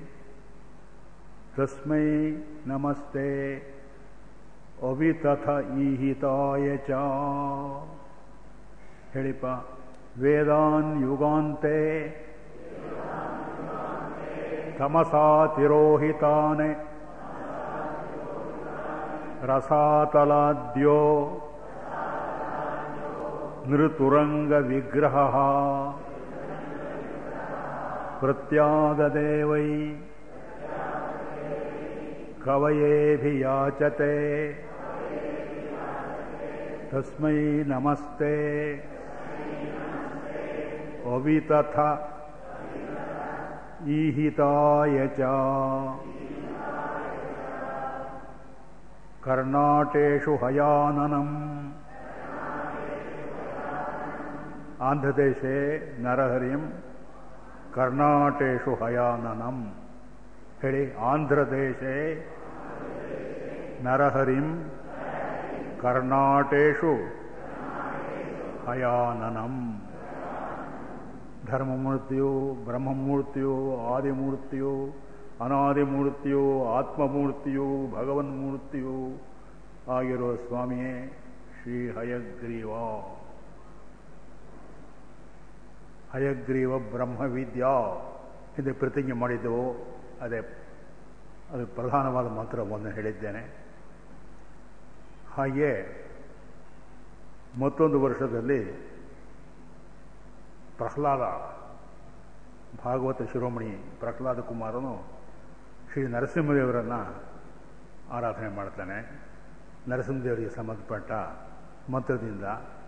ತಸ್ಮೈ ನಮಸ್ತೆ ಅವಿತಥ ಈಹಿತಾಯ ಚ ಹೇಳಿಪ ವೇದಾನ್ ಯುಗಾಂತೆ ತಮಸಾ ತಿರೋಹಿತಾನೆ ರಸಾತಲಾದ್ಯೋ ನೃತುರಂಗ ವಿಗ್ರಹ ಪ್ರತ್ಯಾಗದೇವೈ ಕವಯೇಭಿಯಾಚತೆ ತಸ್ಮೈ ನಮಸ್ತೆ ಅವಿತಥ ಈಹಿತಾಯ ಚ ಕರ್ನಾಟೇಶು ಹಯಾನನಂ ಆಂಧ್ರದೇಶೇ ನರಹರಿಂ ಕರ್ನಾಟೇಶು ಹಯಾನನಂ ಹೇಳಿ ಆಂಧ್ರದೇಶೇ ನರಹರಿಂ ಕರ್ನಾಟೇಶು ಹಯಾನನಂ ಧರ್ಮಮೂರ್ತಿಯು ಬ್ರಹ್ಮಮೂರ್ತಿಯು ಆದಿಮೂರ್ತಿಯು ಅನಾದಿಮೂರ್ತಿಯು ಆತ್ಮಮೂರ್ತಿಯು ಭಗವನ್ಮೂರ್ತಿಯು ಆಗಿರುವ ಸ್ವಾಮಿಯೇ ಶ್ರೀ ಹಯಗ್ರೀವ ಹಯಗ್ರೀವ ಬ್ರಹ್ಮವಿದ್ಯಾ ಎಂದು ಪ್ರತಿಜ್ಞೆ ಮಾಡಿದ್ದೆವು ಅದೇ ಅದು ಪ್ರಧಾನವಾದ ಮಂತ್ರವನ್ನು ಹೇಳಿದ್ದೇನೆ ಹಾಗೆ ಮತ್ತೊಂದು ವರ್ಷದಲ್ಲಿ ಪ್ರಹ್ಲಾದ ಭಾಗವತ ಶಿರೋಮಣಿ ಪ್ರಹ್ಲಾದ ಕುಮಾರನು ಶ್ರೀ ನರಸಿಂಹದೇವರನ್ನು ಆರಾಧನೆ ಮಾಡ್ತಾನೆ ನರಸಿಂಹದೇವರಿಗೆ ಸಂಬಂಧಪಟ್ಟ ಮಂತ್ರದಿಂದ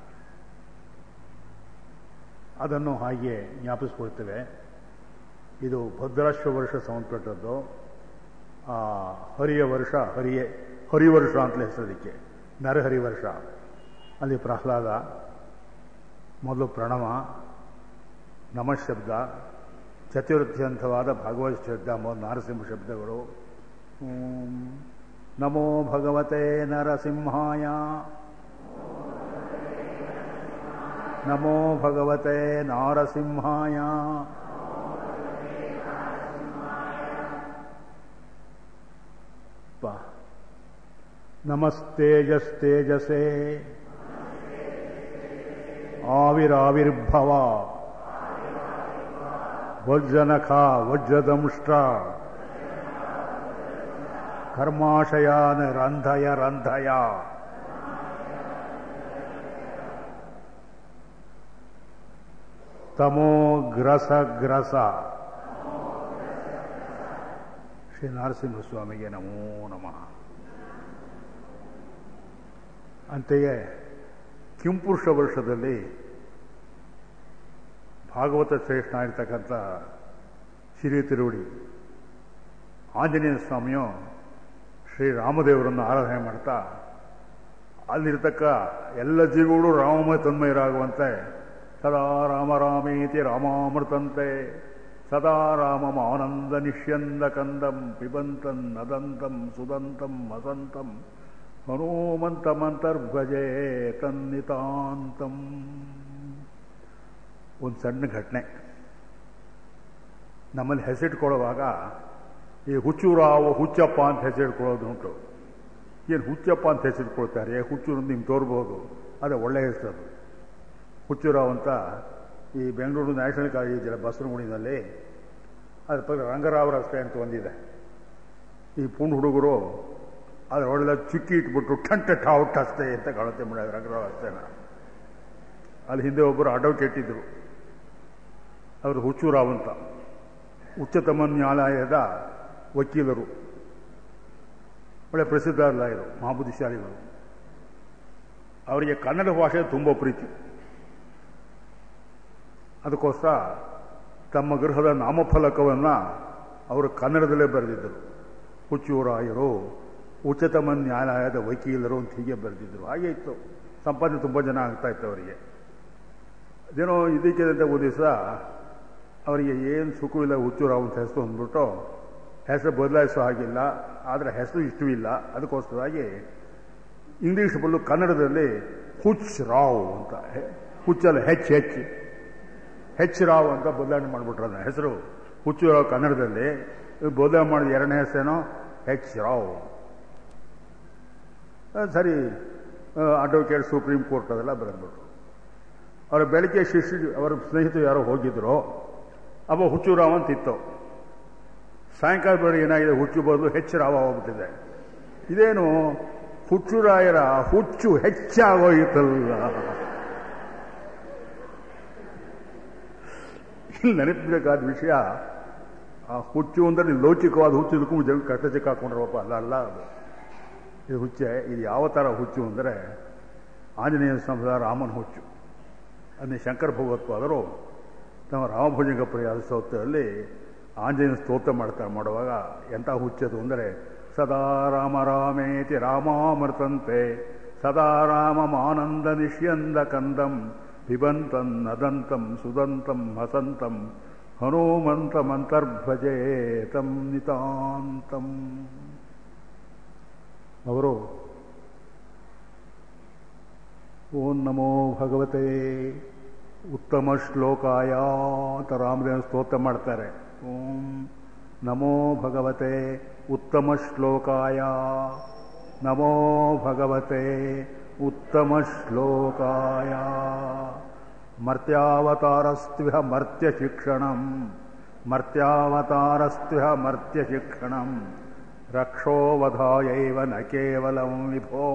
ಅದನ್ನು ಹಾಗೆ ಜ್ಞಾಪಿಸ್ಕೊಳ್ತೇವೆ ಇದು ಭದ್ರಾಶ್ವ ವರ್ಷ ಸಂಬಂಧಪಟ್ಟದ್ದು ಹರಿಯ ವರ್ಷ ಹರಿಯೇ ಹರಿವರ್ಷ ಅಂತಲೇ ಹೆಸರದಕ್ಕೆ ನರಹರಿ ವರ್ಷ ಅಲ್ಲಿ ಪ್ರಹ್ಲಾದ ಮೊದಲು ಪ್ರಣವ ನಮಶಬ್ದ ಚತುರ್ಥ್ಯಂಥವಾದ ಭಾಗವತ್ ಶಬ್ದ ಮೊದಲು ನಾರಸಿಂಹ ಶಬ್ದಗಳು ನಮೋ ಭಗವತೆ ನರಸಿಂಹಾಯ ನಮೋ ಭಗವತೆ ನಾರಸಿಂಹಾಯ ನಮಸ್ತೇಜಸ್ತೇಜಸೆ ಆವಿರಾವಿರ್ಭವ ವಜ್ರನಖ ವಜ್ರದಂಷ್ಟ ಕರ್ಮಾಶಯಾನ ರಂಧಯ ರಂಧಯ ತಮೋ ಗ್ರಸ ಗ್ರಸ ಶ್ರೀ ನರಸಿಂಹಸ್ವಾಮಿಗೆ ನಮೋ ನಮಃ ಅಂತೆಯೇ ಕಿಂಪುರುಷ ವರ್ಷದಲ್ಲಿ ಭಾಗವತ ಶ್ರೇಷ್ಠ ಆಗಿರ್ತಕ್ಕಂಥ ಶ್ರೀ ತಿರುವಡಿ ಆಂಜನೇಯ ಸ್ವಾಮಿಯು ಶ್ರೀರಾಮದೇವರನ್ನು ಆರಾಧನೆ ಮಾಡ್ತಾ ಅಲ್ಲಿರ್ತಕ್ಕ ಎಲ್ಲ ಜೀವಗಳು ರಾಮಮಯ ತನ್ಮಯರಾಗುವಂತೆ ಸದಾ ರಾಮ ರಾಮೇತಿ ರಾಮಾಮೃತಂತೆ ಸದಾ ರಾಮಂ ಆನಂದ ನಿಷ್ಯಂದ ಕಂದಂ ಪಿಬಂತಂ ನದಂತಂ ಸುದಂತಂ ವಸಂತಂ ಹನುಮಂತಮಂತರ್ಭಜೆ ತನ್ನಿತಾಂತಂ ಒಂದು ಸಣ್ಣ ಘಟನೆ ನಮ್ಮಲ್ಲಿ ಹೆಸರಿಟ್ಕೊಳ್ಳುವಾಗ ಈ ಹುಚ್ಚೂರಾವು ಹುಚ್ಚಪ್ಪ ಅಂತ ಹೆಸರಿಟ್ಕೊಳ್ಳೋದು ಉಂಟು ಏನು ಹುಚ್ಚಪ್ಪ ಅಂತ ಹೆಸರಿಟ್ಕೊಳ್ತಾರೆ ಹುಚ್ಚೂರು ನಿಮ್ಗೆ ತೋರ್ಬೋದು ಅದೇ ಒಳ್ಳೆಯ ಹೆಸರು ಹುಚ್ಚೂರಾವ್ ಅಂತ ಈ ಬೆಂಗಳೂರು ನ್ಯಾಷನಲ್ ಕಾಲೇಜ್ ಇದೆಯಲ್ಲ ಬಸವನಗುಡಿನಲ್ಲಿ ಅದ್ರ ಪಕ್ಕ ರಂಗರಾವ್ ರಸ್ತೆ ಅಂತ ಒಂದಿದೆ ಈ ಪುಂಡ್ ಹುಡುಗರು ಅದರೊಳಗೆಲ್ಲ ಚುಕ್ಕಿ ಇಟ್ಬಿಟ್ಟು ಟಂಟ ಠಾವ್ ಟಸ್ತೆ ಅಂತ ಕಾಣುತ್ತೆ ಮೇಡ ರಂಗರಾವ್ ರಸ್ತೆನ ಅಲ್ಲಿ ಹಿಂದೆ ಒಬ್ಬರು ಅಡ್ವೊಕೇಟ್ ಇದ್ರು ಅವರು ಹುಚ್ಚೂರಾವ್ ಅಂತ ಉಚ್ಚತಮ ನ್ಯಾಯಾಲಯದ ವಕೀಲರು ಒಳ್ಳೆ ಪ್ರಸಿದ್ಧ ಲಾಯರು ಮಹಾಬುದ್ಧಿಶಾಲಿಗಳು ಅವರಿಗೆ ಕನ್ನಡ ಭಾಷೆ ತುಂಬ ಪ್ರೀತಿ ಅದಕ್ಕೋಸ್ಕರ ತಮ್ಮ ಗೃಹದ ನಾಮಫಲಕವನ್ನು ಅವರು ಕನ್ನಡದಲ್ಲೇ ಬರೆದಿದ್ದರು ಹುಚ್ಚೂರಾಯರು ಉಚ್ಚತಮ ನ್ಯಾಯಾಲಯದ ವಕೀಲರು ಅಂತ ಹೀಗೆ ಬರೆದಿದ್ದರು ಹಾಗೆ ಇತ್ತು ಸಂಪಾದನೆ ತುಂಬ ಜನ ಆಗ್ತಾ ಇತ್ತು ಅವರಿಗೆ ಅದೇನೋ ಇದಕ್ಕೆ ಅಂತ ಒಂದು ದಿವಸ ಅವರಿಗೆ ಏನು ಸುಖವಿಲ್ಲ ಹುಚ್ಚೂರಾವ್ ಅಂತ ಹೆಸರು ಅಂದ್ಬಿಟ್ಟು ಹೆಸರು ಬದಲಾಯಿಸೋ ಹಾಗಿಲ್ಲ ಆದರೆ ಹೆಸರು ಇಷ್ಟವಿಲ್ಲ ಅದಕ್ಕೋಸ್ಕರವಾಗಿ ಇಂಗ್ಲೀಷ್ ಬಲ್ಲು ಕನ್ನಡದಲ್ಲಿ ಹುಚ್ ರಾವ್ ಅಂತ ಹುಚ್ಚಲ್ಲ ಹೆಚ್ ಹೆಚ್ ಹೆಚ್ ರಾವ್ ಅಂತ ಬದಲಾವಣೆ ಮಾಡಿಬಿಟ್ರು ಅದನ್ನ ಹೆಸರು ಹುಚ್ಚು ರಾವ್ ಕನ್ನಡದಲ್ಲಿ ಬದಲಾವಣೆ ಮಾಡಿದ ಎರಡನೇ ಹೆಸರೇನೋ ಹೆಚ್ ರಾವ್ ಸರಿ ಅಡ್ವೊಕೇಟ್ ಸುಪ್ರೀಂ ಕೋರ್ಟ್ ಅದೆಲ್ಲ ಬರೆದ್ಬಿಟ್ರು ಅವರ ಬೆಳಗ್ಗೆ ಶಿಷ್ಯ ಅವರ ಸ್ನೇಹಿತರು ಯಾರೋ ಹೋಗಿದ್ರು ಅವ ಹುಚ್ಚು ರಾವ್ ಅಂತಿತ್ತು ಸಾಯಂಕಾಲ ಬರೋ ಏನಾಗಿದೆ ಹುಚ್ಚು ಬದಲು ಹೆಚ್ಚು ರಾವ ಹೋಗ್ಬಿಟ್ಟಿದೆ ಇದೇನು ಹುಚ್ಚುರಾಯರ ಹುಚ್ಚು ಹೆಚ್ಚಾಗೋಯಿತಲ್ಲ ಇಲ್ಲಿ ನೆನಪಬೇಕಾದ ವಿಷಯ ಆ ಹುಚ್ಚು ಅಂದ್ರೆ ಲೌಕಿಕವಾದ ಹುಚ್ಚು ಇದಕ್ಕೂ ಜನ ಕಷ್ಟ ಸಿಕ್ಕಾಕೊಂಡ್ರಪ್ಪ ಅಲ್ಲ ಅಲ್ಲ ಅದು ಇದು ಹುಚ್ಚೆ ಇದು ಯಾವ ಥರ ಹುಚ್ಚು ಅಂದರೆ ಆಂಜನೇಯ ಸಂಸದ ರಾಮನ ಹುಚ್ಚು ಅದನ್ನೇ ಶಂಕರ ಭಗವತ್ಪಾದರು ತಮ್ಮ ರಾಮಭುಜಂಗ ಪ್ರಿಯಾದ ಸ್ತೋತ್ರದಲ್ಲಿ ಆಂಜನೇಯ ಸ್ತೋತ್ರ ಮಾಡ್ತಾರೆ ಮಾಡುವಾಗ ಎಂಥ ಹುಚ್ಚದು ಅಂದರೆ ಸದಾ ರಾಮ ರಾಮೇತಿ ರಾಮಾಮೃತಂತೆ ಸದಾ ರಾಮಮಾನಂದ ನಿಷ್ಯಂದ ಕಂದಂ ಪಿಬಂತಂ ನದಂತಂ ಸುದಂತಂ ಹಸಂತಂ ಹನುಮಂತಮಂತರ್ಭಜೇತಂ ನಿತಾಂತಂ ಅವರು ಓಂ ನಮೋ ಭಗವತೆ ಉತ್ತಮ ಶ್ಲೋಕಾಯ ಅಂತ ರಾಮದೇವ ಸ್ತೋತ್ರ ಮಾಡ್ತಾರೆ ಓಂ ನಮೋ ಭಗವತೆ ಉತ್ತಮ ಶ್ಲೋಕಾಯ ನಮೋ ಭಗವತೆ ಉತ್ತಮ ಶ್ಲೋಕಾಯ ಮರ್ತ್ಯಾವತಾರಸ್ತ್ವಿಹ ಮರ್ತ್ಯ ಶಿಕ್ಷಣಂ ಮರ್ತ್ಯಾವತಾರಸ್ತ್ವಿಹ ಮರ್ತ್ಯ ಶಿಕ್ಷಣಂ ರಕ್ಷೋವಧಾಯೈವ ನ ಕೇವಲಂ ವಿಭೋ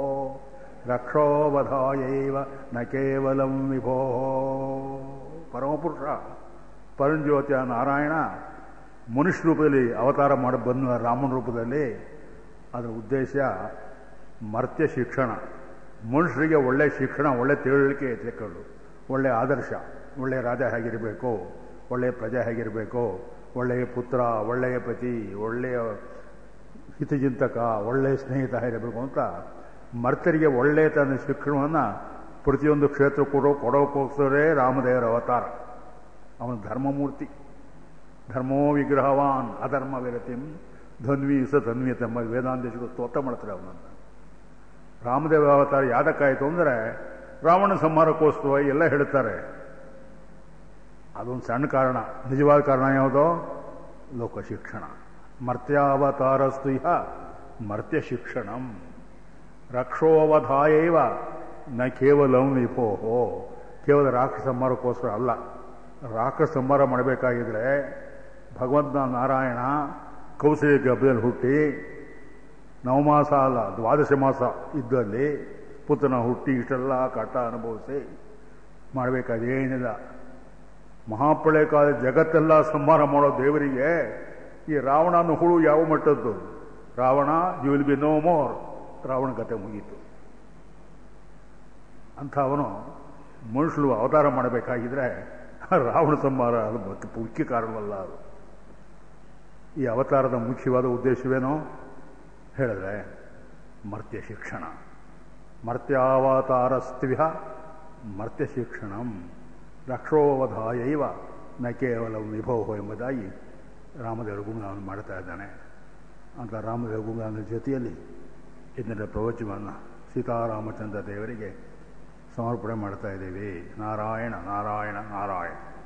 ರಕ್ಷೋವಧಾಯೈವ ನ ಕೇವಲಂ ವಿಭೋ ಪರಮಪುರುಷ ಪರಂಜ್ಯೋತಿಯ ನಾರಾಯಣ ಮನುಷ್ಯ ರೂಪದಲ್ಲಿ ಅವತಾರ ಮಾಡಿ ಬಂದ ರಾಮನ ರೂಪದಲ್ಲಿ ಅದರ ಉದ್ದೇಶ ಮರ್ತ್ಯ ಶಿಕ್ಷಣ ಮನುಷ್ಯರಿಗೆ ಒಳ್ಳೆಯ ಶಿಕ್ಷಣ ಒಳ್ಳೆ ತಿಳುವಳಿಕೆ ತಿಳ್ಕೊಳ್ಳು ಒಳ್ಳೆಯ ಆದರ್ಶ ಒಳ್ಳೆಯ ರಾಜ ಹೇಗಿರಬೇಕು ಒಳ್ಳೆಯ ಪ್ರಜೆ ಹೇಗಿರಬೇಕು ಒಳ್ಳೆಯ ಪುತ್ರ ಒಳ್ಳೆಯ ಪತಿ ಒಳ್ಳೆಯ ಹಿತಚಿಂತಕ ಒಳ್ಳೆಯ ಸ್ನೇಹಿತ ಇರಬೇಕು ಅಂತ ಮರ್ತರಿಗೆ ಒಳ್ಳೆಯ ತನ್ನ ಶಿಕ್ಷಣವನ್ನು ಪ್ರತಿಯೊಂದು ಕ್ಷೇತ್ರ ಕೊಡೋ ಕೊಡೋಕ್ಕೋಸ್ಕರೇ ರಾಮದೇವರ ಅವತಾರ ಅವನ ಧರ್ಮಮೂರ್ತಿ ಧರ್ಮೋ ವಿಗ್ರಹವಾನ್ ಅಧರ್ಮ ವಿರತಿಂ ಧನ್ವೀಸ ಧನ್ವಿತ ಎಂಬ ವೇದಾಂತಗಳು ಸ್ತೋತ್ರ ಮಾಡ್ತಾರೆ ಅವನನ್ನು ರಾಮದೇವ ಅವತಾರ ಯಾದಕ್ಕಾಯಿತು ಅಂದರೆ ರಾವಣ ಸಂಹಾರಕ್ಕೋಸ್ಕರ ಎಲ್ಲ ಹೇಳ್ತಾರೆ ಅದೊಂದು ಸಣ್ಣ ಕಾರಣ ನಿಜವಾದ ಕಾರಣ ಯಾವುದೋ ಲೋಕ ಶಿಕ್ಷಣ ಮರ್ತ್ಯಾವತಾರಸ್ತು ಇಹ ಮರ್ತ್ಯ ಶಿಕ್ಷಣಂ ರಕ್ಷೋವಧಾಯೈವ ನ ಕೇವಲಂ ವಿಪೋಹೋ ಕೇವಲ ರಾಕ್ಷಸ ಸಂಹಾರಕ್ಕೋಸ್ಕರ ಅಲ್ಲ ರಾಕ್ಷಸ ಸಂಹಾರ ಮಾಡಬೇಕಾಗಿದ್ರೆ ಭಗವಂತ ನಾರಾಯಣ ಕೌಸಲ್ಯ ಗರ್ಭದಲ್ಲಿ ಹುಟ್ಟಿ ನವಮಾಸ ಅಲ್ಲ ದ್ವಾದಶ ಮಾಸ ಇದ್ದಲ್ಲಿ ಪುತ್ರನ ಹುಟ್ಟಿ ಇಷ್ಟೆಲ್ಲ ಕಟ್ಟ ಅನುಭವಿಸಿ ಮಾಡಬೇಕಾದೇನಿಲ್ಲ ಮಹಾಪ್ರಳಯ ಕಾಲ ಜಗತ್ತೆಲ್ಲ ಸಂಹಾರ ಮಾಡೋ ದೇವರಿಗೆ ಈ ರಾವಣನ ಹುಳು ಯಾವ ಮಟ್ಟದ್ದು Ravana you will be no more Ravana ಕತೆ ಮುಗೀತು ಅಂತ ಅವನು ಮನುಷ್ಯರು ಅವತಾರ ಮಾಡಬೇಕಾಗಿದ್ರೆ ರಾವಣ ಸಂಹಾರ ಅದು ಮುಖ್ಯ ಕಾರಣವಲ್ಲ ಅದು ಈ ಅವತಾರದ ಮುಖ್ಯವಾದ ಉದ್ದೇಶವೇನೋ ಹೇಳಿದ್ರೆ ಮರ್ತ್ಯ ಶಿಕ್ಷಣ ಮರ್ತ್ಯಾವತಾರಸ್ತ್ವಿಹ ಮರ್ತ್ಯ ಶಿಕ್ಷಣಂ ರಕ್ಷೋವಧಾಯೈವ ನ ಕೇವಲ ವಿಭವ ಎಂಬುದಾಗಿ ರಾಮದೇವರ ಗುಣಗಾನ ಮಾಡ್ತಾ ಇದ್ದಾನೆ ಅಂತ ರಾಮದೇವ ಗುಣಗಾನದ ಜೊತೆಯಲ್ಲಿ ಇದರ ಪ್ರವಚನವನ್ನು ಸೀತಾರಾಮಚಂದ್ರ ದೇವರಿಗೆ ಸಮರ್ಪಣೆ ಮಾಡ್ತಾ ಇದ್ದೀವಿ ನಾರಾಯಣ ನಾರಾಯಣ ನಾರಾಯಣ